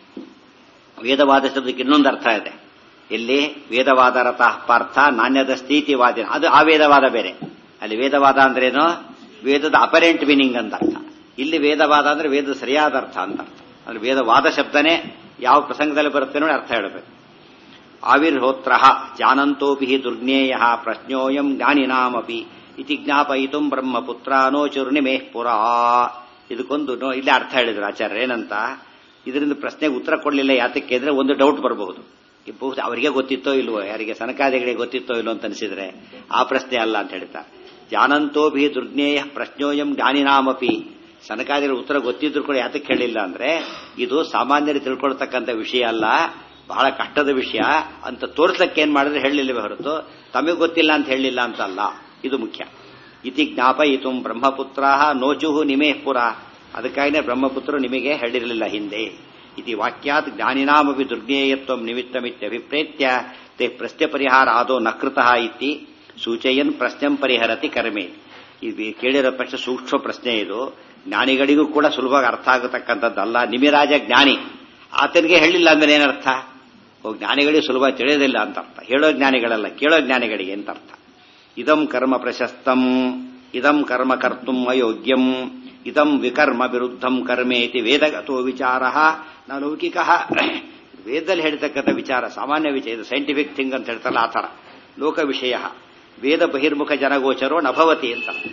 ವೇದವಾದ ಶಬ್ದಕ್ಕೆ ಇನ್ನೊಂದು ಅರ್ಥ ಇದೆ ಇಲ್ಲಿ ವೇದವಾದ ರಥ ಪಾರ್ಥ ನಾಣ್ಯದ ಸ್ಥಿತಿವಾದ ಅದು ಆ ವೇದವಾದ ಬೇರೆ ಅಲ್ಲಿ ವೇದವಾದ ಅಂದ್ರೇನು ವೇದದ ಅಪರೆಂಟ್ ಮೀನಿಂಗ್ ಅಂತ ಅರ್ಥ ಇಲ್ಲಿ ವೇದವಾದ ಅಂದ್ರೆ ವೇದದ ಸರಿಯಾದ ಅರ್ಥ ಅಂತ ಅರ್ಥ ಅಂದ್ರೆ ವೇದವಾದ ಶಬ್ದನೇ ಯಾವ ಪ್ರಸಂಗದಲ್ಲಿ ಬರುತ್ತೆ ನೋಡಿ ಅರ್ಥ ಹೇಳಬೇಕು ಆವಿರ್ಹೋತ್ರ ಜಾನಂತೋಪಿ ದುರ್ಜ್ಞೇಯ ಪ್ರಶ್ನೋಯಂ ಜ್ಞಾನಿನಾಮಪಿ ಇತಿ ಜ್ಞಾಪಯಿತು ಬ್ರಹ್ಮಪುತ್ರಾನೋ ಚುರ್ಣಿಮೇ ಪುರಾ ಇದಕ್ಕೊಂದು ಇಲ್ಲಿ ಅರ್ಥ ಹೇಳಿದ್ರು ಆಚಾರ್ಯ ಏನಂತ ಇದರಿಂದ ಪ್ರಶ್ನೆಗೆ ಉತ್ತರ ಕೊಡಲಿಲ್ಲ ಯಾತಕ್ಕೆ ಅಂದ್ರೆ ಒಂದು ಡೌಟ್ ಬರಬಹುದು ಅವರಿಗೆ ಗೊತ್ತಿತ್ತೋ ಇಲ್ವೋ ಯಾರಿಗೆ ಸನಕಾದಿಗಳಿಗೆ ಗೊತ್ತಿತ್ತೋ ಇಲ್ವೋ ಅಂತ ಅನಿಸಿದ್ರೆ ಆ ಪ್ರಶ್ನೆ ಅಲ್ಲ ಅಂತ ಹೇಳ್ತಾರೆ ಜಾನಂತೋಭಿ ದುರ್ಜ್ಞೇಯ ಪ್ರಶ್ನೋಯಂ ಜ್ಞಾನಿನಾಮಪಿ ಸನಕಾದಿಗಳ ಉತ್ತರ ಗೊತ್ತಿದ್ರು ಕೂಡ ಯಾತಕ್ಕೆ ಹೇಳಿಲ್ಲ ಅಂದ್ರೆ ಇದು ಸಾಮಾನ್ಯರು ತಿಳ್ಕೊಳ್ತಕ್ಕಂಥ ವಿಷಯ ಅಲ್ಲ ಬಹಳ ಕಷ್ಟದ ವಿಷಯ ಅಂತ ತೋರ್ಸಕ್ಕೆ ಏನ್ ಮಾಡಿದ್ರೆ ಹೇಳಿಲ್ಲವೇ ಹೊರತು ತಮಗೆ ಗೊತ್ತಿಲ್ಲ ಅಂತ ಹೇಳಿಲ್ಲ ಅಂತ ಅಲ್ಲ ಇದು ಮುಖ್ಯ ಇತಿ ಜ್ಞಾಪಯಿತು ಬ್ರಹ್ಮಪುತ್ರ ನೋಚುಹು ನಿಮೇ ಪುರ ಅದಕ್ಕಾಗಿನೇ ಬ್ರಹ್ಮಪುತ್ರರು ನಿಮಗೆ ಹೇಳಿರಲಿಲ್ಲ ಹಿಂದೆ ಇತಿ ವಾಕ್ಯಾತ್ ಜ್ಞಾನಿನಾಮಪಿ ದುರ್ಜ್ಞೇಯತ್ವ ನಿಮಿತ್ತಮಿತ್ಯಭಿಪ್ರೇತ್ಯ ತೇ ಪ್ರಶ್ನೆ ಪರಿಹಾರ ಆದೋ ನಕೃತಃ ಇತಿ ಸೂಚಯನ್ ಪ್ರಶ್ನೆಂ ಪರಿಹರತಿ ಕರ್ಮೆ ಇದು ಕೇಳಿರೋ ಪ್ರಶ್ನೆ ಸೂಕ್ಷ್ಮ ಪ್ರಶ್ನೆ ಇದು ಜ್ಞಾನಿಗಳಿಗೂ ಕೂಡ ಸುಲಭವಾಗಿ ಅರ್ಥ ಆಗತಕ್ಕಂಥದ್ದಲ್ಲ ನಿಮಿರಾಜ ಜ್ಞಾನಿ ಆತನಿಗೆ ಹೇಳಿಲ್ಲ ಅಂದ್ರೆ ಏನರ್ಥ ಓ ಜ್ಞಾನಿಗಳಿಗೆ ಸುಲಭ ತಿಳಿಯೋದಿಲ್ಲ ಅಂತ ಅರ್ಥ ಹೇಳೋ ಜ್ಞಾನಿಗಳಲ್ಲ ಕೇಳೋ ಜ್ಞಾನಿಗಳಿಗೆ ಅಂತ ಅರ್ಥ ಇದಂ ಕರ್ಮ ಪ್ರಶಸ್ತಂ ಇದಂ ಕರ್ಮ ಕರ್ತುಂ ಅಯೋಗ್ಯಂ ಇದಂ ವಿಕರ್ಮ ವಿರುದ್ಧಂ ಕರ್ಮೇತಿ ವೇದಗತೋ ವಿಚಾರ ನ ಲೌಕಿಕ ವೇದದಲ್ಲಿ ಹೇಳ್ತಕ್ಕಂಥ ವಿಚಾರ ಸಾಮಾನ್ಯ ವಿಷಯ ಇದು ಸೈಂಟಿಫಿಕ್ ಥಿಂಗ್ ಅಂತ ಹೇಳ್ತಾರಲ್ಲ ಆ ಥರ ಲೋಕ ವಿಷಯ ವೇದ ಬಹಿರ್ಮುಖ ಜನಗೋಚರೋ ನಭವತಿ ಅಂತ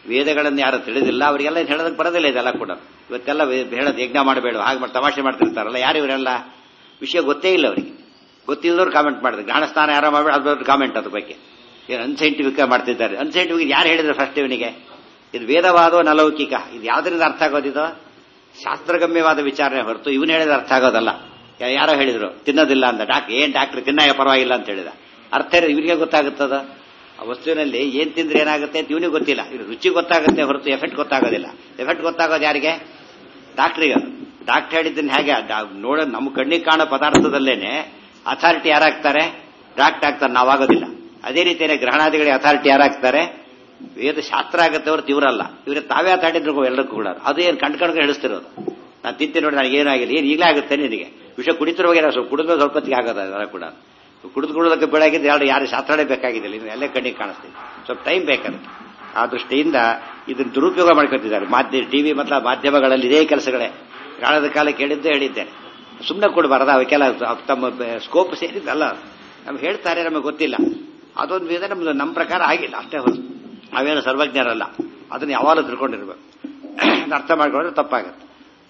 ವೇದಗಳನ್ನು ಯಾರು ತಿಳಿದಿಲ್ಲ ಅವರಿಗೆಲ್ಲ ಹೇಳೋದಕ್ಕೆ ಬರೋದಿಲ್ಲ ಇದೆಲ್ಲ ಕೂಡ ಇವತ್ತೆಲ್ಲ ಹೇಳೋದು ಯಜ್ಞ ಮಾಡಬೇಡ ಹಾಗೆ ಮಾಡಿ ತಮಾಷೆ ಮಾಡ್ತಿರ್ತಾರಲ್ಲ ಯಾರು ಇವರೆಲ್ಲ ವಿಷಯ ಗೊತ್ತೇ ಇಲ್ಲ ಅವರಿಗೆ ಗೊತ್ತಿಲ್ಲದವ್ರು ಕಾಮೆಂಟ್ ಮಾಡಿದ್ರು ಗ್ರಹಣ ಸ್ನಾನ ಯಾರೋ ಮಾಡಬೇಡ ಅದ್ರ ಕಾಮೆಂಟ್ ಅದ್ರ ಬಗ್ಗೆ ಏನು ಅನ್ಸೈಂಟಿಫಿಕ್ ಮಾಡ್ತಿದ್ದಾರೆ ಅನ್ಸೈಂಟಿಫಿಕ್ ಯಾರು ಹೇಳಿದ್ರು ಫಸ್ಟ್ ಇವನಿಗೆ ಇದು ವೇದವಾದೋ ನಲೌಕಿಕ ಇದು ಯಾವ್ದರಿಂದ ಅರ್ಥ ಆಗೋದಿದು ಶಾಸ್ತ್ರಗಮ್ಯವಾದ ವಿಚಾರಣೆ ಹೊರತು ಇವನು ಹೇಳಿದ್ರೆ ಅರ್ಥ ಆಗೋದಲ್ಲ ಯಾರೋ ಹೇಳಿದ್ರು ತಿನ್ನೋದಿಲ್ಲ ಅಂತ ಡಾಕ್ಟರ್ ಏನ್ ಡಾಕ್ಟರ್ ತಿನ್ನಾಗ ಪರವಾಗಿಲ್ಲ ಅಂತ ಹೇಳಿದ ಅರ್ಥ ಇವರಿಗೆ ಗೊತ್ತಾಗುತ್ತದ ಆ ವಸ್ತುವಿನಲ್ಲಿ ಏನ್ ತಿಂದ್ರೆ ಏನಾಗುತ್ತೆ ಅಂತ ಇವನಿಗೆ ಗೊತ್ತಿಲ್ಲ ಇದು ರುಚಿ ಗೊತ್ತಾಗುತ್ತೆ ಹೊರತು ಎಫೆಕ್ಟ್ ಗೊತ್ತಾಗೋದಿಲ್ಲ ಎಫೆಕ್ಟ್ ಗೊತ್ತಾಗೋದು ಯಾರಿಗೆ ಡಾಕ್ಟ್ರಿಗೆ ಅದು ಡಾಕ್ಟರ್ ಹೇಳಿದ್ದನ್ನು ಹೇಗೆ ನೋಡ ನಮ್ಮ ಕಣ್ಣಿಗೆ ಕಾಣೋ ಪದಾರ್ಥದಲ್ಲೇನೆ ಅಥಾರಿಟಿ ಯಾರಾಗ್ತಾರೆ ಡಾಕ್ಟರ್ ಆಗ್ತಾರೆ ನಾವಾಗೋದಿಲ್ಲ ಅದೇ ರೀತಿಯೇ ಗ್ರಹಣಾದಿಗಳಿಗೆ ಅಥಾರಿಟಿ ಯಾರಾಗ್ತಾರೆ ವೇದ ಶಾಸ್ತ್ರ ಆಗತ್ತೆ ಹೊರತು ಇವರಲ್ಲ ಇವ್ರೆ ತಾವೇ ಅಥಾರಿಟಿ ಎಲ್ಲರಿಗೂ ಕೂಡ ಅದು ಏನು ಕಂಡು ಕಣ್ಕೊಂಡು ಹಿಡಿಸ್ತಿರೋದು ನಾನು ತಿಂತೀನಿ ನೋಡಿ ನನಗೆ ಏನಾಗಿಲ್ಲ ಏನು ಈಗಲೇ ಆಗುತ್ತೆ ನಿನಗೆ ವಿಷಯ ಕುಡಿತಿರುವಾಗ ಸ್ವಲ್ಪ ಕುಡಿದ್ರೆ ಸ್ವಲ್ಪ ಹೊತ್ತಿಗೆ ಆಗೋದು ಅದೆಲ್ಲ ಕೂಡ ಕುಡಿದು ಕುಡಿದಕ್ಕೆ ಬೆಳಗಿದ್ದು ಯಾರು ಯಾರು ಶಾಸ್ತ್ರನೇ ಬೇಕಾಗಿದ್ದಿಲ್ಲ ಇನ್ನು ಎಲ್ಲೇ ಕಣ್ಣಿಗೆ ಕಾಣಿಸ್ತೀವಿ ಸ್ವಲ್ಪ ಟೈಮ್ ಬೇಕದಕ್ಕೆ ಆ ದೃಷ್ಟಿಯಿಂದ ಇದನ್ನು ದುರುಪಯೋಗ ಮಾಡ್ಕೊತಿದ್ದಾರೆ ಮಾಧ್ಯ ಟಿವಿ ಮತ್ತು ಮಾಧ್ಯಮಗಳಲ್ಲಿ ಇದೇ ಕೆಲಸಗಳೇ ಕಾಲದ ಕಾಲ ಕೇಳಿದ್ದೇ ಹೇಳಿದ್ದೇನೆ ಸುಮ್ಮನೆ ಕೊಡಬಾರ್ದು ಅವಕ್ಕೆಲ್ಲ ತಮ್ಮ ಸ್ಕೋಪ್ ಸೇರಿದ್ದಲ್ಲ ನಮ್ಗೆ ಹೇಳ್ತಾರೆ ನಮಗೆ ಗೊತ್ತಿಲ್ಲ ಅದೊಂದು ವಿಧ ನಮ್ದು ನಮ್ಮ ಪ್ರಕಾರ ಆಗಿಲ್ಲ ಅಷ್ಟೇ ಹೊರತು ನಾವೇನು ಸರ್ವಜ್ಞರಲ್ಲ ಅದನ್ನ ಯಾವಾಗಲೂ ತಿಳ್ಕೊಂಡಿರ್ಬೇಕು ಅರ್ಥ ಮಾಡ್ಕೊಂಡ್ರೆ ತಪ್ಪಾಗುತ್ತೆ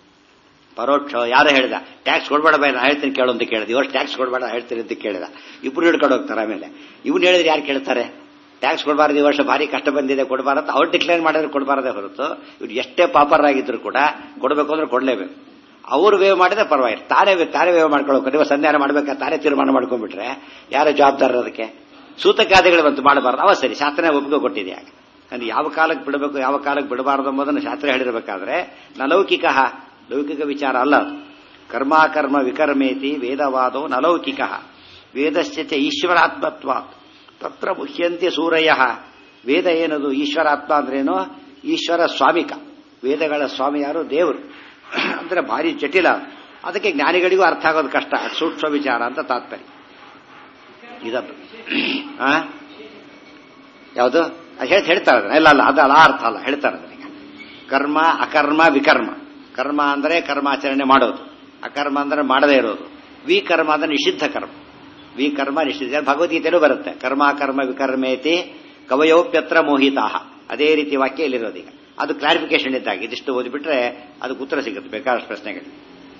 ಪರೋಕ್ಷ ಯಾರು ಹೇಳಿದ ಟ್ಯಾಕ್ಸ್ ಕೊಡಬೇಡ ಬೈ ನಾ ಹೇಳ್ತೀನಿ ಕೇಳು ಅಂತ ಕೇಳಿದ ಇವರು ಟ್ಯಾಕ್ಸ್ ಕೊಡಬೇಡ ಹೇಳ್ತೀನಿ ಅಂತ ಕೇಳಿದ ಇಬ್ರು ಹಿಡ್ಕೊಂಡು ಹೋಗ್ತಾರೆ ಆಮೇಲೆ ಇವ್ನು ಹೇಳಿದ್ರೆ ಯಾರು ಕೇಳ್ತಾರೆ ಟ್ಯಾಕ್ಸ್ ಕೊಡಬಾರ್ದು ಈ ವರ್ಷ ಭಾರಿ ಕಷ್ಟ ಬಂದಿದೆ ಕೊಡಬಾರದು ಅವ್ರು ಡಿಕ್ಲೇರ್ ಮಾಡಿದ್ರೆ ಕೊಡಬಾರದೇ ಹೊರತು ಇವ್ರು ಎಷ್ಟೇ ಪಾಪರಾಗಿದ್ರು ಕೂಡ ಕೊಡಬೇಕು ಅಂದ್ರೆ ಕೊಡಲೇಬೇಕು ಅವ್ರು ವೇವ್ ಮಾಡಿದ್ರೆ ಪರವಾಗಿಲ್ಲ ತಾನೇ ತಾನೇ ವೇವ್ ಮಾಡ್ಕೊಳ್ಬೇಕು ನೀವು ಸಂಧಾನ ಮಾಡ್ಬೇಕಾ ತಾನೇ ತೀರ್ಮಾನ ಮಾಡ್ಕೊಂಡ್ಬಿಟ್ರೆ ಯಾರು ಜವಾಬ್ದಾರ ಅದಕ್ಕೆ ಸೂತಕಾದಿಗಳು ಬಂತು ಮಾಡಬಾರ್ದು ಅವ ಸರಿ ಶಾಸ್ತ್ರನೇ ಒಪ್ಪಿಗೆ ಕೊಟ್ಟಿದೆ ಯಾಕೆ ಅಂದ್ರೆ ಯಾವ ಕಾಲಕ್ಕೆ ಬಿಡಬೇಕು ಯಾವ ಕಾಲಕ್ಕೆ ಬಿಡಬಾರದು ಎಂಬುದನ್ನು ಶಾಸ್ತ್ರ ಹೇಳಿರಬೇಕಾದ್ರೆ ನಲೌಕಿಕ ಲೌಕಿಕ ವಿಚಾರ ಅಲ್ಲ ಕರ್ಮಾಕರ್ಮ ವಿಕರ್ಮೇತಿ ವೇದವಾದೋ ನಲೌಕಿಕ ವೇದಸ್ಯ ಚ ಈಶ್ವರಾತ್ಮತ್ವ ತತ್ರ ಮುಖ್ಯಂತೆ ಸೂರಯ ವೇದ ಏನದು ಈಶ್ವರಾತ್ಮ ಅಂದ್ರೇನು ಈಶ್ವರ ಸ್ವಾಮಿಕ ವೇದಗಳ ಸ್ವಾಮಿ ಯಾರು ದೇವರು ಅಂದ್ರೆ ಭಾರಿ ಜಟಿಲ ಅದಕ್ಕೆ ಜ್ಞಾನಿಗಳಿಗೂ ಅರ್ಥ ಆಗೋದು ಕಷ್ಟ ಸೂಕ್ಷ್ಮ ವಿಚಾರ ಅಂತ ತಾತ್ಪರ್ಯ ಇದದ್ದು ಯಾವುದು ಹೇಳ್ತಾ ಹೇಳ್ತಾರೆ ಇಲ್ಲ ಅಲ್ಲ ಅದು ಅಲ್ಲ ಅರ್ಥ ಅಲ್ಲ ಹೇಳ್ತಾರೆ ಅದನ್ನ ಕರ್ಮ ಅಕರ್ಮ ವಿಕರ್ಮ ಕರ್ಮ ಅಂದರೆ ಕರ್ಮಾಚರಣೆ ಮಾಡೋದು ಅಕರ್ಮ ಅಂದ್ರೆ ಮಾಡದೇ ಇರೋದು ವಿಕರ್ಮ ಅಂದ್ರೆ ನಿಷಿದ್ಧ ಕರ್ಮ ವಿಕರ್ಮ ನಿಷಿದ್ಧ ಭಗವದ್ಗೀತೆಯಲ್ಲೂ ಬರುತ್ತೆ ಕರ್ಮ ಕರ್ಮ ವಿಕರ್ಮೇತಿ ಕವಯೋಪ್ಯತ್ರ ಮೋಹಿತಾಹ ಅದೇ ರೀತಿ ವಾಕ್ಯ ಇಲ್ಲಿರೋದು ಈಗ ಅದು ಕ್ಲಾರಿಫಿಕೇಶನ್ ಇದ್ದಾಗ ಇದಿಷ್ಟು ಓದಿಬಿಟ್ರೆ ಅದಕ್ಕೆ ಉತ್ತರ ಸಿಗುತ್ತೆ ಬೇಕಾದಷ್ಟು ಪ್ರಶ್ನೆಗಳು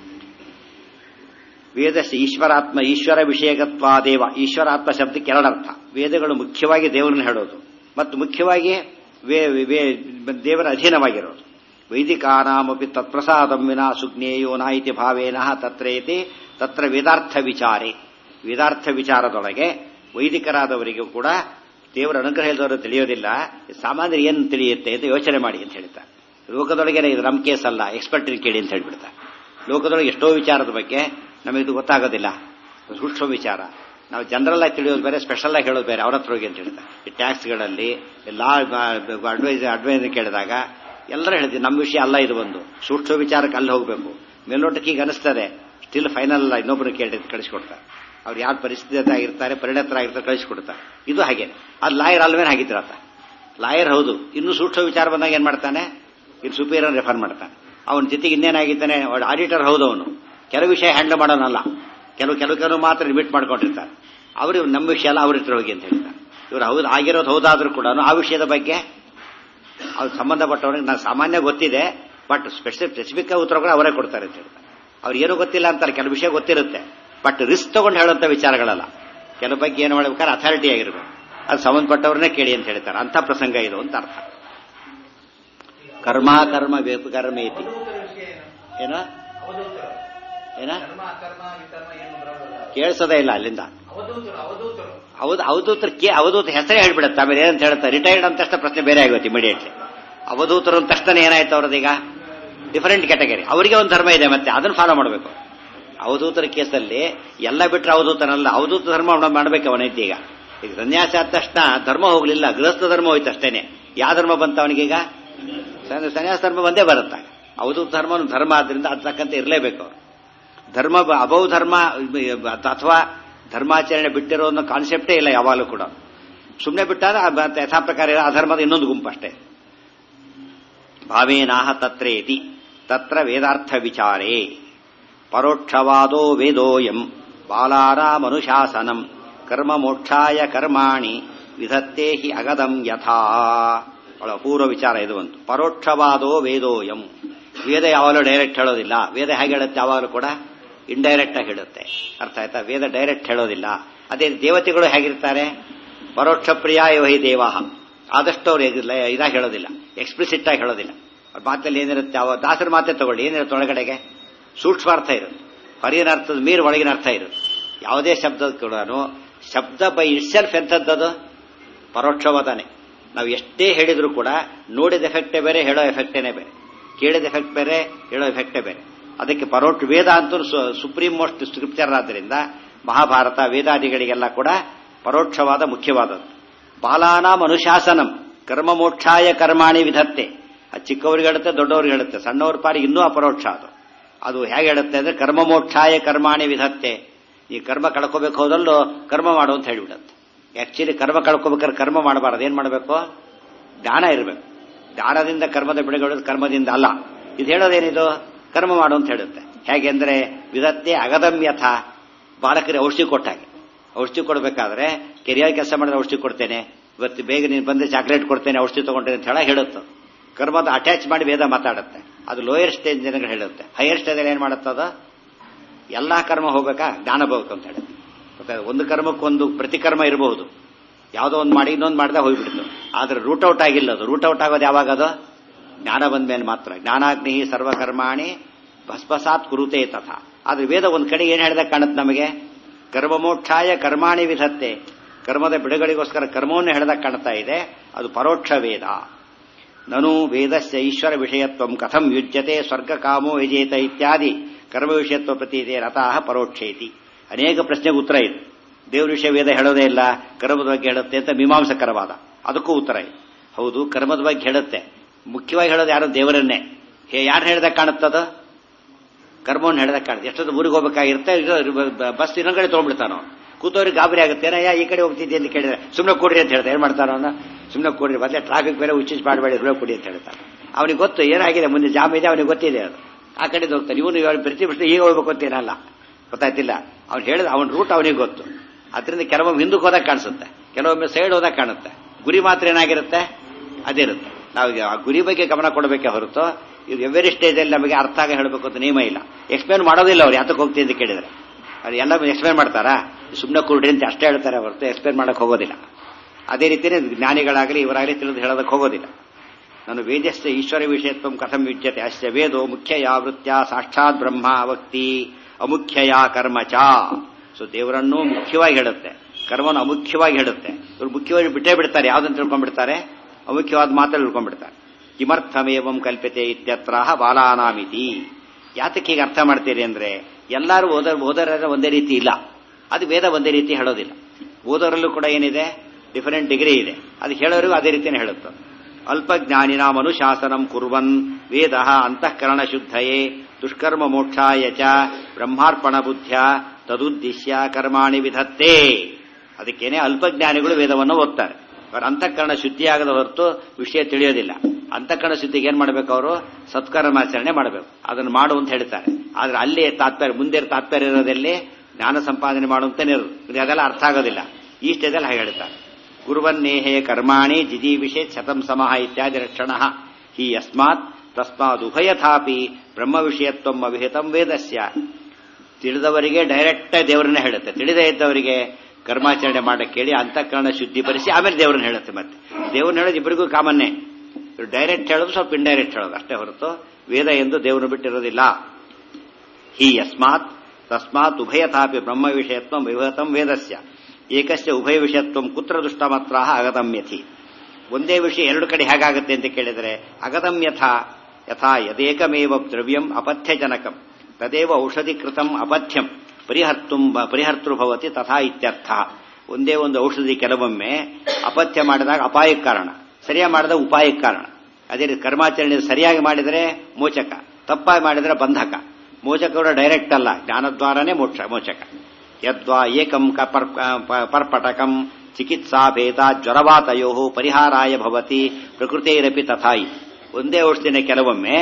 ವೇದಸ್ ಈಶ್ವರಾತ್ಮ ಈಶ್ವರ ವಿಷಯಕತ್ವಾದೇವ ಈಶ್ವರಾತ್ಮ ಶಬ್ದಕ್ಕೆ ಎರಡರ್ಥ ವೇದಗಳು ಮುಖ್ಯವಾಗಿ ದೇವರನ್ನು ಹೇಳೋದು ಮತ್ತು ಮುಖ್ಯವಾಗಿ ದೇವರ ಅಧೀನವಾಗಿರೋದು ವೈದಿಕಾನಾಮಪಿ ತತ್ಪ್ರಸಾದಂ ವಿನಾ ಸುಜ್ಞೇಯೋ ನಾಯಿತಿ ಭಾವೇನ ತತ್ರೇತಿ ತತ್ರ ವೇದಾರ್ಥ ವಿಚಾರೇ ವೇದಾರ್ಥ ವಿಚಾರದೊಳಗೆ ವೈದಿಕರಾದವರಿಗೂ ಕೂಡ ದೇವರ ಅನುಗ್ರಹ ಇಲ್ಲದವರು ತಿಳಿಯೋದಿಲ್ಲ ಸಾಮಾನ್ಯರು ಏನು ತಿಳಿಯುತ್ತೆ ಅಂತ ಯೋಚನೆ ಮಾಡಿ ಅಂತ ಹೇಳ್ತಾರೆ ಲೋಕದೊಳಗೆ ಇದು ನಮ್ಮ ಕೇಸ್ ಅಲ್ಲ ಎಕ್ಸ್ಪರ್ಟ್ ಕೇಳಿ ಅಂತ ಹೇಳ್ಬಿಡ್ತಾರೆ ಲೋಕದೊಳಗೆ ಎಷ್ಟೋ ವಿಚಾರದ ಬಗ್ಗೆ ನಮಗಿದು ಗೊತ್ತಾಗೋದಿಲ್ಲ ಸೂಕ್ಷ್ಮ ವಿಚಾರ ನಾವು ಜನರಲ್ ಆಗಿ ತಿಳಿಯೋದು ಬೇರೆ ಸ್ಪೆಷಲ್ ಆಗಿ ಹೇಳೋದು ಬೇರೆ ಅವ್ರ ಹತ್ರ ಹೋಗಿ ಅಂತ ಹೇಳ್ತಾರೆ ಈ ಟ್ಯಾಕ್ಸ್ಗಳಲ್ಲಿ ಲಾ ಅಡ್ವೈಸ್ ಅಡ್ವೈಸ್ ಕೇಳಿದಾಗ ಎಲ್ಲರೂ ಹೇಳ್ತೀವಿ ನಮ್ಮ ವಿಷಯ ಅಲ್ಲ ಇದು ಒಂದು ಸೂಕ್ಷ್ಮ ವಿಚಾರಕ್ಕೆ ಅಲ್ಲಿ ಹೋಗಬೇಕು ಮೇಲ್ನೋಟಕ್ಕೆ ಈಗ ಅನಿಸ್ತದೆ ಸ್ಟಿಲ್ ಫೈನಲ್ ಅಲ್ಲ ಇನ್ನೊಬ್ಬರು ಕೇಳಿ ಕಳಿಸ್ಕೊಡ್ತಾರೆ ಅವ್ರು ಯಾರು ಪರಿಸ್ಥಿತಿ ಆಗಿರ್ತಾರೆ ಪರಿಣತರಾಗಿರ್ತಾರೆ ಕಳಿಸ್ಕೊಡ್ತಾರೆ ಇದು ಹಾಗೆ ಅದು ಲಾಯರ್ ಅಲ್ವೇನೆ ಆಗಿದ್ರಾತ ಲಾಯರ್ ಹೌದು ಇನ್ನು ಸೂಕ್ಷ್ಮ ವಿಚಾರ ಬಂದಾಗ ಏನ್ ಮಾಡ್ತಾನೆ ಇನ್ನು ಸುಪೀರಿಯರ್ ರೆಫರ್ ಮಾಡ್ತಾನೆ ಅವನ ಜೊತೆಗೆ ಇನ್ನೇನಾಗಿದ್ದಾನೆ ಆಡಿಟರ್ ಹೌದು ಅವನು ಕೆಲವು ವಿಷಯ ಹ್ಯಾಂಡಲ್ ಮಾಡೋನಲ್ಲ ಕೆಲವು ಕೆಲವು ಕೆಲವು ಮಾತ್ರ ಲಿಮಿಟ್ ಮಾಡ್ಕೊಂಡಿರ್ತಾರೆ ಅವರು ನಮ್ಮ ವಿಷಯ ಅಲ್ಲ ಅವ್ರ ಹತ್ರ ಹೋಗಿ ಅಂತ ಹೇಳ್ತಾರೆ ಇವ್ರು ಹೌದು ಆಗಿರೋದು ಹೌದಾದ್ರೂ ಕೂಡ ಆ ವಿಷಯದ ಬಗ್ಗೆ ಅವ್ರು ಸಂಬಂಧಪಟ್ಟವ್ರಿಗೆ ನಾನು ಸಾಮಾನ್ಯ ಗೊತ್ತಿದೆ ಬಟ್ ಸ್ಪೆಸಿಫಿಕ್ ಸ್ಪೆಸಿಫಿಕ್ ಉತ್ತರಗಳು ಅವರೇ ಕೊಡ್ತಾರೆ ಅಂತ ಹೇಳ್ತಾರೆ ಅವ್ರು ಏನೂ ಗೊತ್ತಿಲ್ಲ ಅಂತಾರೆ ಕೆಲವು ವಿಷಯ ಗೊತ್ತಿರುತ್ತೆ ಬಟ್ ರಿಸ್ಕ್ ತಗೊಂಡು ಹೇಳುವಂತ ವಿಚಾರಗಳಲ್ಲ ಕೆಲವು ಬಗ್ಗೆ ಏನು ಮಾಡ್ಬೇಕಾದ್ರೆ ಅಥಾರಿಟಿ ಆಗಿರ್ಬೇಕು ಅದು ಸಂಬಂಧಪಟ್ಟವ್ರನ್ನೇ ಕೇಳಿ ಅಂತ ಹೇಳ್ತಾರೆ ಅಂಥ ಪ್ರಸಂಗ ಇದು ಅಂತ ಅರ್ಥ ಕರ್ಮ ಕರ್ಮ ಕರ್ಮ ಐತಿ ಏನ ಏನ ಕೇಳಿಸೋದೇ ಇಲ್ಲ ಅಲ್ಲಿಂದ ಹೌದು ಅವಧೂತರ ಕೇ ಅವಧೂತ ಹೆಸರೇ ಹೇಳ್ಬಿಡುತ್ತೆ ಆಮೇಲೆ ಏನಂತ ಹೇಳ್ತಾರೆ ರಿಟೈರ್ಡ್ ಅಂತ ತಕ್ಷಣ ಪ್ರಶ್ನೆ ಬೇರೆ ಆಗುತ್ತೆ ಇಮಿಡಿಯೇಟ್ಲಿ ಅವಧೂತರು ಅಂತ ತಕ್ಷಣ ಏನಾಯ್ತು ಅವ್ರದೀಗ ಡಿಫರೆಂಟ್ ಕ್ಯಾಟಗರಿ ಅವರಿಗೆ ಒಂದು ಧರ್ಮ ಇದೆ ಮತ್ತೆ ಅದನ್ನು ಫಾಲೋ ಮಾಡಬೇಕು ಅವಧೂತರ ಕೇಸಲ್ಲಿ ಎಲ್ಲ ಬಿಟ್ಟರೆ ಅವಧೂತನಲ್ಲ ಅವಧೂತ ಧರ್ಮ ಮಾಡಬೇಕು ಅವನೈತಿ ಈಗ ಈಗ ಸನ್ಯಾಸ ಆದ ತಕ್ಷಣ ಧರ್ಮ ಹೋಗ್ಲಿಲ್ಲ ಗೃಹಸ್ಥ ಧರ್ಮ ಹೋಯ್ತು ಅಷ್ಟೇನೆ ಯಾವ ಧರ್ಮ ಬಂತ ಅವನಿಗೀಗ ಸನ್ಯಾಸ ಧರ್ಮ ಒಂದೇ ಬರುತ್ತ ಅವಧೂತ ಧರ್ಮ ಧರ್ಮ ಆದ್ರಿಂದ ಅದ್ ತಕ್ಕಂತೆ ಇರಲೇಬೇಕು ಅವರು ಧರ್ಮ ಅಬೌ ಧರ್ಮ ಅಥವಾ ಧರ್ಮಾಚರಣೆ ಬಿಟ್ಟಿರೋ ಅನ್ನೋ ಕಾನ್ಸೆಪ್ಟೇ ಇಲ್ಲ ಯಾವಾಗಲೂ ಕೂಡ ಸುಮ್ಮನೆ ಬಿಟ್ಟಾಗ ಯಥಾ ಪ್ರಕಾರ ಅಧರ್ಮದ ಇನ್ನೊಂದು ಗುಂಪು ಅಷ್ಟೇ ಭಾವೇನಾಹ ತತ್ರೇತಿ ತತ್ರ ವೇದಾರ್ಥ ವಿಚಾರೇ ಪರೋಕ್ಷವಾದೋ ವೇದೋಯಂ ಬಾಲಾರಾಮನುಶಾಸನಂ ಕರ್ಮ ಮೋಕ್ಷಾಯ ಕರ್ಮಾಣಿ ವಿಧತ್ತೇ ಹಿ ಅಗದಂ ಯಥಾ ಬಹಳ ಅಪೂರ್ವ ವಿಚಾರ ಇದು ಒಂದು ಪರೋಕ್ಷವಾದೋ ವೇದೋಯಂ ವೇದ ಯಾವಾಗಲೂ ಡೈರೆಕ್ಟ್ ಹೇಳೋದಿಲ್ಲ ವೇದ ಹೇಗೆ ಹೇಳುತ್ತೆ ಯಾವಾಗಲೂ ಕೂಡ ಇಂಡೈರೆಕ್ಟ್ ಆಗಿ ಹೇಳುತ್ತೆ ಅರ್ಥ ಆಯ್ತಾ ವೇದ ಡೈರೆಕ್ಟ್ ಹೇಳೋದಿಲ್ಲ ಅದೇ ದೇವತೆಗಳು ಹೇಗಿರ್ತಾರೆ ಪರೋಕ್ಷ ಪ್ರಿಯ ವಹಿ ದೇವಾಹ ಆದಷ್ಟು ಅವ್ರು ಇದಾಗಿ ಹೇಳೋದಿಲ್ಲ ಎಕ್ಸ್ಪ್ಲಿಸಿಟ್ ಆಗಿ ಹೇಳೋದಿಲ್ಲ ಅವ್ರ ಮಾತಲ್ಲಿ ಏನಿರುತ್ತೆ ಅವ ದಾಸರ ಮಾತೆ ತಗೊಳ್ಳಿ ಏನಿರುತ್ತೆ ಒಳಗಡೆಗೆ ಸೂಕ್ಷ್ಮಾರ್ಥ ಇರುತ್ತೆ ಹೊರಗಿನ ಅರ್ಥದ ಮೀರು ಒಳಗಿನ ಅರ್ಥ ಇರುತ್ತೆ ಯಾವುದೇ ಶಬ್ದ ಕೂಡ ಶಬ್ದ ಬೈ ಇಟ್ಸೆಲ್ಫ್ ಎಂಥದ್ದದು ಪರೋಕ್ಷವಾದಾನೆ ನಾವು ಎಷ್ಟೇ ಹೇಳಿದ್ರು ಕೂಡ ನೋಡಿದ ಎಫೆಕ್ಟೇ ಬೇರೆ ಹೇಳೋ ಎಫೆಕ್ಟೇನೆ ಬೇರೆ ಕೇಳಿದ ಎಫೆಕ್ಟ್ ಬೇರೆ ಹೇಳೋ ಎಫೆಕ್ಟೇ ಬೇರೆ ಅದಕ್ಕೆ ಪರೋಕ್ಷ ವೇದ ಅಂತೂ ಸುಪ್ರೀಂ ಮೋಸ್ಟ್ ಸ್ಕ್ರಿಪ್ಚರ್ ಆದ್ದರಿಂದ ಮಹಾಭಾರತ ವೇದಾದಿಗಳಿಗೆಲ್ಲ ಕೂಡ ಪರೋಕ್ಷವಾದ ಮುಖ್ಯವಾದದ್ದು ಬಾಲಾನಾಂ ಅನುಶಾಸನಂ ಕರ್ಮ ಮೋಕ್ಷಾಯ ಕರ್ಮಾಣಿ ವಿಧತ್ತೆ ಅದು ಚಿಕ್ಕವ್ರಿಗೆ ಹೇಳುತ್ತೆ ದೊಡ್ಡವ್ರಿಗೆ ಹೇಳುತ್ತೆ ಸಣ್ಣವ್ರ ಪಾಡಿಗೆ ಇನ್ನೂ ಅಪರೋಕ್ಷ ಅದು ಅದು ಹೇಗೆ ಹೇಳುತ್ತೆ ಅಂದ್ರೆ ಕರ್ಮ ಮೋಕ್ಷಾಯ ಕರ್ಮಾಣಿ ವಿಧತ್ತೆ ಈ ಕರ್ಮ ಕಳ್ಕೋಬೇಕು ಹೋದಲ್ಲೂ ಕರ್ಮ ಮಾಡು ಅಂತ ಹೇಳಿಬಿಡುತ್ತೆ ಆಕ್ಚುಲಿ ಕರ್ಮ ಕಳ್ಕೋಬೇಕಾದ್ರೆ ಕರ್ಮ ಮಾಡಬಾರದು ಏನ್ ಮಾಡಬೇಕು ಜ್ಞಾನ ಇರಬೇಕು ಜ್ಞಾನದಿಂದ ಕರ್ಮದ ಬಿಡುಗಡೆ ಕರ್ಮದಿಂದ ಅಲ್ಲ ಇದು ಹೇಳೋದೇನಿದು ಕರ್ಮ ಮಾಡು ಅಂತ ಹೇಳುತ್ತೆ ಹೇಗೆ ಅಂದ್ರೆ ವಿಧತ್ತೆ ಅಗದಮ್ಯಥ ಬಾಲಕರಿಗೆ ಔಷಧಿ ಕೊಟ್ಟಾಗೆ ಔಷಧಿ ಕೊಡಬೇಕಾದ್ರೆ ಕೆರಿಯಾಗಿ ಕೆಲಸ ಮಾಡಿದ್ರೆ ಔಷಧಿ ಕೊಡ್ತೇನೆ ಇವತ್ತು ಬೇಗ ನೀನು ಬಂದ್ರೆ ಚಾಕ್ಲೇಟ್ ಕೊಡ್ತೇನೆ ಔಷಧಿ ತಗೊಂಡೇನೆ ಅಂತ ಹೇಳ ಹೇಳುತ್ತೆ ಕರ್ಮದ ಅಟ್ಯಾಚ್ ಮಾಡಿ ವೇದ ಮಾತಾಡುತ್ತೆ ಅದು ಲೋಯರ್ ಸ್ಟೇಜ್ ಜನಗಳು ಹೇಳುತ್ತೆ ಹೈಯರ್ ಸ್ಟೇಜಲ್ಲಿ ಏನ್ ಮಾಡುತ್ತದ ಎಲ್ಲಾ ಕರ್ಮ ಹೋಗ್ಬೇಕಾ ಜ್ಞಾನ ಬೇಕು ಅಂತ ಹೇಳುತ್ತೆ ಮತ್ತೆ ಒಂದು ಕರ್ಮಕ್ಕೊಂದು ಪ್ರತಿಕರ್ಮ ಇರಬಹುದು ಯಾವುದೋ ಒಂದು ಮಾಡಿ ಇನ್ನೊಂದು ಮಾಡಿದಾಗ ಹೋಗ್ಬಿಡ್ತು ಆದ್ರೆ ರೂಟ್ ಔಟ್ ಆಗಿಲ್ಲ ಅದು ರೂಟ್ ಔಟ್ ಆಗೋದು ಯಾವಾಗ ಅದು ಜ್ಞಾನ ಬಂದ ಮೇಲೆ ಮಾತ್ರ ಜ್ಞಾನಾಗ್ನಿ ಸರ್ವಕರ್ಮಾಣಿ ಭಸ್ಮಸಾತ್ ಕುರುತೆ ತಥಾ ಆದ್ರೆ ವೇದ ಒಂದ್ ಕಡೆ ಏನ್ ಹೇಳಿದಾಗ ಕಾಣುತ್ತೆ ನಮಗೆ ಕರ್ಮಮೋಕ್ಷಾಯ ಕರ್ಮಾಣಿ ವಿಧತ್ತೆ ಕರ್ಮದ ಬಿಡುಗಡೆಗೋಸ್ಕರ ಕರ್ಮವನ್ನು ಹೇಳಿದಾಗ ಕಾಣ್ತಾ ಇದೆ ಅದು ಪರೋಕ್ಷ ವೇದ ನನು ವೇದಸ್ಯ ಈಶ್ವರ ವಿಷಯತ್ವ ಕಥಂ ಯುಜ್ಯತೆ ಸ್ವರ್ಗ ಕಾಮೋ ಯಜೇತ ಇತ್ಯಾದಿ ಕರ್ಮ ವಿಷಯತ್ವ ಪ್ರತೀತೆ ರಥಾಹ ಪರೋಕ್ಷೇತಿ ಅನೇಕ ಪ್ರಶ್ನೆಗೆ ಉತ್ತರ ಇದೆ ದೇವ್ರ ವಿಷಯ ವೇದ ಹೇಳೋದೇ ಇಲ್ಲ ಕರ್ಮದ ಬಗ್ಗೆ ಹೇಳುತ್ತೆ ಅಂತ ಮೀಮಾಂಸಕರವಾದ ಅದಕ್ಕೂ ಉತ್ತರ ಇದೆ ಹೌದು ಕರ್ಮದ ಬಗ್ಗೆ ಹೇಳುತ್ತೆ ಮುಖ್ಯವಾಗಿ ಹೇಳೋದು ಯಾರು ದೇವರನ್ನೇ ಯಾರು ಹೇಳ್ದಾಗ ಕಾಣುತ್ತದ ಕರ್ಮವನ್ನು ಹೇಳ್ದಾಗ ಕಾಣುತ್ತೆ ಎಷ್ಟೊತ್ತು ಊರಿಗೆ ಹೋಗ್ಬೇಕಾಗಿರುತ್ತೆ ಬಸ್ ಇನ್ನೊಂದ್ ಕಡೆ ತೊಗೊಂಡ್ಬಿಡ್ತಾನೋ ಕೂತವ್ರಿಗೆ ಗಾಬರಿ ಆಗುತ್ತೆ ಯಾ ಈ ಕಡೆ ಹೋಗ್ತಿದ್ದೆ ಅಂತ ಕೇಳಿದ್ರೆ ಸುಮ್ಮನೆ ಕೊಡ್ರಿ ಅಂತ ಹೇಳ್ತಾರೆ ಏನ್ ಮಾಡ್ತಾರೋ ಅವನ ಸುಮ್ಮನೆ ಕೊಡ್ರಿ ಮತ್ತೆ ಟ್ರಾಫಿಕ್ ಬೇರೆ ಉಚ್ಚಿಸ್ ಮಾಡಬೇಡಿ ರೂಢ ಕೊಡಿ ಅಂತ ಹೇಳ್ತಾನೆ ಅವನಿಗೆ ಗೊತ್ತು ಏನಾಗಿದೆ ಮುಂದೆ ಜಾಮ್ ಇದೆ ಅವನಿಗೆ ಗೊತ್ತಿದೆ ಅದು ಆ ಕಡೆ ಹೋಗ್ತಾನೆ ಇವನು ಪ್ರತಿ ವರ್ಷ ಈಗ ಹೋಗ್ಬೇಕು ಅಂತೇನಲ್ಲ ಗೊತ್ತಾಯ್ತಿಲ್ಲ ಅವ್ನು ಹೇಳಿದ ಅವನ ರೂಟ್ ಅವನಿಗೆ ಗೊತ್ತು ಅದರಿಂದ ಕೆಲವೊಮ್ಮೆ ಹಿಂದಕ್ಕೆ ಹೋದಾಗ ಕಾಣಿಸುತ್ತೆ ಕೆಲವೊಮ್ಮೆ ಸೈಡ್ ಹೋದಾಗ ಕಾಣುತ್ತೆ ಗುರಿ ಮಾತ್ರ ಏನಾಗಿರುತ್ತೆ ಅದಿರುತ್ತೆ ನಾವು ಆ ಗುರಿ ಬಗ್ಗೆ ಗಮನ ಕೊಡಬೇಕೆ ಹೊರತು ಇದು ಎವ್ರಿ ಸ್ಟೇಜಲ್ಲಿ ನಮಗೆ ಅರ್ಥ ಆಗ ಹೇಳಬೇಕು ಅಂತ ನಿಯಮ ಇಲ್ಲ ಎಕ್ಸ್ಪ್ಲೇನ್ ಮಾಡೋದಿಲ್ಲ ಅವ್ರು ಯಾತಕ್ಕೆ ಹೋಗ್ತೀನಿ ಅಂತ ಕೇಳಿದ್ರೆ ಅವ್ರು ಎಲ್ಲ ಎಕ್ಸ್ಪ್ಲೇನ್ ಮಾಡ್ತಾರಾ ಸುಮ್ಮನೆ ಕೂಡ್ರಿ ಅಂತ ಅಷ್ಟೇ ಹೇಳ್ತಾರೆ ಹೊರತು ಎಕ್ಸ್ಪ್ಲೇನ್ ಮಾಡಕ್ ಹೋಗೋದಿಲ್ಲ ಅದೇ ರೀತಿಯೇ ಜ್ಞಾನಿಗಳಾಗಲಿ ಇವರಾಗಲಿ ತಿಳಿದು ಹೇಳೋದಕ್ಕೆ ಹೋಗೋದಿಲ್ಲ ನಾನು ವೇದಸ್ಯ ಈಶ್ವರ ವಿಷಯತ್ವ ಕಥಂ ಯುಜ್ಯತೆ ಅಸ್ಯ ವೇದೋ ಮುಖ್ಯಯ ವೃತ್ಯ ಸಾಕ್ಷಾತ್ ಬ್ರಹ್ಮ ಅವಕ್ತಿ ಅಮುಖ್ಯಯ ಕರ್ಮಚ ಸೊ ದೇವರನ್ನು ಮುಖ್ಯವಾಗಿ ಹೇಳುತ್ತೆ ಕರ್ಮವನ್ನು ಅಮುಖ್ಯವಾಗಿ ಹೇಳುತ್ತೆ ಇವರು ಮುಖ್ಯವಾಗಿ ಬಿಟ್ಟೇ ಬಿಡ್ತಾರೆ ಯಾವ್ದನ್ನು ತಿಳ್ಕೊಂಡ್ಬಿಡ್ತಾರೆ ಅಮುಖ್ಯವಾದ ಮಾತಲ್ಲಿ ತಿಳ್ಕೊಂಡ್ಬಿಡ್ತಾರೆ ಕಿಮರ್ಥಮೇವಂ ಕಲ್ಪತೆ ಇತ್ಯತ್ರ ಬಾಲಾನಾಮಿತಿ ಯಾತಕ್ಕೆ ಹೀಗೆ ಅರ್ಥ ಮಾಡ್ತೀರಿ ಅಂದ್ರೆ ಎಲ್ಲರೂ ಓದ ಓದರ ಒಂದೇ ರೀತಿ ಇಲ್ಲ ಅದು ವೇದ ಒಂದೇ ರೀತಿ ಹೇಳೋದಿಲ್ಲ ಓದೋರಲ್ಲೂ ಕೂಡ ಏನಿದೆ ಡಿಫರೆಂಟ್ ಡಿಗ್ರಿ ಇದೆ ಅದು ಹೇಳೋರಿಗೂ ಅದೇ ರೀತಿನೇ ಹೇಳುತ್ತೆ ಅಲ್ಪಜ್ಞಾನಿನ ಮನುಶಾಸನಂ ಕುರ್ವನ್ ವೇದ ಅಂತಃಕರಣ ಶುದ್ಧಯೇ ದುಷ್ಕರ್ಮ ಮೋಕ್ಷಾಯ ಚ ಬ್ರಹ್ಮಾರ್ಪಣ ಬುದ್ಧ್ಯ ತದುದ್ದೇಶ್ಯ ಕರ್ಮಾಣಿ ವಿಧತ್ತೆ ಅದಕ್ಕೇನೆ ಅಲ್ಪಜ್ಞಾನಿಗಳು ವೇದವನ್ನು ಓದ್ತಾರೆ ಅವರ ಅಂತಃಕರಣ ಶುದ್ಧಿಯಾಗದ ಹೊರತು ವಿಷಯ ತಿಳಿಯೋದಿಲ್ಲ ಅಂತಃಕರಣ ಶುದ್ಧಿಗೆ ಏನ್ ಮಾಡಬೇಕು ಅವರು ಸತ್ಕರ್ಮಾಚರಣೆ ಮಾಡಬೇಕು ಅದನ್ನು ಮಾಡು ಅಂತ ಹೇಳ್ತಾರೆ ಆದ್ರೆ ಅಲ್ಲಿ ತಾತ್ಪರ್ಯ ಮುಂದೆ ತಾತ್ಪರ್ಯ ಇರೋದಲ್ಲಿ ಜ್ಞಾನ ಸಂಪಾದನೆ ಮಾಡುವಂತಾನೆ ಇರೋದು ಅದೆಲ್ಲ ಅರ್ಥ ಆಗೋದಿಲ್ಲ ಈ ಸ್ಟೇಜಲ್ಲಿ ಹಾಗೆ ಹೇಳ್ತಾರೆ ಕುರುವನ್ನೇಹೇ ಕರ್ಮಾಣಿ ಜಿಜೀವಿಷೆ ಶತಂ ಸಮಃ ಇತ್ಯಾದಿ ರಕ್ಷಣ ಹಿ ಯಸ್ಮಾತ್ ತಸ್ಮಾತ್ ಉಭಯಥಾಪಿ ಬ್ರಹ್ಮ ವಿಷಯತ್ವ ಅವಿಹಿತಂ ವೇದಸ್ಯ ತಿಳಿದವರಿಗೆ ಡೈರೆಕ್ಟ್ ದೇವರನ್ನ ಹೇಳುತ್ತೆ ತಿಳಿದೇ ಇದ್ದವರಿಗೆ ಕರ್ಮಾಚರಣೆ ಮಾಡಕ್ಕೆ ಕೇಳಿ ಅಂತಃಕರಣ ಶುದ್ಧಿಪಡಿಸಿ ಆಮೇಲೆ ದೇವರನ್ನ ಹೇಳುತ್ತೆ ಮತ್ತೆ ದೇವ್ರನ್ನ ಹೇಳೋದು ಇಬ್ಬರಿಗೂ ಕಾಮನ್ನೇ ಡೈರೆಕ್ಟ್ ಹೇಳೋದು ಸ್ವಲ್ಪ ಇಂಡೈರೆಕ್ಟ್ ಹೇಳೋದು ಅಷ್ಟೇ ಹೊರತು ವೇದ ಎಂದು ದೇವರನ್ನು ಬಿಟ್ಟಿರೋದಿಲ್ಲ ಹಿ ಯಸ್ಮಾತ್ ತಸ್ಮಾತ್ ಉಭಯಥಾಪಿ ಬ್ರಹ್ಮ ವಿಷಯತ್ವ ವಿಭತಂ ವೇದಸ್ಯ ಏಕಸ್ಯ ಉಭಯ ವಿಷಯತ್ವ ಕುತ್ರ ದುಷ್ಟಮಾತ್ರ ಅಗತಮ್ಯಥಿ ಒಂದೇ ವಿಷಯ ಎರಡು ಕಡೆ ಹೇಗಾಗುತ್ತೆ ಅಂತ ಕೇಳಿದರೆ ಅಗತಮ್ಯಥ ಯಥಾ ಯದೇಕಮೇವ ದ್ರವ್ಯಂ ಅಪಥ್ಯಜನಕಂ ತದೇವ ಔಷಧಿಕೃತಂ ಅಪಥ್ಯಂ ಪರಿಹರ್ತು ಪರಿಹರ್ತೃಭವತಿ ತಥಾ ಇತ್ಯರ್ಥ ಒಂದೇ ಒಂದು ಔಷಧಿ ಕೆಲವೊಮ್ಮೆ ಅಪಥ್ಯ ಮಾಡಿದಾಗ ಅಪಾಯಕ್ಕೆ ಕಾರಣ ಸರಿಯಾಗಿ ಮಾಡಿದಾಗ ಉಪಾಯಕ್ಕೆ ಕಾರಣ ಅದೇ ರೀತಿ ಕರ್ಮಾಚರಣೆ ಸರಿಯಾಗಿ ಮಾಡಿದರೆ ಮೋಚಕ ತಪ್ಪಾಗಿ ಮಾಡಿದರೆ ಬಂಧಕ ಮೋಚಕ ಕೂಡ ಡೈರೆಕ್ಟ್ ಅಲ್ಲ ಜ್ಞಾನದ್ವಾರನೇ ಮೋಕ್ಷ ಮೋಚಕ ಯದ್ವಾ ಏಕಂ ಪರ್ಪಟಕಂ ಚಿಕಿತ್ಸಾ ಭೇದ ಜ್ವರವಾತಯೋ ಪರಿಹಾರಾಯ ಭವತಿ ಪ್ರಕೃತಿರಪಿ ತಥಾಯಿ ಒಂದೇ ಔಷಧಿನ ಕೆಲವೊಮ್ಮೆ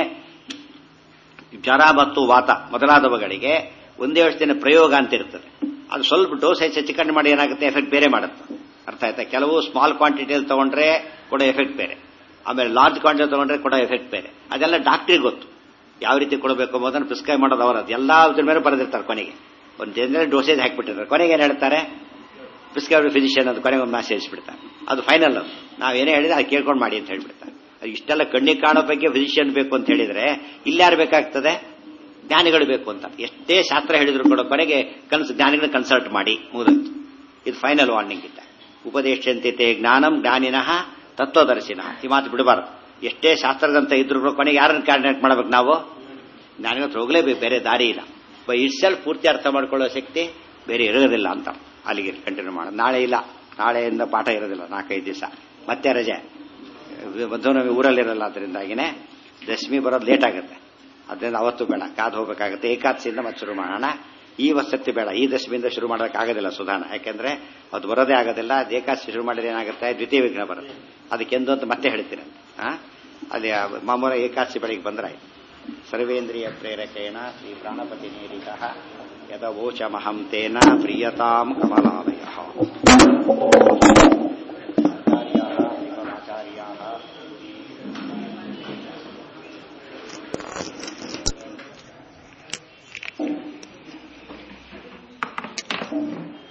ಜ್ವರ ಮತ್ತು ವಾತ ಮೊದಲಾದವುಗಳಿಗೆ ಒಂದೇ ಔಷಧಿನ ಪ್ರಯೋಗ ಅಂತ ಇರ್ತದೆ ಅದು ಸ್ವಲ್ಪ ಡೋಸ್ ಹೆಚ್ಚು ಹೆಚ್ಚು ಕಡಿಮೆ ಮಾಡಿ ಏನಾಗುತ್ತೆ ಎಫೆಕ್ಟ್ ಬೇರೆ ಮಾಡುತ್ತೆ ಅರ್ಥ ಆಯ್ತಾ ಕೆಲವು ಸ್ಮಾಲ್ ಕ್ವಾಂಟಿಟಿಯಲ್ಲಿ ತಗೊಂಡ್ರೆ ಕೂಡ ಎಫೆಕ್ಟ್ ಬೇರೆ ಆಮೇಲೆ ಲಾರ್ಜ್ ಕ್ವಾಂಟಿಟಿ ತಗೊಂಡ್ರೆ ಕೊಡೋ ಎಫೆಕ್ಟ್ ಬೇರೆ ಅದೆಲ್ಲ ಡಾಕ್ಟ್ರಿಗೆ ಗೊತ್ತು ಯಾವ ರೀತಿ ಕೊಡಬೇಕು ಎಂಬುದನ್ನು ಪ್ರಿಸ್ಕ್ರೈಬ್ ಮಾಡೋದು ಅವರದ್ದು ಎಲ್ಲ ಅದ್ರ ಮೇಲೆ ಬರೆದಿರ್ತಾರೆ ಕೊನೆಗೆ ಒಂದು ಜನರಲ್ ಡೋಸೇಜ್ ಹಾಕಿಬಿಟ್ಟಿರ್ತಾರೆ ಕೊನೆಗೆ ಏನು ಹೇಳ್ತಾರೆ ಪ್ರಿಸ್ಕ್ರೈಬ್ ಫಿಸಿಷಿಯನ್ ಅದು ಕೊನೆಗೆ ಒಂದು ಮೆಸೇಜ್ ಬಿಡ್ತಾರೆ ಅದು ಫೈನಲ್ ಅದು ನಾವೇನೇ ಹೇಳಿದ್ರೆ ಅದು ಕೇಳ್ಕೊಂಡು ಮಾಡಿ ಅಂತ ಹೇಳ್ಬಿಡ್ತಾರೆ ಅದು ಇಷ್ಟೆಲ್ಲ ಕಣ್ಣಿಗೆ ಕಾಣೋ ಬಗ್ಗೆ ಫಿಸಿಷಿಯನ್ ಬೇಕು ಅಂತ ಹೇಳಿದ್ರೆ ಇಲ್ಲಾರು ಬೇಕಾಗ್ತದೆ ಜ್ಞಾನಿಗಳು ಬೇಕು ಅಂತ ಎಷ್ಟೇ ಶಾಸ್ತ್ರ ಹೇಳಿದ್ರು ಕೂಡ ಕೊನೆಗೆ ಕನ್ಸ್ ಜ್ಞಾನಿಗಳನ್ನ ಕನ್ಸಲ್ಟ್ ಮಾಡಿ ಮುಗಿದಂತು ಇದು ಫೈನಲ್ ವಾರ್ನಿಂಗ್ ಇದ್ದ ಉಪದೇಶಂತಿತೆ ಜ್ಞಾನಂ ಜ್ಞಾನಿನಃ ತತ್ವದರ್ಶಿನ ಈ ಮಾತು ಬಿಡಬಾರ್ದು ಎಷ್ಟೇ ಶಾಸ್ತ್ರದಂತ ಇದ್ರು ಕೂಡ ಕೊನೆಗೆ ಯಾರನ್ನು ಕ್ಯಾಲ್ಕುಲೇಟ್ ಮಾಡ್ಬೇಕು ನಾವು ಜ್ಞಾನಿಗಳ ಹತ್ರ ಹೋಗಲೇಬೇಕು ಬೇರೆ ದಾರಿ ಇಲ್ಲ ಬೈ ಇಟ್ಸೆಲ್ಫ್ ಪೂರ್ತಿ ಅರ್ಥ ಮಾಡ್ಕೊಳ್ಳೋ ಶಕ್ತಿ ಬೇರೆ ಇರೋದಿಲ್ಲ ಅಂತ ಅಲ್ಲಿಗೆ ಕಂಟಿನ್ಯೂ ಮಾಡೋದು ನಾಳೆ ಇಲ್ಲ ನಾಳೆಯಿಂದ ಪಾಠ ಇರೋದಿಲ್ಲ ನಾಲ್ಕೈದು ದಿವಸ ಮತ್ತೆ ರಜೆ ಮಧ್ಯಾಹ್ನ ಊರಲ್ಲಿರಲ್ಲ ಅದರಿಂದಾಗಿನೇ ದಶಮಿ ಬರೋದು ಲೇಟ್ ಆಗುತ್ತೆ ಅದರಿಂದ ಅವತ್ತು ಬೇಡ ಕಾದು ಹೋಗಬೇಕಾಗುತ್ತೆ ಏಕಾದಶಿಯಿಂದ ಮತ್ತೆ ಶುರು ಮಾಡೋಣ ಈ ವಸತಿ ಬೇಡ ಈ ದಶಮಿಯಿಂದ ಶುರು ಮಾಡೋಕ್ಕಾಗೋದಿಲ್ಲ ಸುಧಾನ ಯಾಕೆಂದ್ರೆ ಅದು ಬರೋದೇ ಆಗೋದಿಲ್ಲ ಅದು ಏಕಾದಶಿ ಶುರು ಮಾಡಿದ್ರೆ ಏನಾಗುತ್ತೆ ದ್ವಿತೀಯ ವಿಘ್ನ ಬರುತ್ತೆ ಅದಕ್ಕೆಂದು ಅಂತ ಮತ್ತೆ ಹೇಳ್ತೀನಿ ಆ ಅಲ್ಲಿ ಮಾಮೂಲ ಏಕಾದಶಿ ಬೆಳಿಗ್ಗೆ ಬಂದ್ರೆ ಆಯ್ತು ಸರ್ವೇಂದ್ರಿಯ ಪ್ರೇರಕೇಣ ಶ್ರೀ ಪ್ರಾಣಪತಿ ನೀರಿತ ಯದವೋಚಮಹಂ ತೇನ ಪ್ರಿಯತಾಂ ಕಮಲಾಲಯ Thank you.